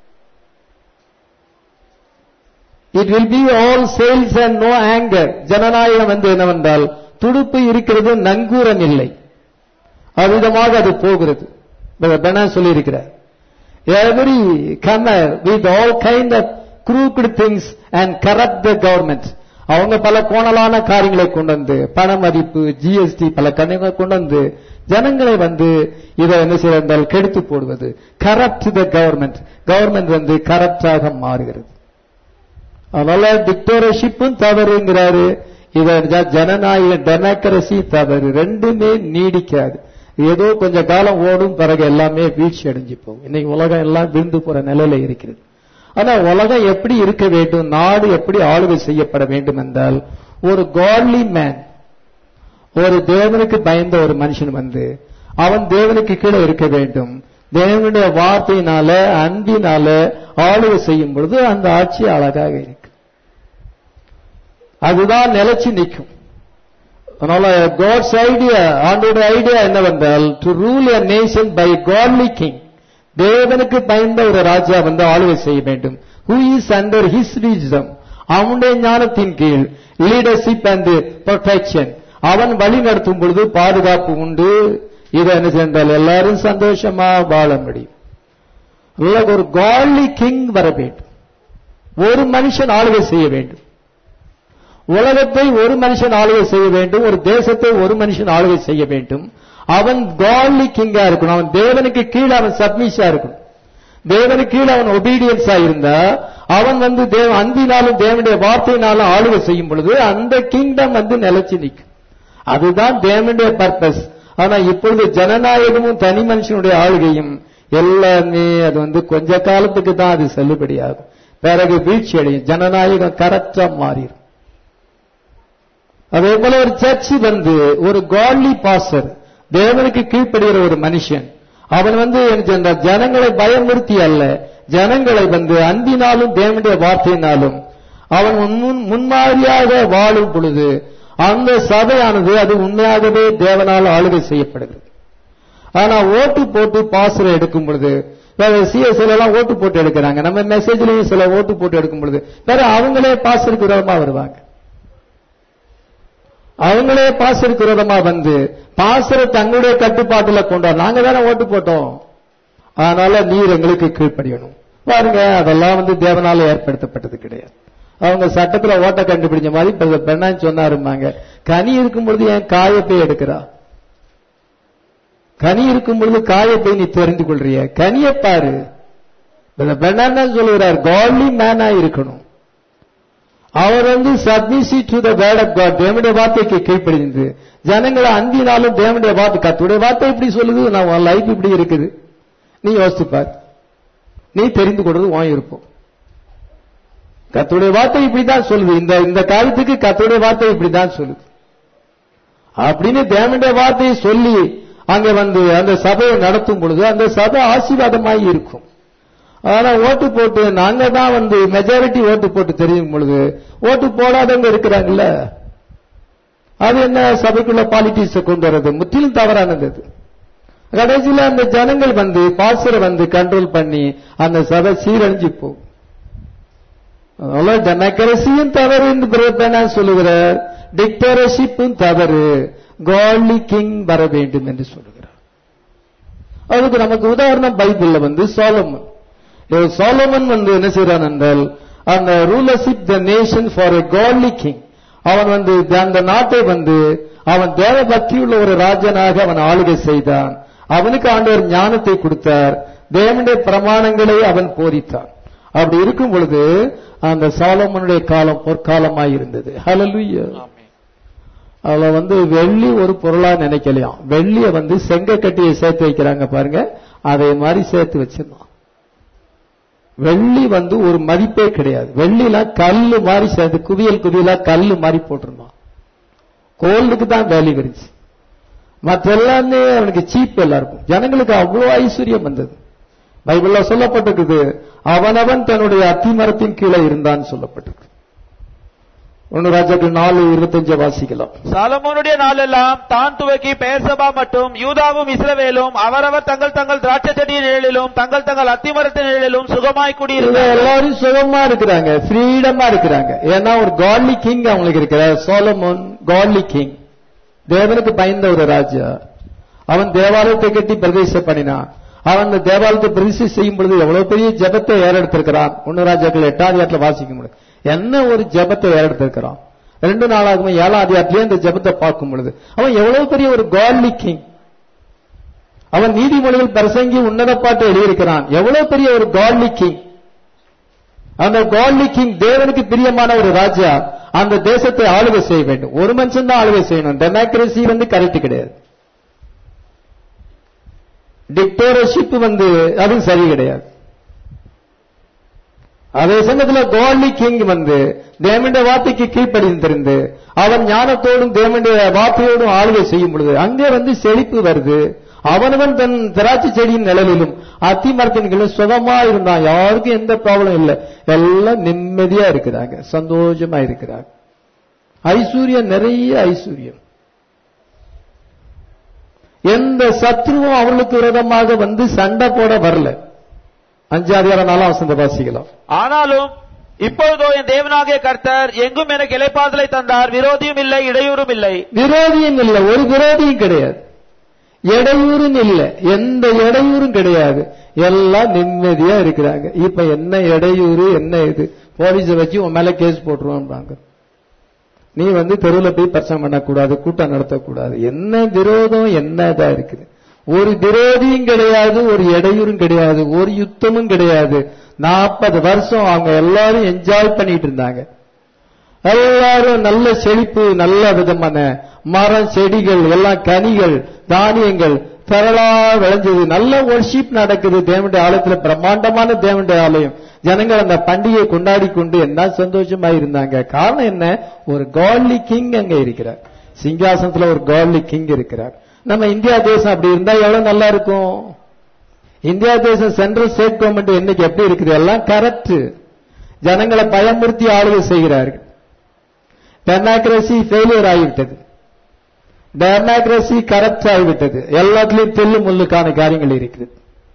it will be all sails and no anchor ஜனநாயகம் வந்து என்னவென்றால் துடுப்பு இருக்கிறது நங்கூரம் இல்லை அவ்விதமாக அது போகிறது பெனா சொல்லியிருக்கிறார் every comer with all kind of crooked things and corrupt the government அவங்க பல கோணலான காரியங்களை கொண்டு வந்து பண மதிப்பு ஜிஎஸ்டி பல கணங்களை கொண்டு வந்து ஜனங்களை வந்து இதை என்ன செய்தால் கெடுத்து போடுவது கரப்ட் த கவர்மெண்ட் கவர்மெண்ட் வந்து கரப்டாக மாறுகிறது அதனால டிக்டோரஷிப்பும் தவறுங்கிறாரு இத ஜனநாயக டெமோக்ரசி தவறு ரெண்டுமே நீடிக்காது ஏதோ கொஞ்ச காலம் ஓடும் பிறகு எல்லாமே வீழ்ச்சி அடைஞ்சு போகும் இன்னைக்கு உலகம் எல்லாம் விழுந்து போற நிலையில இருக்கிறது ஆனா உலகம் எப்படி இருக்க வேண்டும் நாடு எப்படி ஆளுகை செய்யப்பட வேண்டும் என்றால் ஒரு காட்லி மேன் ஒரு தேவனுக்கு பயந்த ஒரு மனுஷன் வந்து அவன் தேவனுக்கு கீழே இருக்க வேண்டும் தேவனுடைய வார்த்தையினால அன்பினால ஆளுகை செய்யும் பொழுது அந்த ஆட்சி அழகாக இருக்கு அதுதான் நிலைச்சு நிற்கும் அதனால காட்ஸ் ஐடியா ஆண்டோட ஐடியா என்னவென்றால் to rule a nation by godly king தேவனுக்கு பயந்த ஒரு ராஜா வந்து ஆளுகை செய்ய வேண்டும் who is under his wisdom அவனுடைய ஞானத்தின் கீழ் லீடர்ஷிப் அண்ட் ப்ரொடெக்ஷன் அவன் வழி நடத்தும் பொழுது பாதுகாப்பு உண்டு இதை என்ன சென்றால் எல்லாரும் சந்தோஷமா வாழ முடியும் ஒரு காட்லி கிங் வர வேண்டும் ஒரு மனுஷன் ஆளுகை செய்ய வேண்டும் உலகத்தை ஒரு மனுஷன் ஆளுகை செய்ய வேண்டும் ஒரு தேசத்தை ஒரு மனுஷன் ஆளுகை செய்ய வேண்டும் அவன் காட்லி கிங்கா இருக்கணும் அவன் தேவனுக்கு கீழே அவன் சப்மிஷா இருக்கணும் தேவனுக்கு கீழே அவன் ஒபீடியன்ஸா இருந்தா அவன் வந்து தேவ அன்பினாலும் தேவனுடைய வார்த்தையினாலும் ஆளுகை செய்யும் பொழுது அந்த கிங்டம் வந்து நிலைச்சு நிற்கும் அதுதான் தேவனுடைய பர்பஸ் ஆனா இப்பொழுது ஜனநாயகமும் தனி மனுஷனுடைய ஆளுகையும் எல்லாமே அது வந்து கொஞ்ச காலத்துக்கு தான் அது செல்லுபடியாகும் பிறகு வீழ்ச்சி அடையும் ஜனநாயகம் கரெக்டா மாறிடும் அதே போல ஒரு சர்ச் வந்து ஒரு காட்லி பாசர் தேவனுக்கு கீழ்ப்படுகிற ஒரு மனுஷன் அவன் வந்து அந்த ஜனங்களை பயமுறுத்தி அல்ல ஜனங்களை வந்து அன்பினாலும் தேவனுடைய வார்த்தையினாலும் அவன் முன் முன்மாதிரியாக வாழும் பொழுது அந்த சபையானது அது உண்மையாகவே தேவனால் ஆளுகை செய்யப்படுகிறது ஆனா ஓட்டு போட்டு பாசரை எடுக்கும் பொழுது சிஎஸ்எல் எல்லாம் ஓட்டு போட்டு எடுக்கிறாங்க நம்ம மெசேஜ்லயும் சில ஓட்டு போட்டு எடுக்கும் பொழுது வேற அவங்களே பாசருக்கு விரோதமா வருவாங்க அவங்களே பாசருக்கு விரோதமா வந்து பாசரை தங்களுடைய கட்டுப்பாட்டுல கொண்டார் நாங்க தானே ஓட்டு போட்டோம் அதனால நீர் எங்களுக்கு கீழ்ப்படியணும் பாருங்க அதெல்லாம் வந்து தேவனால ஏற்படுத்தப்பட்டது கிடையாது அவங்க சட்டத்துல ஓட்ட கண்டுபிடிச்ச மாதிரி பெண்ணான்னு சொன்னாருமாங்க கனி இருக்கும் பொழுது ஏன் காயப்பை எடுக்கிறா கனி இருக்கும் பொழுது காயப்பை நீ தெரிந்து கொள்றிய கனிய பாரு பெண்ணா சொல்லுகிறார் காட்லி மேனா இருக்கணும் அவர் வந்து submissive to the word of God தேவனுடைய வார்த்தைக்கு கீழ்ப்படிந்து ஜனங்களை அன்பினாலும் தேவனுடைய வார்த்தை கத்துடைய வார்த்தை இப்படி சொல்லுது நான் உன் லைஃப் இப்படி இருக்குது நீ யோசிப்பார் நீ தெரிந்து கொள்றது உன் இருப்போம் கத்துடைய வார்த்தை இப்படிதான் சொல்லுது இந்த இந்த காலத்துக்கு கத்துடைய வார்த்தை இப்படிதான் சொல்லுது அப்படின்னு தேவனுடைய வார்த்தையை சொல்லி அங்க வந்து அந்த சபையை நடத்தும் பொழுது அந்த சபை ஆசீர்வாதமாய் இருக்கும் ஆனா ஓட்டு போட்டு நாங்க தான் வந்து மெஜாரிட்டி ஓட்டு போட்டு தெரியும் பொழுது ஓட்டு போடாதவங்க இருக்கிறாங்கல்ல அது என்ன சபைக்குள்ள பாலிட்டிக்ஸ் கொண்டு வர்றது முற்றிலும் தவறானது அது கடைசியில அந்த ஜனங்கள் வந்து பாசரை வந்து கண்ட்ரோல் பண்ணி அந்த சபை சீரழிஞ்சு போகும் அதனால டெமோக்ரஸியும் தவறு என்று பிரதமர் சொல்லுகிறார் டிக்டேட்டர்ஷிப்பும் தவறு காட்லி கிங் வர வேண்டும் என்று சொல்லுகிறார் அதுக்கு நமக்கு உதாரணம் பைபிள்ல வந்து சோலமன் இவர் சோலமன் வந்து என்ன செய்றான் என்றால் அந்த rulership the nation for a godly king அவன் வந்து அந்த நாட்டை வந்து அவன் தேவ பக்தியுள்ள ஒரு ராஜனாக அவன் ஆளுகை செய்தான் அவனுக்கு ஆண்டவர் ஞானத்தை கொடுத்தார் தேவனுடைய பிரமாணங்களை அவன் போதித்தான் அப்படி இருக்கும் பொழுது அந்த சாலமனுடைய காலம் பொற்காலமாய் இருந்தது ஹalleluya அதுல வந்து வெள்ளி ஒரு பொருளா நினைக்கலையாம் வெள்ளிய வந்து செங்க கட்டியை சேர்த்து வைக்கிறாங்க பாருங்க அதே மாதிரி சேர்த்து வச்சிருந்தான் வெள்ளி வந்து ஒரு மதிப்பே கிடையாது வெள்ளிலாம் கல்லு மாதிரி சேர்த்து குவியல் குவியலா கல்லு மாதிரி போட்டிருந்தான் கோல்டுக்கு தான் வேல்யூ இருந்துச்சு மற்ற எல்லாமே அவனுக்கு சீப் எல்லாருக்கும் ஜனங்களுக்கு அவ்வளவு ஐஸ்வர்யம் வந்தது பைபிள்ல சொல்லப்பட்டிருக்குது அவனவன் தன்னுடைய அத்திமரத்தின் கீழே இருந்தான்னு சொல்லப்பட்டிருக்கு ஒன்னு ராஜாக்கள் நாலு இருபத்தஞ்சு வாசிக்கலாம் சாலமோனுடைய நாளெல்லாம் தான் துவக்கி பேர்சபா மற்றும் யூதாவும் இஸ்ரவேலும் அவரவர் தங்கள் தங்கள் திராட்சை செடியின் நிழலிலும் தங்கள் தங்கள் அத்திமரத்தின் நிழலிலும் சுகமாய் இவங்க குடியிருந்தார்கள் எல்லாரும் சுகமா இருக்கிறாங்க ஃப்ரீடமா இருக்கிறாங்க ஏன்னா ஒரு காட்லி கிங் அவங்களுக்கு இருக்கிறார் சோலமோன் காட்லி கிங் தேவனுக்கு பயந்த ஒரு ராஜா அவன் தேவாலயத்தை கட்டி பிரதேசம் பண்ணினான் அவன் அந்த தேவாலயத்தை பிரதிஷ்டை செய்யும் பொழுது எவ்வளவு பெரிய ஜெபத்தை ஏறெடுத்திருக்கிறான் ஒன்னு ராஜாக்கள் எட்டாம் அதிகாரத்துல வாசிக்க முடியும் என்ன ஒரு ஜெபத்தை ஏறெடுத்திருக்கிறான் ரெண்டு நாளாகுமே ஏழாம் அதிகாரத்திலேயே இந்த ஜெபத்தை பார்க்கும் பொழுது அவன் எவ்வளவு பெரிய ஒரு காட்லி கிங் அவன் நீதிமொழிகள் பிரசங்கி உன்னத பாட்டு எழுதியிருக்கிறான் எவ்வளவு பெரிய ஒரு காட்லி கிங் அந்த காட்லி கிங் தேவனுக்கு பிரியமான ஒரு ராஜா அந்த தேசத்தை ஆளுகை செய்ய வேண்டும் ஒரு மனுஷன் தான் ஆளுகை செய்யணும் டெமோக்ரஸி வந்து கரெக்ட் கிடையாது டிக்டேட்டர்ஷிப் வந்து அதுவும் சரி கிடையாது அதே சமயத்துல காட்லி கிங் வந்து தேவனுடைய வார்த்தைக்கு கீழ்ப்படிந்திருந்து அவன் ஞானத்தோடும் தேவனுடைய வார்த்தையோடும் ஆளுகை செய்யும் பொழுது அங்கே வந்து செழிப்பு வருது அவனவன் தன் திராட்சை செடியின் நிழலிலும் அத்தி மரத்தின் கீழே சுகமா இருந்தான் யாருக்கும் எந்த ப்ராப்ளம் இல்லை எல்லாம் நிம்மதியா இருக்கிறாங்க சந்தோஷமா இருக்கிறாங்க ஐஸ்வர்யம் நிறைய ஐஸ்வர்யம் எந்த சத்ருவும் அவர்களுக்கு விரோதமாக வந்து சண்டை போட வரல அஞ்சாதிகார நாலாம் வசந்த வாசிக்கலாம் ஆனாலும் இப்பொழுதோ என் தேவனாகிய கர்த்தர் எங்கும் எனக்கு இலைப்பாதலை தந்தார் விரோதியும் இல்லை இடையூறும் இல்லை விரோதியும் இல்லை ஒரு விரோதியும் கிடையாது இடையூறும் இல்லை எந்த இடையூறும் கிடையாது எல்லாம் நிம்மதியா இருக்கிறாங்க இப்ப என்ன இடையூறு என்ன இது போலீஸை வச்சு உன் மேல கேஸ் போட்டுருவாங்க நீ வந்து தெருவில் போய் பிரச்சனை பண்ணக்கூடாது கூட்டம் நடத்தக்கூடாது என்ன விரோதம் என்ன இதா இருக்குது ஒரு விரோதியும் கிடையாது ஒரு இடையூறும் கிடையாது ஒரு யுத்தமும் கிடையாது நாற்பது வருஷம் அவங்க எல்லாரும் என்ஜாய் பண்ணிட்டு இருந்தாங்க எல்லாரும் நல்ல செழிப்பு நல்ல விதமான மரம் செடிகள் எல்லாம் கனிகள் தானியங்கள் திரளா விளைஞ்சது நல்ல ஒர்ஷிப் நடக்குது தேவனுடைய ஆலயத்துல பிரம்மாண்டமான தேவனுடைய ஆலயம் ஜனங்கள் அந்த பண்டிகையை கொண்டாடி கொண்டு என்ன சந்தோஷமா இருந்தாங்க காரணம் என்ன ஒரு காட்லி கிங் அங்க இருக்கிறார் சிங்காசனத்துல ஒரு காட்லி கிங் இருக்கிறார் நம்ம இந்தியா தேசம் அப்படி இருந்தா எவ்வளவு நல்லா இருக்கும் இந்தியா தேசம் சென்ட்ரல் ஸ்டேட் கவர்மெண்ட் இன்னைக்கு எப்படி இருக்குது எல்லாம் கரெக்ட் ஜனங்களை பயமுறுத்தி ஆளுகை செய்கிறார்கள் டெமோக்ரஸி ஃபெயிலியர் ஆகிவிட்டது டெமோக்ரஸி கரப்ட் ஆகிவிட்டது எல்லாத்துலயும் தெல்லு முள்ளுக்கான காரியங்கள் இருக்கிறது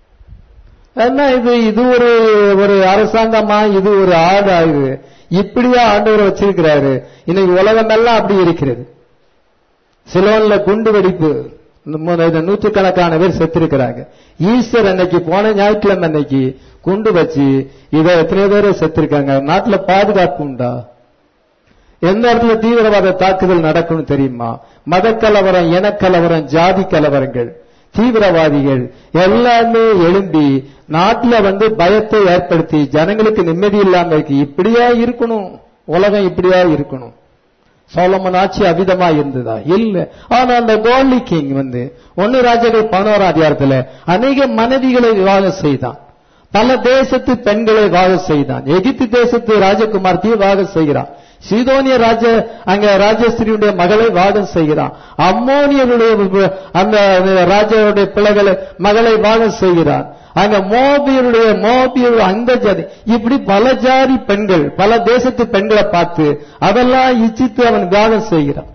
என்ன இது இது ஒரு ஒரு அரசாங்கமா இது ஒரு ஆடு ஆகுது இப்படியா ஆண்டவர் வச்சிருக்கிறாரு இன்னைக்கு உலகமெல்லாம் அப்படி இருக்கிறது சிலோன்ல குண்டு வெடிப்பு நூற்றுக்கணக்கான பேர் செத்திருக்கிறாங்க ஈஸ்டர் அன்னைக்கு போன ஞாயிற்றுக்கிழமை அன்னைக்கு குண்டு வச்சு இதை எத்தனை பேர் செத்திருக்காங்க நாட்டுல பாதுகாப்பு உண்டா எந்த இடத்துல தீவிரவாத தாக்குதல் நடக்கும்னு தெரியுமா மதக்கலவரம் இனக்கலவரம் ஜாதி கலவரங்கள் தீவிரவாதிகள் எல்லாமே எழும்பி நாட்டுல வந்து பயத்தை ஏற்படுத்தி ஜனங்களுக்கு நிம்மதி இல்லாம இருக்கு இப்படியா இருக்கணும் உலகம் இப்படியா இருக்கணும் சோலமன் ஆட்சி அவிதமா இருந்ததா இல்ல ஆனா அந்த கோல்டி கிங் வந்து ஒன்னு ராஜாக்கள் பதினோராம் அதிகாரத்துல அநேக மனைவிகளை விவாகம் செய்தான் பல தேசத்து பெண்களை விவாகம் செய்தான் எகிப்து தேசத்து ராஜகுமார்த்தியை விவாகம் செய்கிறான் சீதோனிய ராஜ அங்க ராஜஸ்திரியுடைய மகளை வாதம் செய்கிறான் அம்மோனியருடைய அந்த ராஜாவுடைய பிள்ளைகளை மகளை வாதம் செய்கிறான் அங்க மோபியருடைய மோபியர் அந்த ஜாதி இப்படி பல ஜாதி பெண்கள் பல தேசத்து பெண்களை பார்த்து அதெல்லாம் இச்சித்து அவன் விவாதம் செய்கிறான்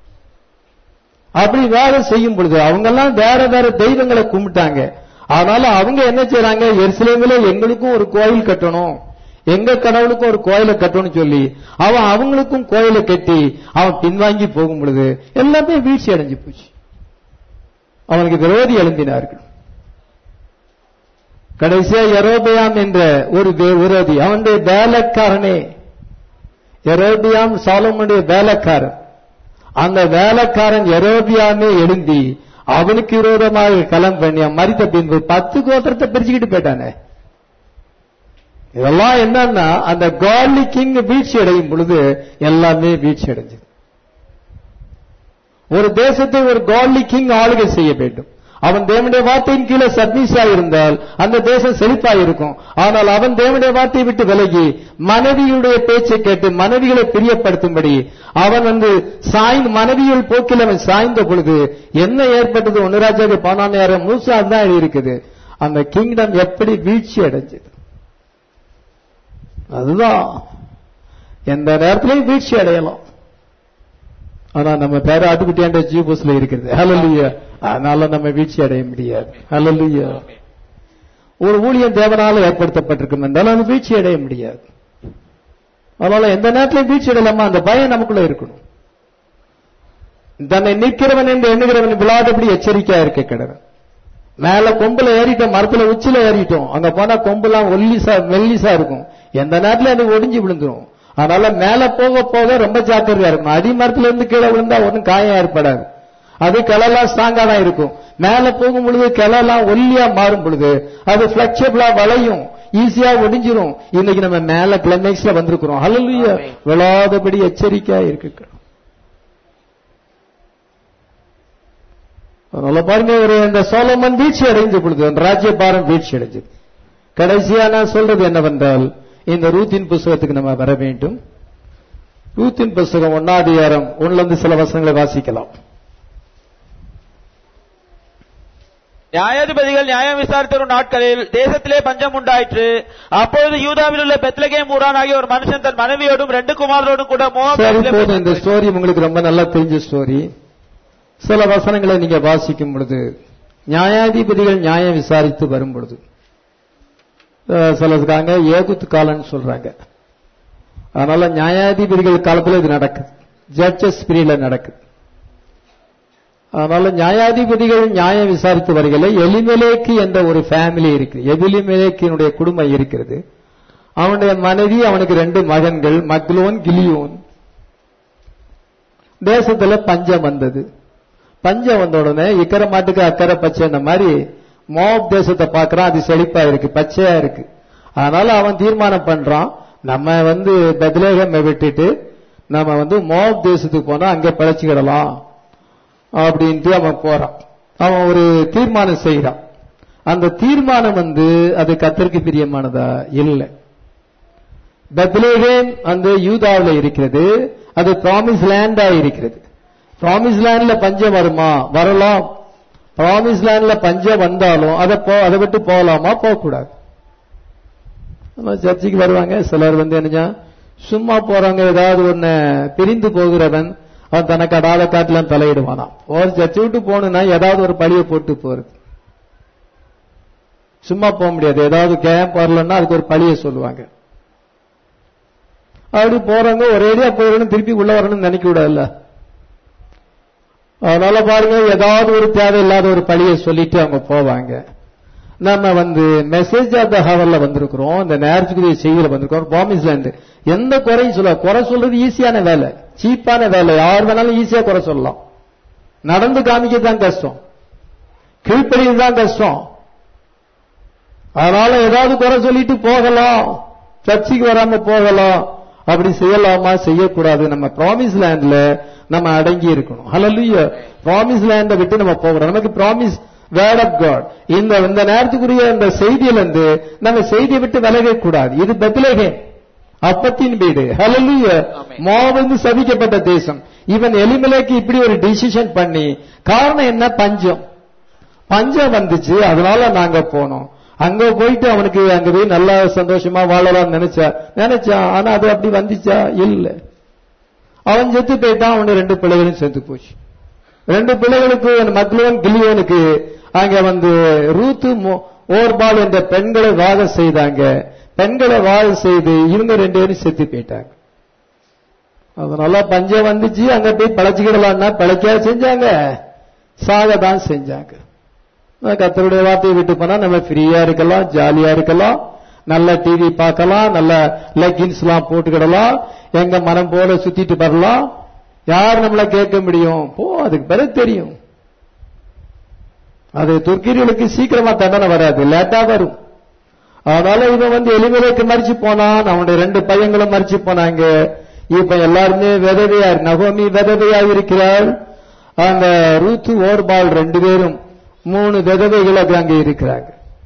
அப்படி விவாதம் செய்யும் பொழுது அவங்க எல்லாம் வேற வேற தெய்வங்களை கும்பிட்டாங்க ஆனாலும் அவங்க என்ன செய்யறாங்க எருசலேமில எங்களுக்கும் ஒரு கோயில் கட்டணும் எங்க கடவுளுக்கும் ஒரு கோயிலை கட்டணும்னு சொல்லி அவன் அவங்களுக்கும் கோயிலை கட்டி அவன் பின்வாங்கி போகும் பொழுது எல்லாமே வீழ்ச்சி அடைஞ்சு போச்சு அவனுக்கு விரோதி எழுந்தினார்கள் கடைசியா எரோபியாம் என்ற ஒரு வே- விரோதி அவனுடைய வேலைக்காரனே எரோபியாம் சாலமுடைய வேலைக்காரன் அந்த வேலைக்காரன் எரோபியாமே எழுந்தி அவனுக்கு விரோதமாக களம் பண்ணி அவன் மறித்த பின்பு பத்து கோத்திரத்தை பிரிச்சுக்கிட்டு போயிட்டானே இதெல்லாம் என்னன்னா அந்த காட்லி கிங் வீழ்ச்சி அடையும் பொழுது எல்லாமே வீழ்ச்சி அடைஞ்சது ஒரு தேசத்தை ஒரு காட்லி கிங் ஆளுகை செய்ய வேண்டும் அவன் தேவனுடைய வார்த்தையின் கீழே சப்மிஸா இருந்தால் அந்த தேசம் செழிப்பா இருக்கும் ஆனால் அவன் தேவனுடைய வார்த்தையை விட்டு விலகி மனைவியுடைய பேச்சை கேட்டு மனைவிகளை பிரியப்படுத்தும்படி அவன் வந்து சாய்ந்து மனைவியுள் போக்கில் அவன் சாய்ந்த பொழுது என்ன ஏற்பட்டது ஒன்னு ராஜாவுக்கு பதினாறு மூசா தான் இருக்குது அந்த கிங்டம் எப்படி வீழ்ச்சி அடைஞ்சது அதுதான் எந்த நேரத்திலையும் வீழ்ச்சி அடையலாம் ஆனா நம்ம பேர ஆட்டுக்குட்டியாண்ட ஜீபஸ்ல இருக்கிறது ஹalleluya அதனால நம்ம வீழ்ச்சி அடைய முடியாது ஹalleluya ஒரு ஊழியம் தேவனால ஏற்படுத்தப்பட்டிருக்கும் என்றால் அது வீழ்ச்சி அடைய முடியாது அதனால எந்த நேரத்திலையும் வீழ்ச்சி அடையலாமா அந்த பயம் நமக்குள்ள இருக்கணும் தன்னை நிற்கிறவன் என்று எண்ணுகிறவன் விழாதபடி எச்சரிக்கையா இருக்க கிடவன் மேல கொம்புல ஏறிட்டோம் மரத்துல உச்சில ஏறிட்டோம் அங்க போனா கொம்புலாம் ஒல்லிசா மெல்லிசா இருக்கும் எந்த நேரத்துல அது ஒடிஞ்சு விழுந்துரும் அதனால மேல போக போக ரொம்ப ஜாக்கிரதையா இருக்கும் அடி மரத்துல இருந்து கீழே விழுந்தா ஒன்றும் காயம் ஏற்படாது அது கிளெல்லாம் ஸ்ட்ராங்கா தான் இருக்கும் மேல போகும் பொழுது கிளெல்லாம் ஒல்லியா மாறும் பொழுது அது பிளெக்சிபிளா வளையும் ஈஸியா ஒடிஞ்சிரும் இன்னைக்கு நம்ம மேல கிளைமேக்ஸ்ல வந்திருக்கிறோம் ஹalleluya ஆமென். விழாதபடி எச்சரிக்கையா இருக்கு அதனால பாருங்க ஒரு இந்த சோலமன் வீழ்ச்சி அடைந்த பொழுது அந்த ராஜ்யபாரம் வீழ்ச்சி அடைஞ்சது கடைசியா நான் சொல்றது என்னவென்றால் இந்த ரூத்தின் புஸ்தகத்துக்கு நம்ம வர வேண்டும் ரூத்தின் புஸ்தகம் ஒன்னாதிகாரம் ஒன்னுல இருந்து சில வசனங்களை வாசிக்கலாம் நியாயாதிபதிகள் நியாயம் விசாரித்த ஒரு நாட்களில் தேசத்திலே பஞ்சம் உண்டாயிற்று அப்பொழுது யூதாவில் உள்ள பெத்லகேம் ஊரான் ஆகிய ஒரு மனுஷன் தன் மனைவியோடும் ரெண்டு குமாரரோடும் கூட மோவாப் சரி தேசத்திலே போதும் இந்த ஸ்டோரி உங்களுக்கு ரொம்ப நல்லா தெரிஞ்ச ஸ்டோரி சில வசனங்களை நீங்க வாசிக்கும் பொழுது நியாயாதிபதிகள் நியாயம் விசாரித்து வரும் பொழுது அஹ், சிலர் இருக்காங்க ஏகுத்து காலம்னு சொல்றாங்க அதனால நியாயாதிபதிகள் காலத்துல இது நடக்குது ஜட்ஜஸ் பீரியட்ல நடக்குது அதனால நியாயாதிபதிகள் நியாயம் விசாரித்து வருகையில எலிமெலேக்கு என்ற ஒரு ஃபேமிலி இருக்கு எபிலிமெலேக்கினுடைய குடும்பம் இருக்கிறது அவனுடைய மனைவி அவனுக்கு ரெண்டு மகன்கள் மக்லோன் கிலியோன் தேசத்துல பஞ்சம் வந்தது பஞ்சம் வந்த உடனே இக்கரை மாட்டுக்கு அக்கறை பச்சைன்ன மாதிரி மோப் தேசத்தை பார்க்கறான் அது செழிப்பா இருக்கு பச்சையா இருக்கு அதனால அவன் தீர்மானம் பண்றான் நம்ம வந்து பெத்லேகமை விட்டுட்டு நம்ம வந்து மோப் தேசத்துக்கு போனா அங்க பிழைச்சிக்கிடலாம் அப்படின்ட்டு அவன் போறான் அவன் ஒரு தீர்மானம் செய்யறான் அந்த தீர்மானம் வந்து அது கத்தருக்கு பிரியமானதா இல்லை பெத்லேகேம் அந்த யூதாவில் இருக்கிறது அது ப்ராமிஸ் லேண்டா இருக்கிறது ப்ராமிஸ் லேண்ட்ல பஞ்சம் வருமா வரலாம் ப்ராமிஸ் லேண்ட்ல பஞ்சம் வந்தாலும் அதை போ அதை விட்டு போகலாமா போகக்கூடாது நம்ம சர்ச்சுக்கு வருவாங்க சிலர் வந்து என்ன சும்மா போறவங்க ஏதாவது ஒண்ணு பிரிந்து போகிறவன் அவன் தனக்கு அடாத காட்டுல தலையிடுவானா ஒரு சர்ச்சை விட்டு போகணும்னா ஏதாவது ஒரு பழியை போட்டு போறது சும்மா போக முடியாது ஏதாவது கேம்ப் வரலன்னா அதுக்கு ஒரு பழியை சொல்லுவாங்க அப்படி போறவங்க ஒரேடியா போயிடணும் திருப்பி உள்ள வரணும்னு நினைக்க கூடாதுல்ல அதனால பாருங்க ஏதாவது ஒரு தேவையில்லாத ஒரு பழியை சொல்லிட்டு அவங்க போவாங்க நம்ம வந்து மெசேஜ் ஆஃப் த ஹவர்ல வந்திருக்கிறோம் இந்த நேரத்துக்குரிய செய்தியில வந்திருக்கிறோம் ப்ராமிஸ் லேண்ட் எந்த குறையும் சொல்ல குறை சொல்றது ஈஸியான வேலை சீப்பான வேலை யார் வேணாலும் ஈஸியா குறை சொல்லலாம் நடந்து காமிக்கிறது தான் கஷ்டம் கீழ்ப்படிறது தான் கஷ்டம் அதனால ஏதாவது குறை சொல்லிட்டு போகலாம் சர்ச்சைக்கு வராம போகலாம் அப்படி செய்யலாமா செய்யக்கூடாது நம்ம ப்ராமிஸ் லேண்ட்ல நம்ம அடங்கி இருக்கணும் ஹalleluya ப்ராமிஸ் லேண்ட விட்டு நம்ம போகணும் நமக்கு ப்ராமிஸ் வேர்ட் ஆஃப் காட் இந்த இந்த நேரத்துக்குரிய இந்த செய்தியில இருந்து நம்ம செய்தியை விட்டு விலக கூடாது இது பெத்லகேம் அப்பத்தின் வீடு ஹalleluya ஆமென். மாவந்து சபிக்கப்பட்ட தேசம் இவன் எலிமலைக்கு இப்படி ஒரு டிசிஷன் பண்ணி காரணம் என்ன பஞ்சம் பஞ்சம் வந்துச்சு அதனால நாங்க போனோம் அங்க போயிட்டு அவனுக்கு அங்க போய் நல்லா சந்தோஷமா வாழலாம்னு நினைச்சா நினைச்சான் ஆனா அது அப்படி வந்துச்சா இல்ல அவன் செத்து போயிட்டான் அவனு ரெண்டு பிள்ளைகளும் செத்து போச்சு ரெண்டு பிள்ளைகளுக்கு மக்லோன் கிலியோனுக்கு அங்க வந்து ரூத்து மோ- ஓர்பால் என்ற பெண்களை வாக செய்தாங்க பெண்களை வாழ செய்து இவங்க ரெண்டு பேரும் செத்து போயிட்டாங்க அதனால பஞ்சம் வந்துச்சு அங்க போய் பழச்சிக்கிடலாம்னா பழக்க செஞ்சாங்க சாக தான் செஞ்சாங்க நான் கர்த்தருடைய வார்த்தையை விட்டு போனா நம்ம ஃப்ரீயா இருக்கலாம் ஜாலியா இருக்கலாம் நல்ல டிவி பார்க்கலாம் நல்ல லெக்கின்ஸ் எல்லாம் போட்டுக்கிடலாம் எங்க மனம் போல சுத்திட்டு வரலாம் யார் நம்மள கேட்க முடியும் போ அதுக்கு பிறகு தெரியும் அது துர்க்கிரியலுக்கு சீக்கிரமா தண்டனை வராது லேட்டா வரும் அதனால இவன் வந்து எலிமலைக்கு மறிச்சு போனான் அவனுடைய ரெண்டு பையங்களும் மறிச்சு போனாங்க இப்ப எல்லாருமே விதவையா நகோமி விதவையா இருக்கிறாள் அந்த ரூத்து ஓர்பால் ரெண்டு பேரும் மூணு விதவைகள் அது அங்க இருக்கிறாங்க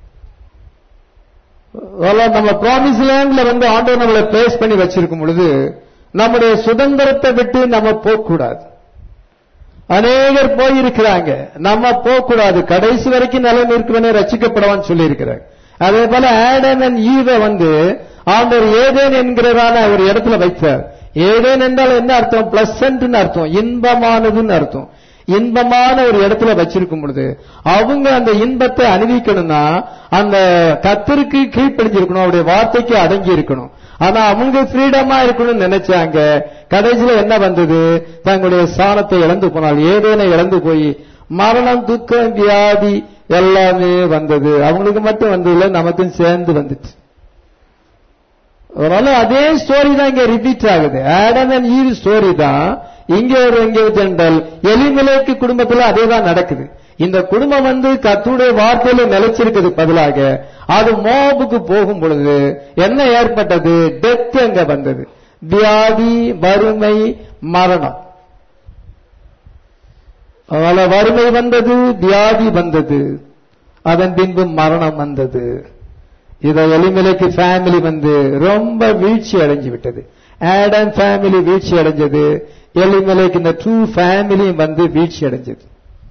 அதெல்லாம் நம்ம ப்ராமிஸ் லேண்ட்ல வந்து ஆண்டவர் நம்மளை பிளேஸ் பண்ணி வச்சிருக்கும் பொழுது நம்முடைய சுதந்திரத்தை விட்டு நம்ம போகக்கூடாது அநேகர் போயிருக்கிறாங்க நம்ம போகக்கூடாது கடைசி வரைக்கும் நிலம் இருக்கிறவனே ரசிக்கப்படுவான்னு சொல்லி இருக்கிறாங்க அதே போல ஆடம் அண்ட் ஈவ வந்து ஆண்டவர் ஏதேன் என்கிறதான ஒரு இடத்துல வைத்தார் ஏதேன் என்றால் என்ன அர்த்தம் பிளசன்ட்னு அர்த்தம் இன்பமானதுன்னு அர்த்தம் இன்பமான ஒரு இடத்துல வச்சிருக்கும் பொழுது அவங்க அந்த இன்பத்தை அணிவிக்கணும்னா அந்த கத்தருக்கு கீழ்ப்படிஞ்சிருக்கணும் அவருடைய வார்த்தைக்கு அடங்கி இருக்கணும் ஆனா அவங்க ஃப்ரீடமா இருக்கணும்னு நினைச்சாங்க கடைசியில என்ன வந்தது தங்களுடைய சாணத்தை இழந்து போனால் ஏதேனை இழந்து போய் மரணம் துக்கம் வியாதி எல்லாமே வந்தது அவங்களுக்கு மட்டும் வந்ததில்ல நமக்கும் சேர்ந்து வந்துச்சு அதனால அதே ஸ்டோரி தான் இங்க ரிப்பீட் ஆகுது ஆடம் அண்ட் ஈவ் ஸ்டோரி தான் இங்க ஒரு இங்க ஜென்ரல் எலிமலேக்கு குடும்பத்துல அதே தான் நடக்குது இந்த குடும்பம் வந்து கத்துடைய வார்த்தையில நிலைச்சிருக்கிறது பதிலாக அது மோபுக்கு போகும் பொழுது என்ன ஏற்பட்டது டெத் அங்க வந்தது வியாதி வறுமை மரணம் அதனால வறுமை வந்தது வியாதி வந்தது அதன் பின்பு மரணம் வந்தது இத எலிமலைக்கு ஃபேமிலி வந்து ரொம்ப வீழ்ச்சி அடைஞ்சு விட்டது ஆடம் ஃபேமிலி வீழ்ச்சி அடைஞ்சது எலிமலைக்கு இந்த டூ ஃபேமிலியும் வந்து வீழ்ச்சி அடைஞ்சது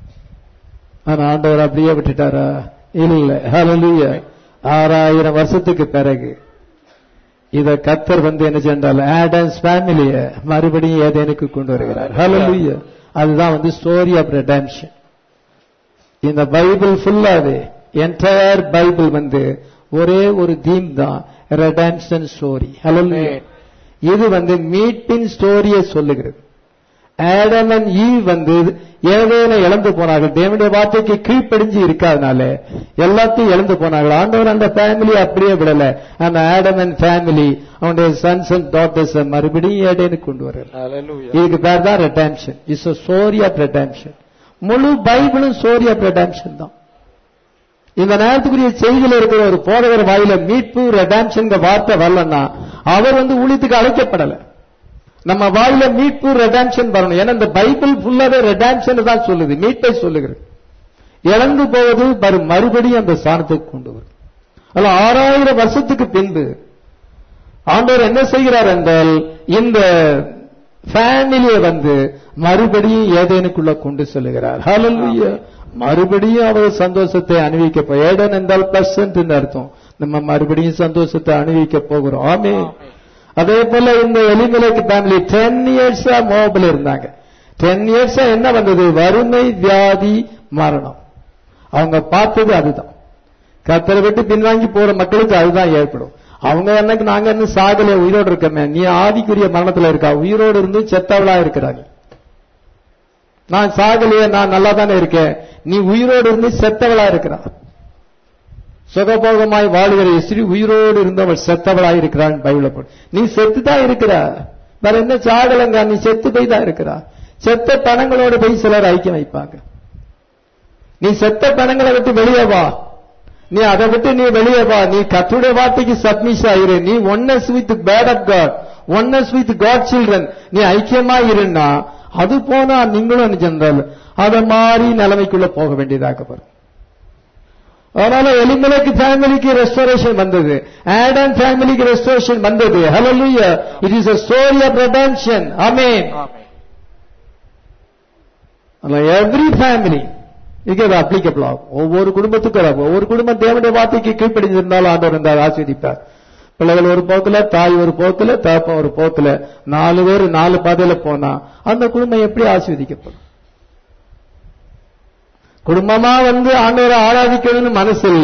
ஆனா ஆண்டவர் அப்படியே விட்டுட்டாரா இல்ல ஹalleluya ஆறாயிரம் வருஷத்துக்கு பிறகு இத கத்தர் வந்து என்ன சென்றால் ஆடம்ஸ் ஃபேமிலிய மறுபடியும் ஏதேனுக்கு கொண்டு வருகிறார் ஹalleluya அதுதான் வந்து ஸ்டோரி ஆஃப் ரெடம்ஷன் இந்த பைபிள் ஃபுல்லாவே என்டையர் பைபிள் வந்து ஒரே ஒரு தீம் தான் ரெடம்ஷன் ஸ்டோரி ஹalleluya இது வந்து மீட்பின் ஸ்டோரியை சொல்லுகிறது ஆடம் அண்ட் ஈவ் வந்து ஏதேனை இழந்து போனார்கள் தேவனுடைய வார்த்தைக்கு கீழ்ப்படிஞ்சு இருக்காதனால எல்லாத்தையும் இழந்து போனார்கள் ஆண்டவர் அந்த ஃபேமிலி அப்படியே விடல அந்த ஆடம் அண்ட் ஃபேமிலி அவனுடைய சன்ஸ் அண்ட் டாட்டர்ஸ் மறுபடியும் ஏடேன்னு கொண்டு வர்றார் இதுக்கு பேர் தான் redemption is story of redemption முழு பைபிளும் ஸ்டோரி ஆஃப் ரெட்டாம்ஷன் தான் இந்த நேரத்துக்குரிய செய்தியில் இருக்கிற ஒரு போதகர் வாயில மீட்பு ரெடாம்ஷன் வார்த்தை வரலன்னா அவர் வந்து ஊழியத்துக்கு அழைக்கப்படல நம்ம வாயில மீட்பு ரெடாம்ஷன் வரணும் ஏன்னா இந்த பைபிள் ஃபுல்லாவே ரெடாம்ஷன் தான் சொல்லுது மீட்பை சொல்லுகிறது இழந்து போவது வரும் மறுபடியும் அந்த ஸ்தானத்துக்கு கொண்டு வரும் அல்ல ஆறாயிரம் வருஷத்துக்கு பின்பு ஆண்டவர் என்ன செய்கிறார் என்றால் இந்த ஃபேமிலியை வந்து மறுபடியும் ஏதேனுக்குள்ள கொண்டு செல்லுகிறார் ஹalleluya மறுபடியும் அவர் சந்தோஷத்தை அணிவிக்க ஏடன் என்றால் பிளசன்ட் அர்த்தம் நம்ம மறுபடியும் சந்தோஷத்தை அணிவிக்க போகிறோம் ஆமே அதே போல இந்த எலிமலைக்கு ஃபேமிலி டென் இயர்ஸா மோபில் இருந்தாங்க டென் இயர்ஸா என்ன வந்தது வறுமை வியாதி மரணம் அவங்க பார்த்தது அதுதான் கத்தரை விட்டு பின்வாங்கி போற மக்களுக்கு அதுதான் ஏற்படும் அவங்க என்னக்கு நாங்க என்ன சாகல உயிரோடு இருக்கமே நீ ஆதிக்குரிய மரணத்துல இருக்கா உயிரோடு இருந்து செத்தவளா இருக்கிறாங்க நான் சாகலையே நான் நல்லா தானே இருக்கேன் நீ உயிரோடு இருந்து செத்தவளா இருக்கிறா சுகபோகமாய் வாழுகிற ஸ்ரீ உயிரோடு இருந்தவள் செத்தவளாய் இருக்கிறான் பைபிள போடு நீ செத்து தான் இருக்கிற வேற என்ன சாகலங்க நீ செத்து போய் தான் இருக்கிறா செத்த பணங்களோட போய் சிலர் ஐக்கியம் வைப்பாங்க நீ செத்த பணங்களை விட்டு வெளியே வா நீ அதை விட்டு நீ வெளியே வா நீ கத்துடைய வார்த்தைக்கு சப்மிஸ் ஆயிரு நீ oneness with word of God oneness with God children நீ ஐக்கியமா இருன்னா அது போனா நீங்களும் என்ன சென்றால் அத மாதிரி நிலைமைக்குள்ள போக வேண்டியதாக வரும் அதனால எலிமலைக்கு ஃபேமிலிக்கு ரெஸ்டோரேஷன் வந்தது ஆடம் ஃபேமிலிக்கு ரெஸ்டோரேஷன் வந்தது hallelujah it is a story of redemption amen every family இது அது அப்ளிகபிள் ஆகும் ஒவ்வொரு குடும்பத்துக்கும் ஆகும் ஒவ்வொரு குடும்பம் தேவனுடைய வார்த்தைக்கு கீழ்ப்படிஞ்சிருந்தாலும் ஆண்டவர் இருந்தால் ஆஸ்வதிப்பார் பிள்ளைகள் ஒரு போக்குல தாய் ஒரு போக்குல தகப்பன் ஒரு போக்குல நாலு பேர் நாலு பாதையில போனா அந்த குடும்பம் எப்படி ஆஸ்வதிக்கப்படும் குடும்பமா வந்து ஆண்டவரை ஆராதிக்கணும்னு மனசு இல்ல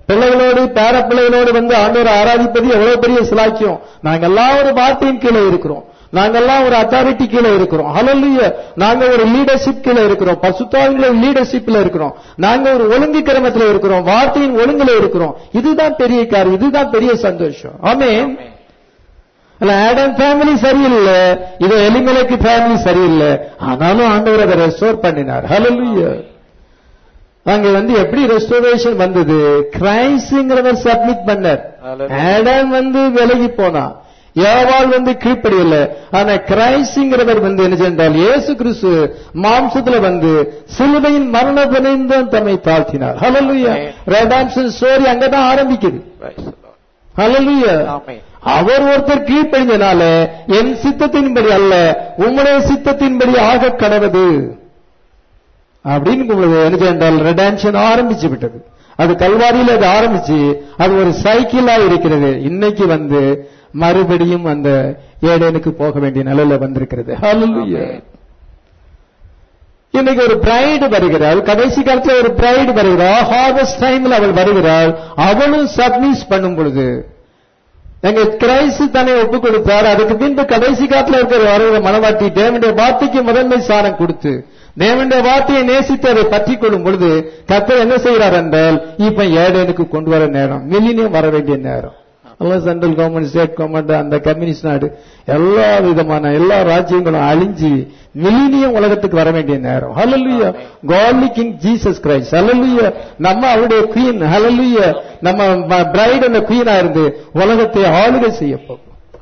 பிள்ளைகளோடு பேர பிள்ளைகளோடு வந்து ஆண்டவரை ஆராதிப்பது எவ்வளவு பெரிய சிலாக்கியம் நாங்கெல்லாம் ஒரு வார்த்தையின் கீழே இருக்கிறோம் நாங்கெல்லாம் ஒரு அத்தாரிட்டி கீழே இருக்கிறோம் ஹalleluya நாங்க ஒரு லீடர்ஷிப் கீழே இருக்கிறோம் பசுத்தாவிங்கள லீடர்ஷிப்ல இருக்கிறோம் நாங்க ஒரு ஒழுங்கு கிரமத்துல இருக்கிறோம் வார்த்தையின் ஒழுங்குல இருக்கிறோம் இதுதான் பெரிய காரியம் இதுதான் பெரிய சந்தோஷம் ஆமென் அல்ல ஆடம் ஃபேமிலி சரியில்லை இது எலிமலைக்கு ஃபேமிலி சரியில்லை ஆனாலும் ஆண்டவர் அதை ரெஸ்டோர் பண்ணினார் ஹalleluya அங்க வந்து எப்படி ரெஸ்டோரேஷன் வந்தது கிரைஸ்ட்ங்கிறவர் சப்மிட் பண்ணார் Hallelujah. ஆடம் வந்து விலகி போனான் ஏவாள் வந்து கீழ்ப்படியல ஆனா கிரைஸ்ட்ங்கிறவர் வந்து என்ன சென்றால் இயேசு கிறிஸ்து மாம்சத்துல வந்து சிலுவையின் மரண பிணைந்தும் தம்மை தாழ்த்தினார் ஹalleluya Amen. ரெடாம்ஷன் ஸ்டோரி அங்கதான் ஆரம்பிக்குது Praise the Lord. Hallelujah Amen. அவர் ஒருத்தர் கீழ்ப்படிஞ்சனால என் சித்தத்தின்படி அல்ல உம்முடைய சித்தத்தின்படி ஆக கடவுது அப்படின்னு உங்களுக்கு என்ன சென்றால் ரெடான்ஷன் ஆரம்பிச்சு விட்டது அது கல்வாரியில் அது ஆரம்பிச்சு அது ஒரு சைக்கிளா இருக்கிறது இன்னைக்கு வந்து மறுபடியும் அந்த ஏடனுக்கு போக வேண்டிய நிலையில வந்திருக்கிறது Hallelujah. இன்னைக்கு ஒரு பிரைடு வருகிறாள் கடைசி காலத்துல ஒரு பிரைடு வருகிறாள் ஹார்வெஸ்ட் டைம்ல அவள் வருகிறாள் அவளும் சப்மிஸ் பண்ணும் பொழுது எங்க கிரைஸ்து தன்னை ஒப்பு கொடுத்தார் அதுக்கு பின்பு கடைசி காலத்துல இருக்கிற வருகிற மனவாட்டி தேவனுடைய வார்த்தைக்கு முதன்மை சாரம் கொடுத்து தேவனுடைய வார்த்தையை நேசித்து அதை பற்றி கொள்ளும் பொழுது கர்த்தர் என்ன செய்கிறார் என்றால் இப்ப ஏழனுக்கு கொண்டு வர நேரம் மில்லினியம் வர வேண்டிய நேரம் எல்லாம் சென்ட்ரல் கவர்மெண்ட் ஸ்டேட் கவர்மெண்ட் அந்த கம்யூனிஸ்ட் நாடு எல்லா விதமான எல்லா ராஜ்யங்களும் அழிஞ்சு மில்லினியம் உலகத்துக்கு வர வேண்டிய நேரம் hallelujah godly king Jesus Christ hallelujah நம்ம அவருடைய குயின் ஹalleluya நம்ம பிரைட் அந்த குயினா இருந்து உலகத்தை ஆளுகை செய்ய போகும்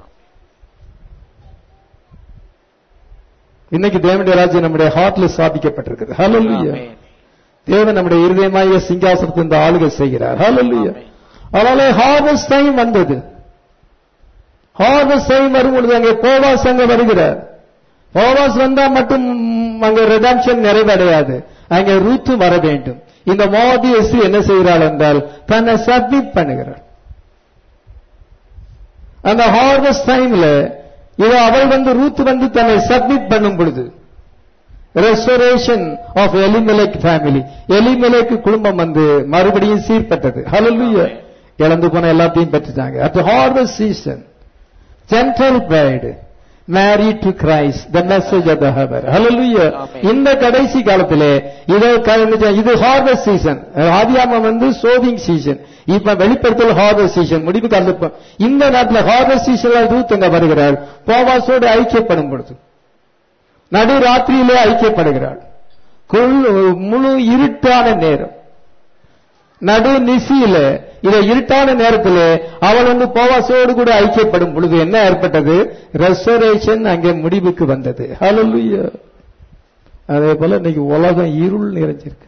இன்னைக்கு தேவனுடைய ராஜ்யம் நம்முடைய ஹார்ட்ல ஸ்தாபிக்கப்பட்டிருக்குது ஹalleluya Amen. தேவன் நம்முடைய இருதயமாய சிங்காசனத்தை இந்த ஆளுகை செய்கிறார் ஹalleluya Amen. அதனால ஹார்வெஸ்ட் டைம் வந்தது ஹார்வெஸ்ட் டைம் வரும்பொழுது அங்கே போவாஸ் அங்க வருகிறார் போவாஸ் வந்தா மட்டும் அங்க ரெடாம்ஷன் நிறைவடையாது அங்கே ரூத்து வர வேண்டும் இந்த மோதியஸ் என்ன செய்கிறாள் என்றால் தன்னை சப்மிட் பண்ணுகிறாள் அந்த ஹார்வெஸ்ட் டைம்ல இவ அவள் வந்து ரூத் வந்து தன்னை சப்மிட் பண்ணும் பொழுது restoration of Elimelech family Elimelech குடும்பம் வந்து மறுபடியும் சீர்பட்டது ஹalleluya இழந்து போன எல்லாத்தையும் பெற்றுட்டாங்க at harvest season gentile bride married to Christ the message of the hour hallelujah Amen. இந்த கடைசி காலத்திலே இது க- இது ஹார்வெஸ்ட் சீசன் ஆதியாமம் வந்து சோவிங் சீசன் இப்ப வெளிப்படுத்தல் ஹார்வெஸ்ட் சீசன் முடிவு காலத்து இப்ப இந்த நேரத்துல ஹார்வெஸ்ட் சீசன்ல ரூத் அங்க வருகிறார் போவாசோடு ஐக்கியப்படும் பொழுது நடு ராத்திரியிலே ஐக்கியப்படுகிறாள் குள்- முழு இருட்டான நேரம் நடு நிசியில இத இருட்டான நேரத்தில் அவள் வந்து போவாசோடு கூட ஐக்கியப்படும் பொழுது என்ன ஏற்பட்டது ரெஸ்டரேஷன் அங்கே முடிவுக்கு வந்தது ஹalleluya அதே போல இன்னைக்கு உலகம் இருள் நிறைஞ்சிருக்கு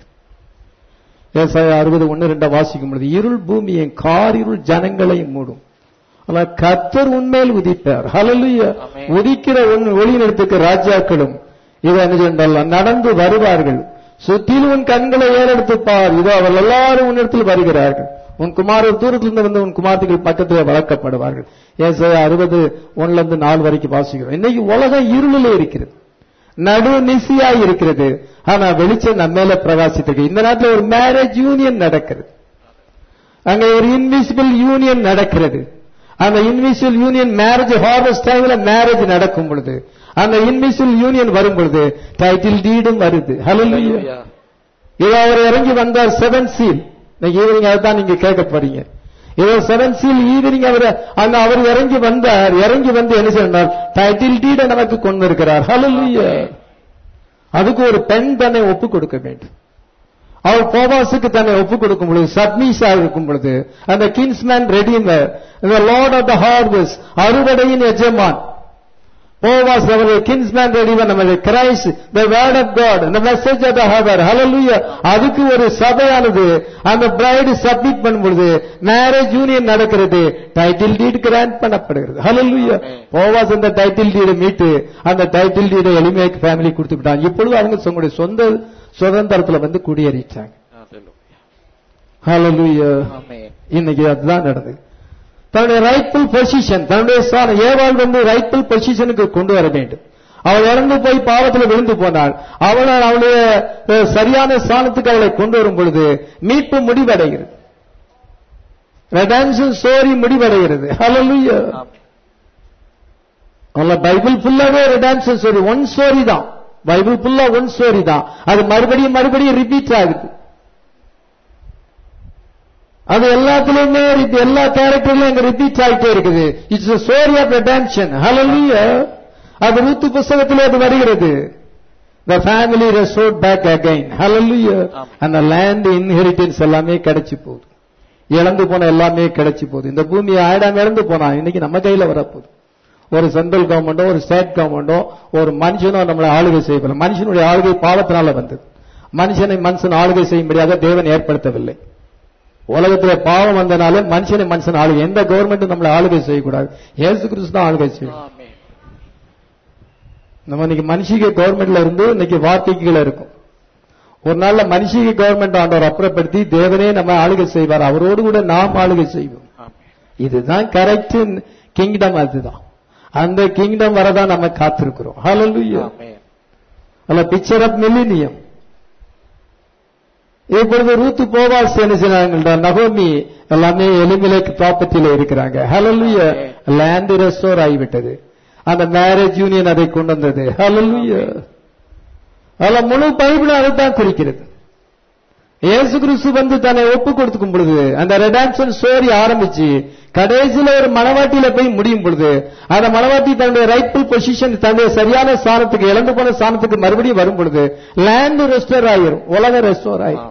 ஏசாயா அறுபது ஒன்னு ரெண்டா வாசிக்கும் பொழுது இருள் பூமியை கார் இருள் ஜனங்களை மூடும் ஆனா கர்த்தர் உண்மையில் உதிப்பார் ஹalleluya ஆமென். உதிக்கிற ஒன் ஒளியினத்துக்கு ராஜாக்களும் இதை என்ன சென்றால் நடந்து வருவார்கள் சுற்றிலும் உன் கண்களை ஏறெடுத்து பார் இதோ அவர்கள் எல்லாரும் உன்னிடத்தில் வருகிறார்கள் உன் குமாரர் தூரத்திலிருந்து வந்து உன் குமார்த்திகள் பக்கத்தில் வளர்க்கப்படுவார்கள் ஏசாயா அறுபது ஒன்னுல இருந்து நாலு வரைக்கும் வாசிக்கிறோம் இன்னைக்கு உலகம் இருளிலே இருக்கிறது நடு நிசியா இருக்கிறது ஆனா வெளிச்சம் நம்ம மேல பிரகாசித்திருக்கு இந்த நேரத்தில் ஒரு மேரேஜ் யூனியன் நடக்கிறது அங்க ஒரு இன்விசிபிள் யூனியன் நடக்கிறது அந்த இன்விசிபிள் யூனியன் மேரேஜ் ஹார்வெஸ்ட் டைம்ல மேரேஜ் நடக்கும் பொழுது அந்த இன்விசிபிள் யூனியன் வரும் பொழுது டைட்டில் டீடும் வருது ஹalleluya Hallelujah. இதோ அவர் இறங்கி வந்தார் செவன் சீல் இன்னைக்கு ஈவினிங் அதான் நீங்க கேட்க போறீங்க இதோ செவன் சீல் ஈவினிங் அவர் அந்த அவர் இறங்கி வந்தார் இறங்கி வந்து என்ன செய்தார் டைட்டில் டீட நமக்கு கொண்டு இருக்கிறார் ஹalleluya அதுக்கு ஒரு பெண் தன்னை ஒப்பு கொடுக்க வேண்டும் அவர் போவாசுக்கு தன்னை ஒப்பு கொடுக்கும் பொழுது சப்மீஸா இருக்கும் பொழுது அந்த கிங்ஸ்மேன் ரெடிமர் இந்த லார்ட் ஆஃப் த ஹார்வெஸ்ட் அறுவடையின் எஜமான் போவாஸ் அவர்கள் கிங்ஸ்மேன் ரெடிமர் நம்முடைய Christ the word of God the message of the hour hallelujah அதுக்கு ஒரு சபையானது அந்த பிரைடு சப்மிட் பண்ணும் பொழுது மேரேஜ் யூனியன் நடக்கிறது டைட்டில் டீட் கிராண்ட் பண்ணப்படுகிறது ஹalleluya Amen. போவாஸ் அந்த டைட்டில் டீடை மீட்டு அந்த டைட்டில் டீடை எளிமையாக ஃபேமிலி கொடுத்து விட்டாங்க இப்பொழுது அவங்க தங்களுடைய சொந்த சுதந்திரத்துல வந்து குடியேறிட்டாங்க Hallelujah. ஹalleluya Amen. இன்னைக்கு அதுதான் நடந்தது தன்னுடைய ரைட்ஃபுல் பொசிஷன் தன்னுடைய ஸ்தானம் ஏவாள் வந்து ரைட்ஃபுல் பொசிஷனுக்கு கொண்டு வர வேண்டும் அவள் இறந்து போய் பாவத்தில் விழுந்து போனாள் அவள் அவளுடைய அஹ், சரியான ஸ்தானத்துக்கு அவளை கொண்டு வரும் பொழுது மீட்பு முடிவடைகிறது ரெடான்ஷன் ஸ்டோரி முடிவடைகிறது ஹalleluya அல்ல பைபிள் ஃபுல்லாவே ரெடான்ஷன் ஸ்டோரி ஒன் ஸ்டோரி தான் பைபிள் ஃபுல்லா ஒன் ஸ்டோரி தான் அது மறுபடியும் மறுபடியும் ரிப்பீட் ஆகுது அது எல்லாத்துலயுமே repeat- எல்லா கேரக்டர்லயும் அங்க ரிப்பீட் ஆகிட்டே இருக்குது it's a story of redemption hallelujah அது ரூத்து புஸ்தகத்திலே அது வருகிறது the family restored back again hallelujah ஆமா. அந்த land inheritance எல்லாமே கிடைச்சு போகுது இழந்து போன எல்லாமே கிடைச்சு போகுது இந்த பூமி ஆயிடாம இழந்து போனா இன்னைக்கு நம்ம கையில வரப்போகுது ஒரு சென்ட்ரல் கவர்மெண்டோ ஒரு ஸ்டேட் கவர்மெண்டோ ஒரு மனுஷனோ நம்மளை ஆளுகை செய்யப்படல மனுஷனுடைய ஆளுகை பாவத்தினால வந்தது மனுஷனை மனுஷன் ஆளுகை செய்யும்படியாக தேவன் ஏற்படுத்தவில்லை உலகத்துல பாவம் வந்தனால மனுஷனை மனுஷன் ஆளுகை எந்த கவர்மெண்ட்டும் நம்மளை ஆளுகை செய்யக்கூடாது இயேசு கிறிஸ்து தான் ஆளுகை செய்யும் ஆமென். நம்ம இன்னைக்கு மனுஷிக கவர்மெண்ட்ல இருந்து இன்னைக்கு வார்த்தைக்குள்ள இருக்கும் ஒரு நாள்ல மனுஷிக கவர்மெண்ட் ஆண்டவர் அப்புறப்படுத்தி தேவனே நம்ம ஆளுகை செய்வார் அவரோடு கூட நாம் ஆளுகை செய்வோம் ஆமென். இதுதான் கரெக்ட் கிங்டம் அதுதான் அந்த கிங்டம் வரதான் நம்ம காத்திருக்கிறோம் ஹalleluya ஆமென். அல்ல பிக்சர் ஆஃப் மில்லினியம் இப்பொழுது ரூத்து போவாஸ் என்ன செய்றாங்க நகோமி எல்லாமே எலிமிலேக் ப்ராப்பர்ட்டியில இருக்கிறாங்க ஹalleluya லேண்ட் ரெஸ்டோர் ஆகிவிட்டது அந்த மேரேஜ் யூனியன் அதை கொண்டு வந்தது ஹalleluya அல்ல முழு பைபிளும் அதைத்தான் குறிக்கிறது இயேசு கிறிஸ்து வந்து தன்னை ஒப்பு கொடுத்துக்கும் பொழுது அந்த ரெடாம்ஷன் ஸ்டோரி ஆரம்பிச்சு கடைசியில ஒரு மனவாட்டியில போய் முடியும் பொழுது அந்த மனவாட்டி தன்னுடைய ரைட்ஃபுல் பொசிஷன் தன்னுடைய சரியான ஸ்தானத்துக்கு இழந்து போன ஸ்தானத்துக்கு மறுபடியும் வரும் பொழுது லேண்ட் ரெஸ்டோர் ஆயிரும் உலகம் ரெஸ்டோர் ஆயிரும்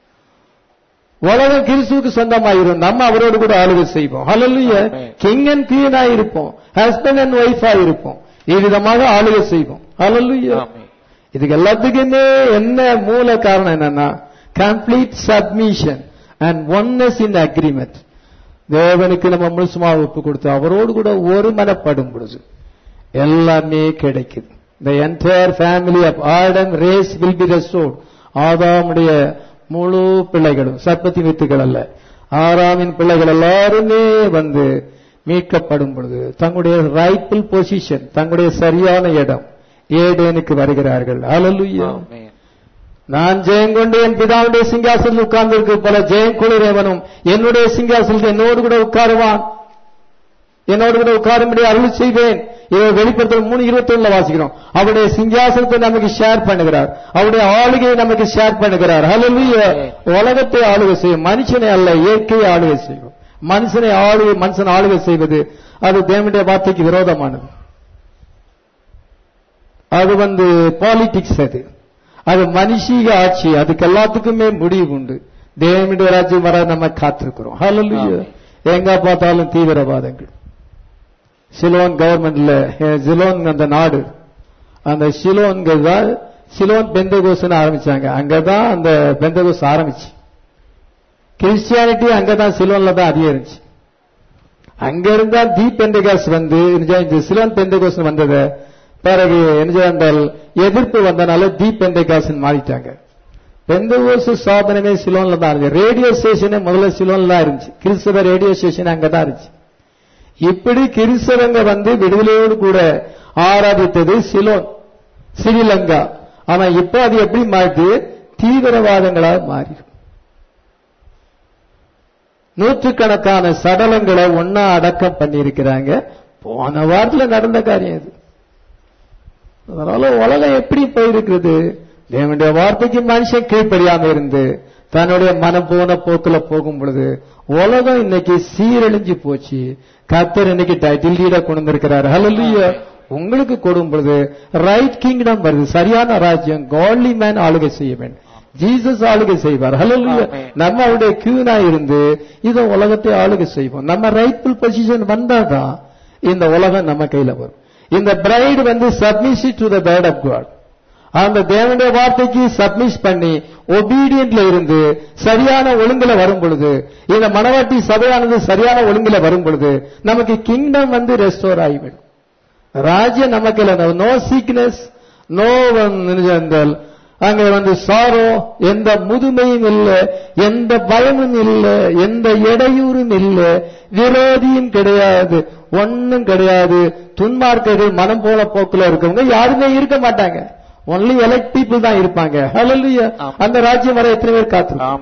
உலகம் கிறிஸ்துவுக்கு சொந்தமாயிரும் நம்ம அவரோடு கூட ஆளுகை செய்வோம் hallelujah Amen. King and queen இருப்போம் ஹஸ்பண்ட் அண்ட் ஒய்ஃபா இருப்போம் இவ்விதமாக ஆளுகை செய்வோம் ஹalleluya ஆமென். இதுக்கு எல்லாத்துக்குமே என்ன மூல காரணம் என்னன்னா complete submission and oneness in agreement தேவனுக்கு நம்ம முழுசுமா ஒப்பு கொடுத்து அவரோடு கூட ஒரு மனப்படும் பொழுது எல்லாமே கிடைக்குது the entire family of Adam race will be restored ஆதாமுடைய முழு பிள்ளைகளும் சர்ப்பத்தி வித்துகள் அல்ல ஆறாமின் பிள்ளைகள் எல்லாருமே வந்து மீட்கப்படும் பொழுது தங்களுடைய ரைட்ஃபுல் பொசிஷன் தங்களுடைய சரியான இடம் ஏடேனுக்கு வருகிறார்கள் ஹalleluya ஆமென். நான் ஜெயம் கொண்டு என் பிதாவுடைய சிங்காசனத்தில் உட்கார்ந்திருக்கு போல ஜெயம் குளிரேவனும் என்னுடைய சிங்காசனத்தில் என்னோடு கூட உட்காருவான் என்னோடு கூட உட்காரும்படி அருள் செய்வேன் இதை வெளிப்படுத்தல் மூணு இருபத்தி ஒண்ணுல வாசிக்கிறோம் அவருடைய சிங்காசனத்தை நமக்கு ஷேர் பண்ணுகிறார் அவருடைய ஆளுகையை நமக்கு ஷேர் பண்ணுகிறார் ஹalleluya உலகத்தை ஆளுகை செய்யும் மனுஷனை அல்ல இயற்கையை ஆளுகை செய்யும் மனுஷனை ஆளுகை மனுஷன் ஆளுகை செய்வது அது தேவனுடைய வார்த்தைக்கு விரோதமானது அது வந்து பாலிடிக்ஸ் அது அது மனுஷீக ஆட்சி அதுக்கு எல்லாத்துக்குமே முடிவு உண்டு தேவனுடைய ராஜ்யம் வர நம்ம காத்திருக்கிறோம் ஹalleluya எங்க பார்த்தாலும் தீவிரவாதங்கள் சிலோன் கவர்மெண்ட்ல சிலோன் அந்த நாடு அந்த சிலோன்கள் தான் சிலோன் பெந்தகோஸ்னு ஆரம்பிச்சாங்க அங்கதான் அந்த பெந்தகோஸ் ஆரம்பிச்சு கிறிஸ்டியானிட்டி அங்கதான் சிலோன்ல தான் அதிகம் இருந்துச்சு அங்க இருந்தா தி பெந்தகாஸ் வந்து இந்த சிலோன் பெந்தகோஸ் வந்தது பிறகு என்ன என்றால் எதிர்ப்பு வந்தனால தி பெந்தகாஸ் மாறிட்டாங்க பெந்தகோஸ் சாதனமே சிலோன்ல தான் இருந்துச்சு ரேடியோ ஸ்டேஷனே முதல்ல சிலோன்ல தான் இருந்துச்சு கிறிஸ்தவ ரேடியோ ஸ்டேஷன் அங்கதான் இருந்துச்சு இப்படி கிறிஸ்தவங்க வந்து விடுதலையோடு கூட ஆராதித்தது சிலோன் ஸ்ரீலங்கா ஆனா இப்ப அது எப்படி மாறிட்டு தீவிரவாதங்களா மாறிடும் நூற்றுக்கணக்கான சடலங்களை ஒன்னா அடக்கம் பண்ணியிருக்கிறாங்க போன வாரத்துல நடந்த காரியம் இது அதனால உலகம் எப்படி போயிருக்கிறது தேவனுடைய வார்த்தைக்கு மனுஷன் கீழ்ப்படியாம இருந்து தன்னுடைய மனம் போன போக்குல போகும் பொழுது உலகம் இன்னைக்கு சீரழிஞ்சு போச்சு கத்தர் இன்னைக்கு டைட்டில் லீட கொண்டு வந்திருக்கிறார் ஹalleluya உங்களுக்கு கொடும் பொழுது ரைட் கிங்டம் வருது சரியான ராஜ்யம் காட்லி மேன் ஆளுகை செய்ய வேண்டும் ஜீசஸ் ஆளுகை செய்வார் ஹalleluya Amen. நம்ம அவருடைய கியூனா இருந்து இத உலகத்தை ஆளுகை செய்வோம் நம்ம ரைட்ஃபுல் பொசிஷன் வந்தாதான் இந்த உலகம் நம்ம கையில வரும் இந்த பிரைடு வந்து submission to the word of God அந்த தேவனுடைய வார்த்தைக்கு சப்மிஷ் பண்ணி ஒபீடியன்ட்ல இருந்து சரியான ஒழுங்குல வரும் பொழுது இந்த மனவாட்டி சபையானது சரியான ஒழுங்குல வரும் பொழுது நமக்கு கிங்டம் வந்து ரெஸ்டோர் ஆகிவிடும் ராஜ்யம் நமக்கு இல்லை நோ சீக்னஸ் நோ என்றால் அங்க வந்து சாரோ எந்த முதுமையும் இல்லை எந்த பயமும் இல்லை எந்த இடையூறும் இல்லை விரோதியும் கிடையாது ஒண்ணும் கிடையாது துன்மார்க்கர்கள் மனம் போல போக்குல இருக்கவங்க யாருமே இருக்க மாட்டாங்க ஒன்லி எலக்ட் பீப்புள் தான் இருப்பாங்க ஹalleluya ஆமா. அந்த ராஜ்யம் வர எத்தனை பேர் காத்து ஆமென்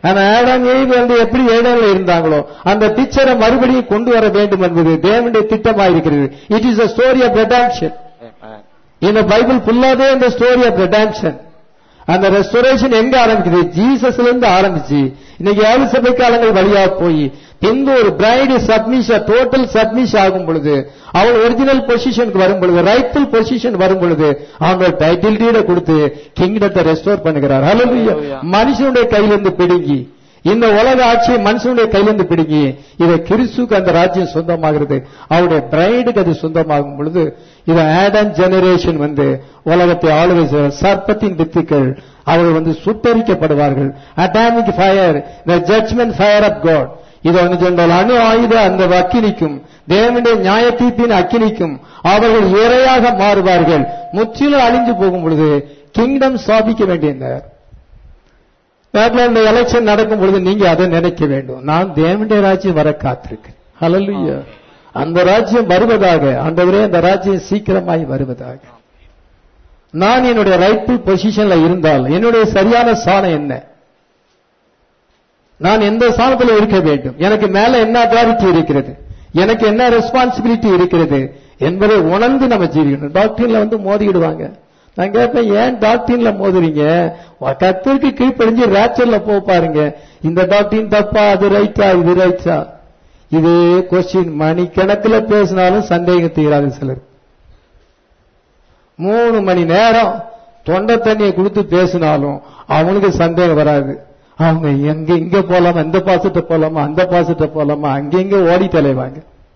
ஆனா ஆடாம் ஏவு வந்து எப்படி ஏடன்ல இருந்தாங்களோ அந்த பிக்சரை மறுபடியும் கொண்டு வர வேண்டும் என்பது தேவனுடைய திட்டமா இருக்கிறது it is a story of redemption இந்த பைபிள் ஃபுல்லாவே இந்த ஸ்டோரி ஆஃப் redemption அந்த ரெஸ்டோரேஷன் எங்க ஆரம்பிக்குது ஜீசஸ்ல இருந்து ஆரம்பிச்சு இன்னைக்கு ஏழு சபை காலங்கள் வழியா போய் பின்பு ஒரு பிரைடு சப்மிஷ டோட்டல் சப்மிஷ் ஆகும் பொழுது அவள் ஒரிஜினல் பொசிஷனுக்கு வரும் பொழுது ரைட்ஃபுல் பொசிஷன் வரும் பொழுது அவங்க டைட்டில் டீட கொடுத்து கிங்டத்தை ரெஸ்டோர் பண்ணுகிறார் ஹalleluya மனுஷனுடைய கையிலிருந்து பிடுங்கி இந்த உலக ஆட்சியை மனுஷனுடைய கையிலிருந்து பிடுங்கி இதை கிறிஸ்துக்கு அந்த ராஜ்யம் சொந்தமாகிறது அவருடைய பிரைடுக்கு அது சொந்தமாகும் பொழுது இது ஆடம் ஜெனரேஷன் வந்து உலகத்தை ஆளுகை செய்வார். சர்ப்பத்தின் வித்துக்கள் அவர்கள் வந்து சுட்டரிக்கப்படுவார்கள் atomic fire the judgment fire of God இது வந்து சொன்னால் அணு ஆயுத அந்த அக்கினிக்கும் தேவனுடைய நியாய தீர்ப்பின் அக்கினிக்கும் அவர்கள் இரையாக மாறுவார்கள் முற்றிலும் அழிஞ்சு போகும் பொழுது கிங்டம் ஸ்தாபிக்க வேண்டியிருந்தார் இந்த எலெக்ஷன் நடக்கும் பொழுது நீங்க அதை நினைக்க வேண்டும் நான் தேவனுடைய ராஜ்யம் வர காத்திருக்கேன் ஹalleluya அந்த ராஜ்யம் வருவதாக ஆண்டவரே அந்த ராஜ்யம் சீக்கிரமாய் வருவதாக நான் என்னுடைய ரைட்ஃபுல் பொசிஷன்ல இருந்தால் என்னுடைய சரியான சாணம் என்ன நான் எந்த சாணத்தில் இருக்க வேண்டும் எனக்கு மேல என்ன அத்தாரிட்டி இருக்கிறது எனக்கு என்ன ரெஸ்பான்சிபிலிட்டி இருக்கிறது என்பதை உணர்ந்து நம்ம ஜீவிக்கணும் டாக்டர்ல வந்து மோதிடுவாங்க நான் கேட்பேன் ஏன் டாக்டர்ல மோதுறீங்க கத்திற்கு கீழ்ப்படிஞ்சு ரேச்சர்ல போ பாருங்க இந்த டாக்டரின் தப்பா அது ரைட்டா இது ரைட்டா இது கொஸ்டின் மணி கணக்குல பேசினாலும் சந்தேகம் தீராது சிலர் மூணு மணி நேரம் தொண்டை தண்ணியை கொடுத்து பேசினாலும் அவனுக்கு சந்தேகம் வராது அவங்க எங்க இங்க போலாமா இந்த பாசத்தை போலாமா அந்த பாசத்தை போலாமா அங்கெங்க ஓடி தலைவாங்க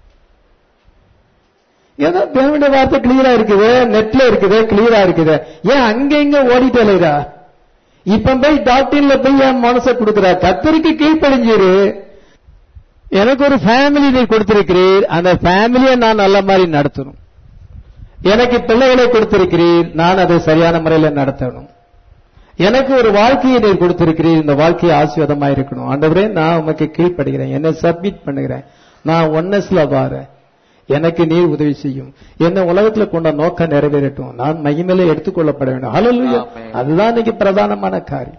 ஏதோ தேவனுடைய வார்த்தை கிளியரா இருக்குது நெட்ல இருக்குது கிளியரா இருக்குது ஏன் அங்க இங்க ஓடி தலைரா இப்ப போய் டாக்டர்ல போய் என் மனசை கொடுக்குறா கத்தருக்கு கீழ்ப்படிஞ்சிரு எனக்கு ஒரு ஃபேமிலி நீ கொடுத்திருக்கிறீர் அந்த ஃபேமிலியை நான் நல்ல மாதிரி நடத்தணும் எனக்கு பிள்ளைகளை கொடுத்திருக்கிறீர் நான் அதை சரியான முறையில் நடத்தணும் எனக்கு ஒரு வாழ்க்கையை நீர் கொடுத்திருக்கிறீர் இந்த வாழ்க்கையை ஆசீர்வாதமா இருக்கணும் ஆண்டவரே நான் உமக்கு கீழ்ப்படுகிறேன் என்னை சப்மிட் பண்ணுகிறேன் நான் ஒன்னஸ்ல வாரேன் எனக்கு நீர் உதவி செய்யும் என்ன உலகத்துல கொண்ட நோக்கம் நிறைவேறட்டும் நான் மகிமையில எடுத்துக்கொள்ளப்பட வேண்டும் ஹalleluya ஆமென். அதுதான் இன்னைக்கு பிரதானமான காரியம்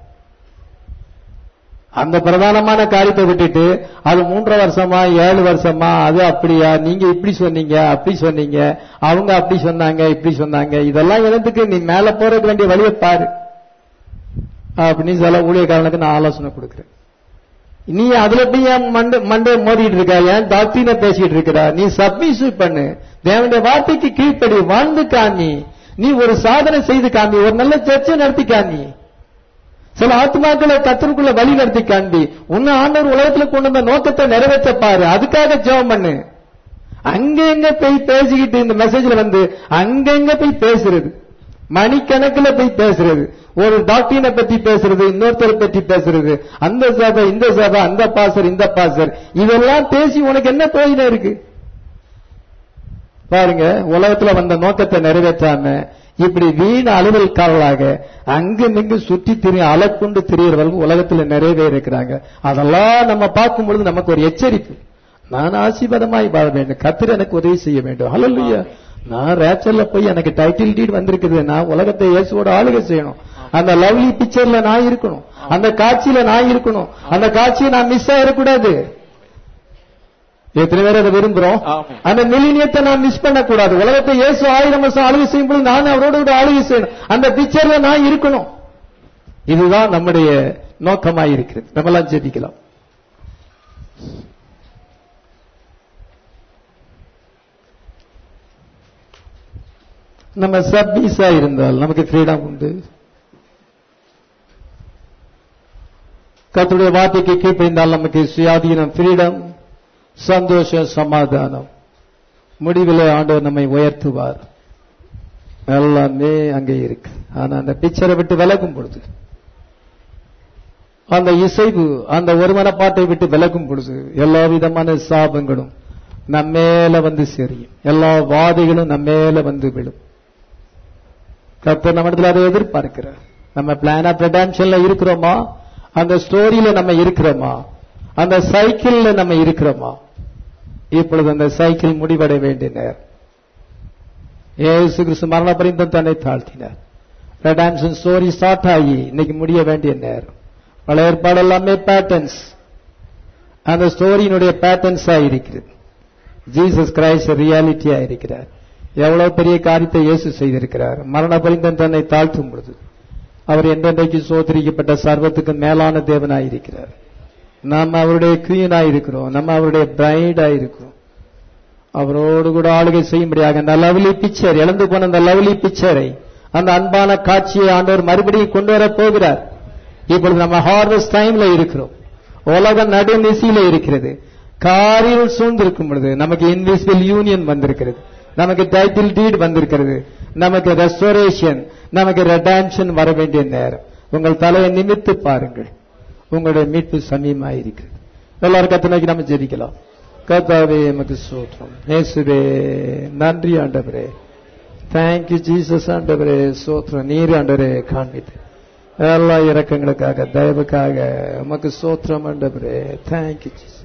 அந்த பிரதானமான காரியத்தை விட்டுட்டு அது மூன்றரை வருஷமா ஏழு வருஷமா அது அப்படியா நீங்க இப்படி சொன்னீங்க அப்படி சொன்னீங்க அவங்க அப்படி சொன்னாங்க இப்படி சொன்னாங்க இதெல்லாம் எதுக்கு நீ மேல போறதுக்கு வேண்டிய வழியை பாரு அப்படின்னு சில ஊழியக்காரனுக்கு நான் ஆலோசனை கொடுக்கிறேன் நீ அதுல போய் ஏன் மண்டை மண்டை மோதிட்டு இருக்க ஏன் டாக்டரின பேசிட்டு இருக்கிற நீ சப்மிஷன் பண்ணு தேவனுடைய வார்த்தைக்கு கீழ்ப்படி வாழ்ந்து காமி நீ ஒரு சாதனை செய்து காமி ஒரு நல்ல சர்ச்சை நடத்தி காமி சில ஆத்மாக்களை கத்தருக்குள்ள வழி நடத்தி காண்பி உன்னை ஆண்டவர் உலகத்துல கொண்டு வந்த நோக்கத்தை நிறைவேற்ற பாரு அதுக்காக ஜெபம் பண்ணு அங்க எங்க போய் பேசிக்கிட்டு இந்த மெசேஜ்ல வந்து அங்க எங்க போய் பேசுறது மணிக்கணக்குல போய் பேசுறது ஒரு டாக்டரினை பத்தி பேசுறது இன்னொருத்தரை பத்தி பேசுறது அந்த சபை இந்த சபை அந்த பாசர் இந்த பாசர் இதெல்லாம் பேசி உனக்கு என்ன பிரயோஜனம் இருக்கு பாருங்க உலகத்துல வந்த நோக்கத்தை நிறைவேற்றாம இப்படி வீண் அலுவல்காரர்களாக அங்கும் இங்கு சுற்றி திரிய அலக்கொண்டு திரியறவர்கள் உலகத்துல நிறைய பேர் இருக்கிறாங்க அதெல்லாம் நம்ம பார்க்கும் பொழுது நமக்கு ஒரு எச்சரிப்பு நான் ஆசீர்வாதமாய் வாழ வேண்டும் கத்திர எனக்கு உதவி செய்ய வேண்டும் ஹalleluya நான் ரேச்சர்ல போய் எனக்கு டைட்டில் டீட் வந்திருக்குது நான் உலகத்தை இயேசுவோட ஆளுகை செய்யணும் அந்த லவ்லி பிக்சர்ல நான் இருக்கணும் அந்த காட்சியில நான் இருக்கணும் அந்த காட்சியை நான் மிஸ் ஆயிடக்கூடாது எத்தனை பேர் அதை விரும்புறோம் ஆமென். அந்த மில்லினியத்தை நான் மிஸ் பண்ணக்கூடாது உலகத்தை இயேசு ஆயிரம் வருஷம் ஆளுகை செய்யும் பொழுது நான் அவரோட கூட ஆளுகை செய்யணும் அந்த பிக்சர்ல நான் இருக்கணும் இதுதான் நம்முடைய நோக்கமாய் இருக்கிறது நம்மளாம் ஜெபிக்கலாம் நம்ம சப்பீஸா இருந்தால் நமக்கு ஃப்ரீடம் உண்டு கர்த்தருடைய வார்த்தைக்கு கீழ்ப்படிந்தால் நமக்கு சுயாதீனம் ஃப்ரீடம் சந்தோஷம் சமாதானம் முடிவில் ஆண்டவர் நம்மை உயர்த்துவார் எல்லாமே அங்கே இருக்கு ஆனா அந்த பிக்சரை விட்டு விலகும் பொழுது அந்த இசைவு அந்த ஒருமனப்பாட்டை விட்டு விலகும் பொழுது எல்லா விதமான சாபங்களும் நம்மேல வந்து சேரியும் எல்லா வாதைகளும் நம்மேல வந்து விழும் கர்த்தர் நம்ம இடத்துல அதை எதிர்பார்க்கிறார் நம்ம பிளான் ஆஃப் ரெடாம்ஷன்ல இருக்கிறோமா அந்த ஸ்டோரியில நம்ம இருக்கிறோமா அந்த சைக்கிள்ல நம்ம இருக்கிறோமா இப்பொழுது அந்த சைக்கிள் முடிவடைய வேண்டிய நேரம் ஏசு கிறிஸ்து மரண பரிந்தம் தன்னை தாழ்த்தினார் ரெடாம்ஷன் ஸ்டோரி ஸ்டார்ட் ஆகி இன்னைக்கு முடிய வேண்டிய நேரம் பழைய ஏற்பாடு எல்லாமே பேட்டர்ன்ஸ் அந்த ஸ்டோரியினுடைய பேட்டர்ன்ஸா இருக்கிறது ஜீசஸ் கிரைஸ்ட் ரியாலிட்டியா இருக்கிறார் எவ்வளவு பெரிய காரியத்தை இயேசு செய்திருக்கிறார் மரண பரிந்தன் தன்னை தாழ்த்தும் பொழுது அவர் என்றென்றைக்கு சோதரிக்கப்பட்ட சர்வத்துக்கு மேலான தேவனாயிருக்கிறார் நாம் அவருடைய குயினாய் இருக்கிறோம் நம்ம அவருடைய பிரைடா இருக்கிறோம் அவரோடு கூட ஆளுகை செய்யும்படியாக அந்த லவ்லி பிக்சர் இழந்து போன அந்த லவ்லி பிக்சரை அந்த அன்பான காட்சியை ஆண்டவர் மறுபடியும் கொண்டு வர போகிறார் இப்பொழுது நம்ம ஹார்வெஸ்ட் டைம்ல இருக்கிறோம் உலக நடுநிசையில இருக்கிறது காரில் சூழ்ந்திருக்கும் பொழுது நமக்கு இன்விசிபிள் யூனியன் வந்திருக்கிறது நமக்கு டைட்டில் டீட் வந்திருக்கிறது நமக்கு ரெஸ்டோரேஷன் நமக்கு ரெடான்ஷன் வர வேண்டிய நேரம் உங்கள் தலையை நிமித்து பாருங்கள் உங்களுடைய மீட்பு சமீபமாயிருக்கிறது எல்லாரும் கத்தனைக்கு நம்ம ஜெபிக்கலாம் கர்த்தாவே எமக்கு சோற்றம் நேசுவே நன்றி ஆண்டவரே தேங்க்யூ ஜீசஸ் ஆண்டவரே சோத்திரம் நீர் ஆண்டவரே காண்பித்து எல்லா இறக்கங்களுக்காக தயவுக்காக உமக்கு சோத்திரம் ஆண்டவரே தேங்க்யூ ஜீசஸ்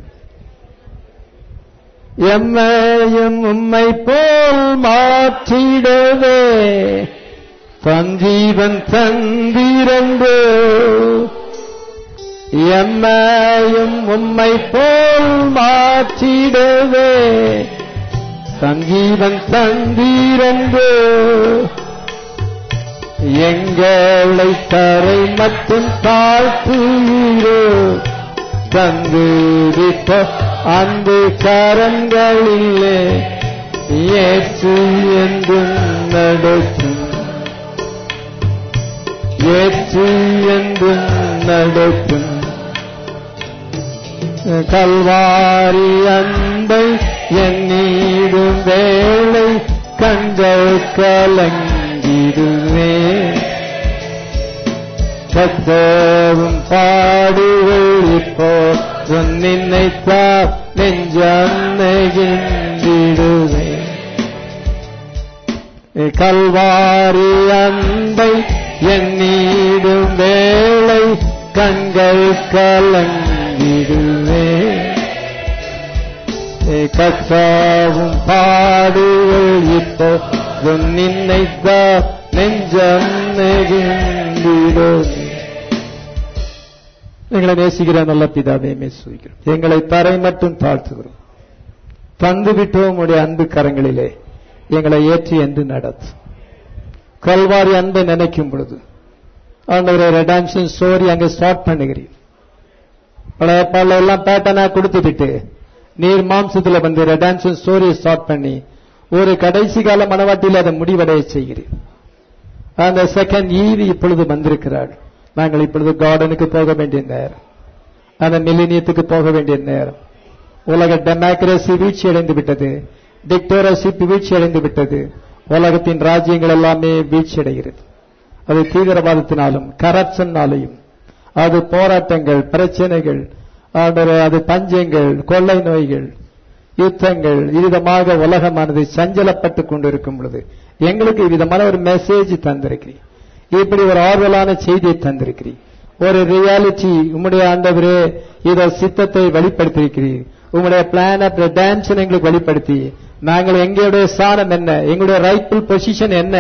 எம்மையும் உம்மை போல் மாற்றிடவே தஞ்சீவன் தந்திரந்தோ எம்மையும் உம்மை போல் மாற்றிடவே சஞ்சீவன் தந்தீரந்தோ எங்களை தரை மட்டும் தாழ்த்துகிறோ தந்து விட்ட அந்த கரங்களிலே ஏற்று என்றும் நடக்கும் ஏற்று என்றும் நடக்கும் கல்வாரி அன்பை எண்ணீடும் வேளை கண்கள் கலங்கிடுவே கத்தவும் பாடுகள் இப்போ நினைத்தா நெஞ்சன்னைகின்றிடுவே கல்வாரி அன்பை எண்ணீடும் வேளை கண்கள் கலங்கிடுவே கச்சாவும் பாடுகள் இப்போ நினைத்தா நெஞ்சம் நெகிழ்ந்திடுவே எங்களை நேசிக்கிற நல்ல பிதாவே மேசுகிறோம் எங்களை தரை மட்டும் தாழ்த்துகிறோம் தந்து விட்டோம் உடைய அன்பு கரங்களிலே எங்களை ஏற்றி என்று நடத்து கல்வாரி அன்பை நினைக்கும் பொழுது ஆண்டவரை ரெடான்ஷன் ஸ்டோரி அங்க ஸ்டார்ட் பண்ணுகிறீர் பழைய பால எல்லாம் பேட்டர்னா கொடுத்துட்டு நீர் மாம்சத்துல வந்து ரெடான்ஷன் ஸ்டோரியை ஸ்டார்ட் பண்ணி ஒரு கடைசி கால மனவாட்டியில் அதை முடிவடைய செய்கிறீர் அந்த செகண்ட் ஈவி இப்பொழுது வந்திருக்கிறாள் நாங்கள் இப்பொழுது கார்டனுக்கு போக வேண்டிய நேரம் அந்த மில்லினியத்துக்கு போக வேண்டிய நேரம் உலக டெமோக்ரசி வீழ்ச்சி அடைந்து விட்டது டிக்டோரஷிப் வீழ்ச்சி அடைந்து விட்டது உலகத்தின் ராஜ்யங்கள் எல்லாமே வீழ்ச்சி அடைகிறது அது தீவிரவாதத்தினாலும் கரப்ஷன்னாலையும் அது போராட்டங்கள் பிரச்சனைகள் அது பஞ்சங்கள் கொள்ளை நோய்கள் யுத்தங்கள் விதமாக உலகமானது சஞ்சலப்பட்டு கொண்டிருக்கும் பொழுது எங்களுக்கு விதமான ஒரு மெசேஜ் தந்திருக்கிறீர் இப்படி ஒரு ஆர்வலான செய்தியை தந்திருக்கிறீர் ஒரு ரியாலிட்டி உம்முடைய ஆண்டவரே இத சித்தத்தை வெளிப்படுத்தியிருக்கிறீர் உங்களுடைய பிளான் ஆஃப் ரிடான்ஷன் எங்களுக்கு வெளிப்படுத்தி நாங்கள் எங்களுடைய ஸ்தானம் என்ன எங்களுடைய ரைட்ஃபுல் பொசிஷன் என்ன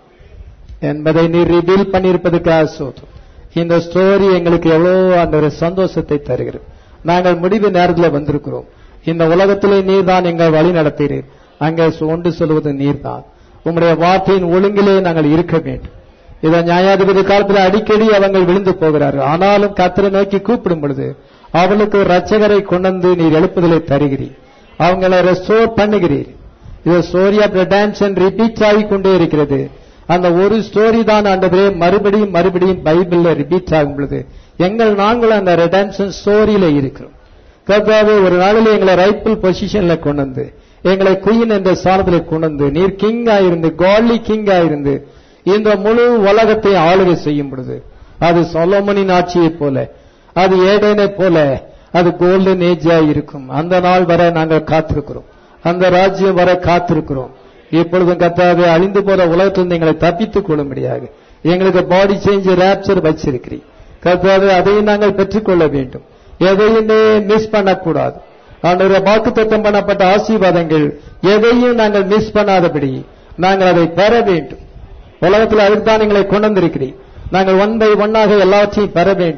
என்பதை நீ ரிவீல் பண்ணியிருப்பதுக்காக சோதம் இந்த ஸ்டோரி எங்களுக்கு எவ்வளவு அந்த ஒரு சந்தோஷத்தை தருகிறது நாங்கள் முடிவு நேரத்தில் வந்திருக்கிறோம் இந்த உலகத்திலே நீர் தான் எங்கள் வழி நடத்துகிறீர் அங்கே ஒன்று சொல்வது நீர் தான் உங்களுடைய வார்த்தையின் ஒழுங்கிலே நாங்கள் இருக்க வேண்டும் இதை நியாயாதிபதி காலத்தில் அடிக்கடி அவங்க விழுந்து போகிறார்கள் ஆனாலும் கத்திரை நோக்கி கூப்பிடும் பொழுது அவளுக்கு ரட்சகரை கொண்டு நீர் எழுப்புதலை தருகிறீர் அவங்களை ரெஸ்டோர் பண்ணுகிறீர் இது ஸ்டோரி ஆஃப் ரெடான்ஷன் ரிப்பீட் ஆகி கொண்டே இருக்கிறது அந்த ஒரு ஸ்டோரி தான் ஆண்டவரே மறுபடியும் மறுபடியும் பைபிள்ல ரிப்பீட் ஆகும் பொழுது எங்கள் நாங்கள் அந்த ரெடான்ஷன் ஸ்டோரியில இருக்கிறோம் கர்த்தாவே ஒரு நாளில் எங்களை ரைட்ஃபுல் பொசிஷன்ல கொண்டு வந்து எங்களை குயின் என்ற ஸ்தானத்தில் கொண்டு வந்து நீர் கிங் ஆயிருந்து காட்லி கிங் ஆயிருந்து இந்த முழு உலகத்தை ஆளுகை செய்யும் பொழுது அது சொலோமனின் ஆட்சியைப் போல அது ஏடேனை போல அது கோல்டன் ஏஜா இருக்கும் அந்த நாள் வர நாங்கள் காத்திருக்கிறோம் அந்த ராஜ்யம் வர காத்திருக்கிறோம் இப்பொழுதும் கத்தாவே அழிந்து போற உலகத்திலிருந்து எங்களை தப்பித்துக் கொள்ளும்படியாக எங்களுக்கு பாடி சேஞ்ச் ரேப்சர் வச்சிருக்கிறீர் கத்தாவே அதையும் நாங்கள் பெற்றுக்கொள்ள வேண்டும் எதையுமே மிஸ் பண்ணக்கூடாது ஆண்டவரே வாக்குத்தத்தம் பண்ணப்பட்ட ஆசீர்வாதங்கள் எதையும் நாங்கள் மிஸ் பண்ணாதபடி நாங்கள் அதை பெற வேண்டும் உலகத்தில் அதுதான் எங்களை கொண்டு வந்திருக்கிறீர் நாங்கள் ஒன் பை ஒன்னாக எல்லாவற்றையும் பெற வேண்டும்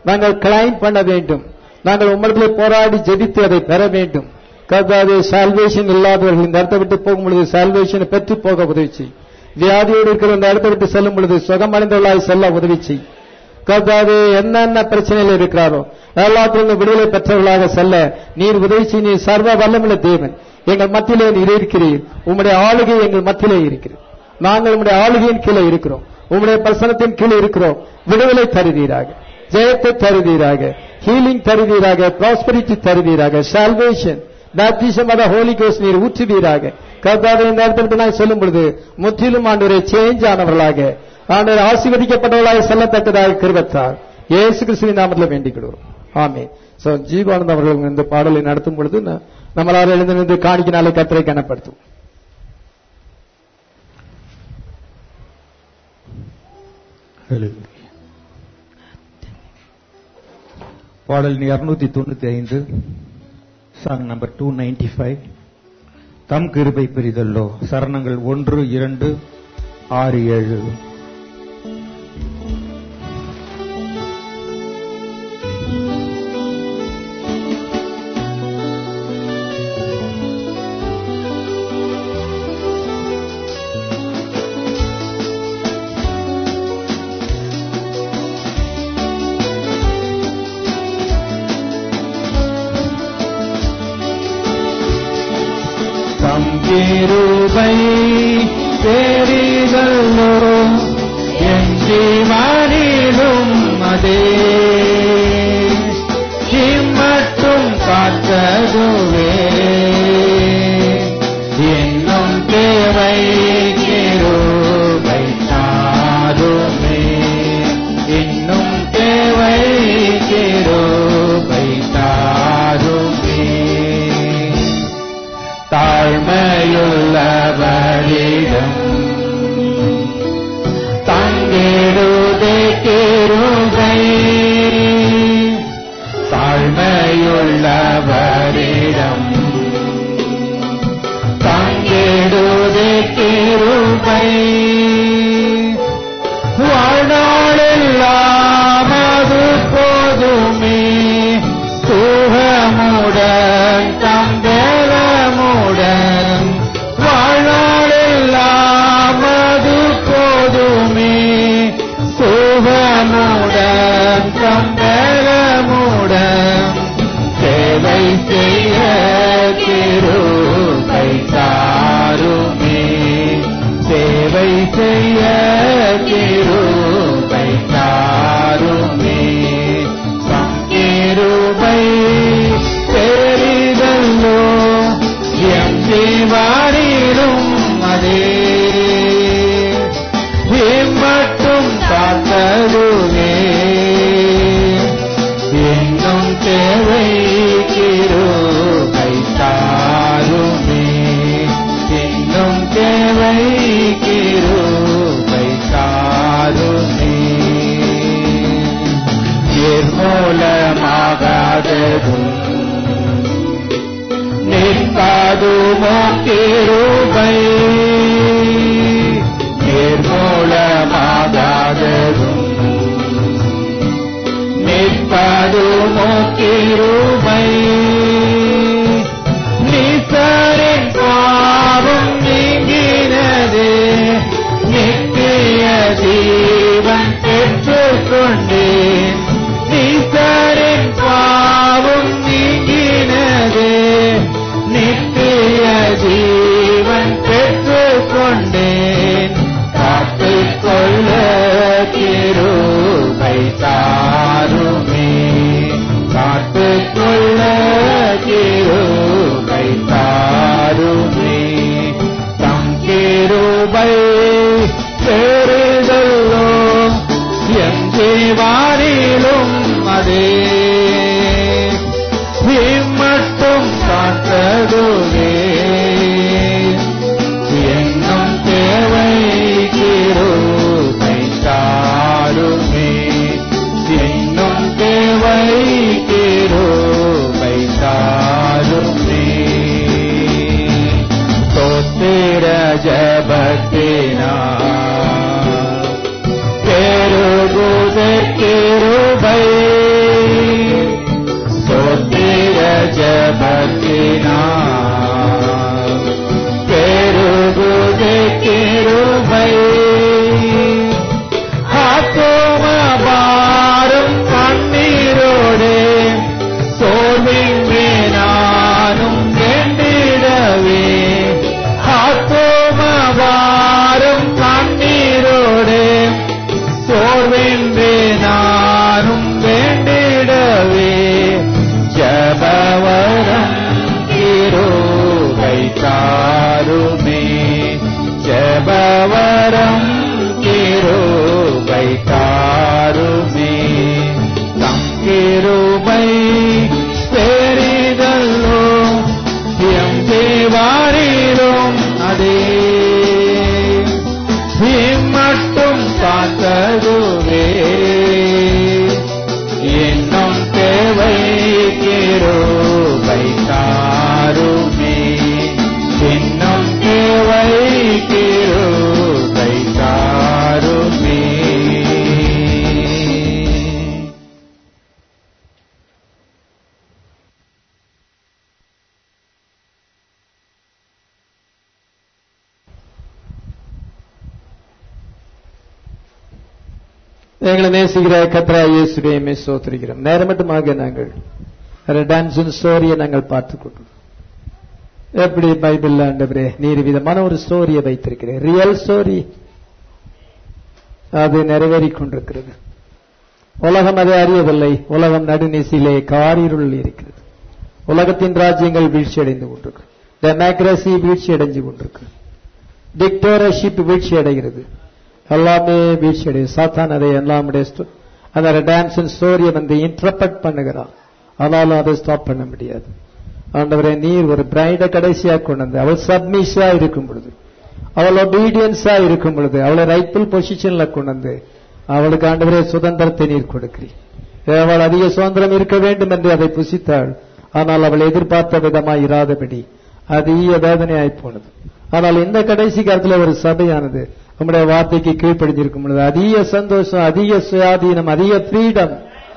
நாங்கள் கிளைம் பண்ண வேண்டும் நாங்கள் உம்மிடத்திலே போராடி ஜெபித்து அதை பெற வேண்டும் கர்த்தாவே சால்வேஷன் இல்லாதவர்கள் இந்த இடத்தை விட்டு போகும் பொழுது சால்வேஷனை பெற்று போக உதவி செய் வியாதியோடு இருக்கிற இந்த இடத்தை விட்டு செல்லும் பொழுது சுகமடைந்தவர்களாய் செல்ல உதவி செய் கர்த்தாவே என்னென்ன பிரச்சனையில் இருக்கிறாரோ எல்லாத்திலிருந்து விடுதலை பெற்றவர்களாக செல்ல நீர் உதவி செய் நீர் சர்வ வல்லமுள்ள தேவன் எங்கள் மத்தியிலே நீர் இருக்கிறீர் உம்முடைய ஆளுகை எங்கள் மத்தியிலே இருக்கிறது நாங்கள் உம்முடைய ஆளுகையின் கீழே இருக்கிறோம் உம்முடைய பிரசனத்தின் கீழே இருக்கிறோம் விடுதலை தருவீராக ஜெயத்தை தருவீராக ஹீலிங் தருவீராக ப்ராஸ்பரிட்டி தருவீராக சால்வேஷன் பேப்டிசம் அத ஹோலி கோஸ் நீர் ஊற்றுவீராக கர்த்தாவே இந்த இடத்திற்கு நான் சொல்லும் பொழுது முற்றிலும் ஆண்டவரை சேஞ்ச் ஆனவர்களாக ஆண்டவர் ஆசீர்வதிக்கப்பட்டவர்களாக செல்லத்தக்கதாக கிருபத்தார் இயேசு கிறிஸ்துவின் நாமத்தில் வேண்டிக் கொள்கிறோம் ஆமே சோ ஜீவானந்த் அவர்கள் இந்த பாடலை நடத்தும் பொழுது ந- நம்மளால் எழுந்து நின்று காணிக்கினாலே கத்தரை கனப்படுத்தும் பாடல் இருநூத்தி தொண்ணூத்தி ஐந்து song number two ninety five தம் கிருபை பெரிதல்லோ சரணங்கள் ஒன்று இரண்டு ஆறு ஏழு தம் கிருபை பெரிதல்லோ என் ஜீவனிலும் அதே இம்மட்டும் காத்ததுவே இன்னும் தேவை கிருபை தாருமே இன்னும் தேவை கிருபை தாருமே தாழ்மையுள்ளவரிடம் தங்கிடுதே கிருபை தாழ்மையுள்ளவரிடம் தங்கிடுதே கிருபை வாழ்நாளெல்லாம் அது போதுமே சுகமுடன் தம்பலமுடன் வாழ்நாளெல்லாம் அது போதுமே சுகமுடன் தம்பலமுடன் சேவை செய்ய கிருபை தாருமே சேவை செய்ய கிருபை தாருமே சங்கிருபை பெரிதல்லோ எம் ஜீவானிலும் அதே மட்டும் காத்ததுவே இன்னும் தேவை கிருபை தாருமே இன்னும் தேவை கிருபை தாருமே நிர்மூலமாகாததும் நிற்காதுமோ கிருபை நிர்மூலமாகாததும் நிற்பதுமோ கிருபை நிசரின் பாவம் நீங்கினது நித்திய ஜீவன் பெற்றுக்கொண்டேன் நிசரின் பாவம் நீங்கினது நித்திய ஜீவன் பெற்றுக்கொண்டேன் காத்துக் கொள்ள கிருபை தாருமே காத்துக் எங்களை நேசிக்கிற கத்ரா இயேசுடையுமே சோத்திருக்கிறோம் நேரமட்டுமாக நாங்கள் டான்ஸின் ஸ்டோரியை நாங்கள் பார்த்துக் கொண்டோம் எப்படி பைபிள் ஆண்டவரே நீர் விதமான ஒரு ஸ்டோரியை வைத்திருக்கிறேன் ரியல் ஸ்டோரி அது நிறைவேறிக் கொண்டிருக்கிறது உலகம் அதை அறியவில்லை உலகம் நடுநிசிலே காரிருள் இருக்கிறது உலகத்தின் ராஜ்யங்கள் வீழ்ச்சி அடைந்து கொண்டிருக்கு டெமோக்ரசி வீழ்ச்சி அடைஞ்சு கொண்டிருக்கு டிக்டோரஷிப் வீழ்ச்சி அடைகிறது எல்லாமே வீழ்ச்சி அடையுது சாத்தான் அதை எல்லாமுடைய ஸ்டோ- அந்த டான்ஸின் ஸ்டோரியை வந்து இன்டர்பிரட் பண்ணுகிறான் ஆனாலும் அதை ஸ்டாப் பண்ண முடியாது ஆண்டவரே நீர் ஒரு பிரைட கடைசியா கொண்டு வந்து அவள் சப்மிஷா இருக்கும் பொழுது அவள் ஒபீடியன்ஸா இருக்கும் பொழுது அவளை ரைட்ஃபுல் பொசிஷன்ல கொண்டு வந்து அவளுக்கு ஆண்டவரே சுதந்திரத்தை நீர் கொடுக்கிறீர் அவள் அதிக சுதந்திரம் இருக்க வேண்டும் என்று அதை புசித்தாள் ஆனால் அவள் எதிர்பார்த்த விதமாய் இராதபடி அதிக வேதனையாய் போனது ஆனால் இந்த கடைசி காலத்தில் ஒரு சபையானது உம்முடைய வார்த்தைக்கு கீழ்ப்படிஞ்சிருக்கும் பொழுது அதிக சந்தோஷம் அதிக சுயாதீனம் அதிக ஃப்ரீடம்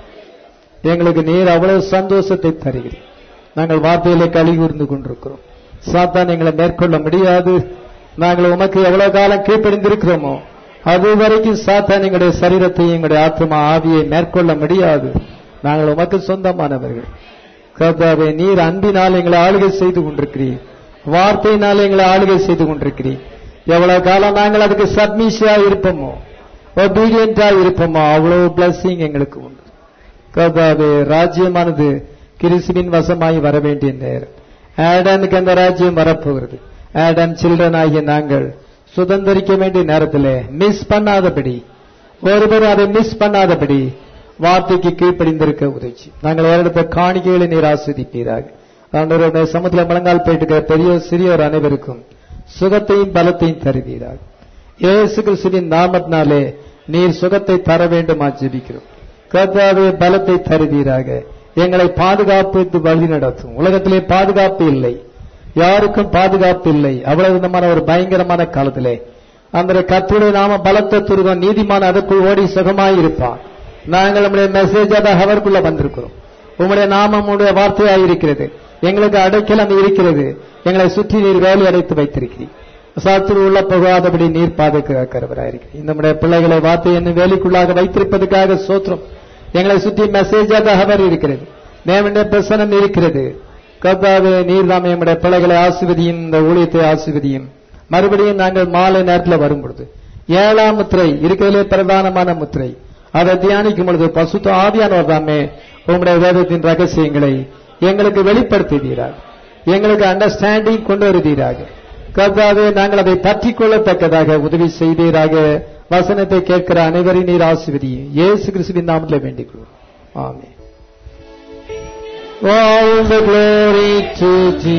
எங்களுக்கு நீர் அவ்வளவு சந்தோஷத்தை தருகிறீர் நாங்கள் வார்த்தையிலே களி கூர்ந்து கொண்டிருக்கிறோம் சாத்தான் எங்களை மேற்கொள்ள முடியாது நாங்கள் உமக்கு எவ்வளவு காலம் கீழ்ப்படிந்திருக்கிறோமோ அது வரைக்கும் சாத்தான் எங்களுடைய சரீரத்தையும் எங்களுடைய ஆத்மா ஆவியை மேற்கொள்ள முடியாது நாங்கள் உமக்கு சொந்தமானவர்கள் கர்த்தாவே நீர் அன்பினால் எங்களை ஆளுகை செய்து கொண்டிருக்கிறீர் வார்த்தையினால் எங்களை ஆளுகை செய்து கொண்டிருக்கிறீர் எவ்வளவு காலம் நாங்கள் அதுக்கு சப்மிஷா இருப்போமோ ஒபீடியண்டா இருப்போமோ அவ்வளவு பிளஸிங் எங்களுக்கு உண்டு கர்த்தாவே ராஜ்யமானது கிறிஸ்துவின் வசமாய் வர வேண்டிய நேரம் ஆடனுக்கு அந்த ராஜ்யம் வரப்போகிறது ஆடன் சில்ட்ரன் ஆகிய நாங்கள் சுதந்திரிக்க வேண்டிய நேரத்தில் மிஸ் பண்ணாதபடி ஒருவர் அதை மிஸ் பண்ணாதபடி வார்த்தைக்கு கீழ்ப்படிந்திருக்க உதவி நாங்கள் ஏறெடுத்த காணிக்கைகளை நீர் ஆஸ்வதிப்பீராக ஆண்டவருடைய சமுத்திர முழங்கால் போயிட்டு பெரிய சிறியோர் அனைவருக்கும் சுகத்தையும் பலத்தையும் தருவீராக இயேசு கிறிஸ்துவின் நாமத்தினாலே நீர் சுகத்தை தர வேண்டுமா ஜெபிக்கிறோம் கர்த்தாவே பலத்தை தருவீராக எங்களை பாதுகாப்பு வழி நடத்தும் உலகத்திலே பாதுகாப்பு இல்லை யாருக்கும் பாதுகாப்பு இல்லை அவ்வளவு விதமான ஒரு பயங்கரமான காலத்திலே அந்த கர்த்தருடைய நாம பலத்த துருகம் நீதிமான அதுக்குள் ஓடி சுகமாய் இருப்பான் நாங்கள் நம்முடைய மெசேஜாக அவருக்குள்ள வந்திருக்கிறோம் உம்முடைய நாமம் உடைய வார்த்தையாய் இருக்கிறது எங்களுக்கு அடைக்கலம் இருக்கிறது எங்களை சுற்றி நீர் வேலை அடைத்து வைத்திருக்கிறீர் சாத்திர உள்ள போகாதபடி நீர் பாதுகாக்கிறவராயிருக்கிறீர் நம்முடைய பிள்ளைகளை வார்த்தை என்ன வேலைக்குள்ளாக வைத்திருப்பதற்காக சோத்திரம் எங்களை சுற்றி மெசேஜாக அவர் இருக்கிறது தேவனுடைய பிரசனம் இருக்கிறது கர்த்தாவே நீர் தாமே நம்முடைய பிள்ளைகளை ஆசிர்வதியும் இந்த ஊழியத்தை ஆசிர்வதியும் மறுபடியும் நாங்கள் மாலை நேரத்தில் வரும் பொழுது ஏழாம் முத்திரை இருக்கிறதிலே பிரதானமான முத்திரை அதை தியானிக்கும் பொழுது பசுத்த ஆவியானவர் தாமே உங்களுடைய வேதத்தின் ரகசியங்களை எங்களுக்கு வெளிப்படுத்துவீராக எங்களுக்கு அண்டர்ஸ்டாண்டிங் கொண்டு வருவீராக கர்த்தாவே நாங்கள் அதை பற்றிக் கொள்ளத்தக்கதாக உதவி செய்தீராக வசனத்தை கேட்கிற அனைவரையும் நீர் ஆசிர்வதியும் இயேசு கிறிஸ்துவின் நாமத்தில் வேண்டிக் கொள்வோம் ஆமென் All the glory to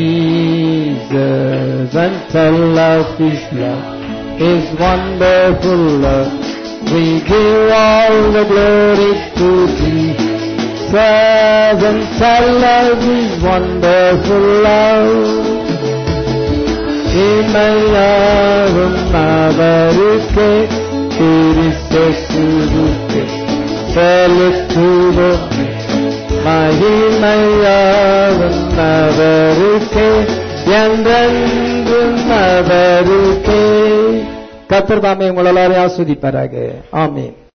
Jesus and tell of His love, His wonderful love. We give all the glory to Jesus and tell of His wonderful love. இமையாவும் அவருக்கே கிறிஸ்துவுக்கே செலுத்துவோம் மகிமையாவும் அவருக்கே என்றென்றும் அவருக்கே கத்தர் தாமே உங்கள் எல்லாரையும் ஆஸ்வதிப்பாராக ஆமீன்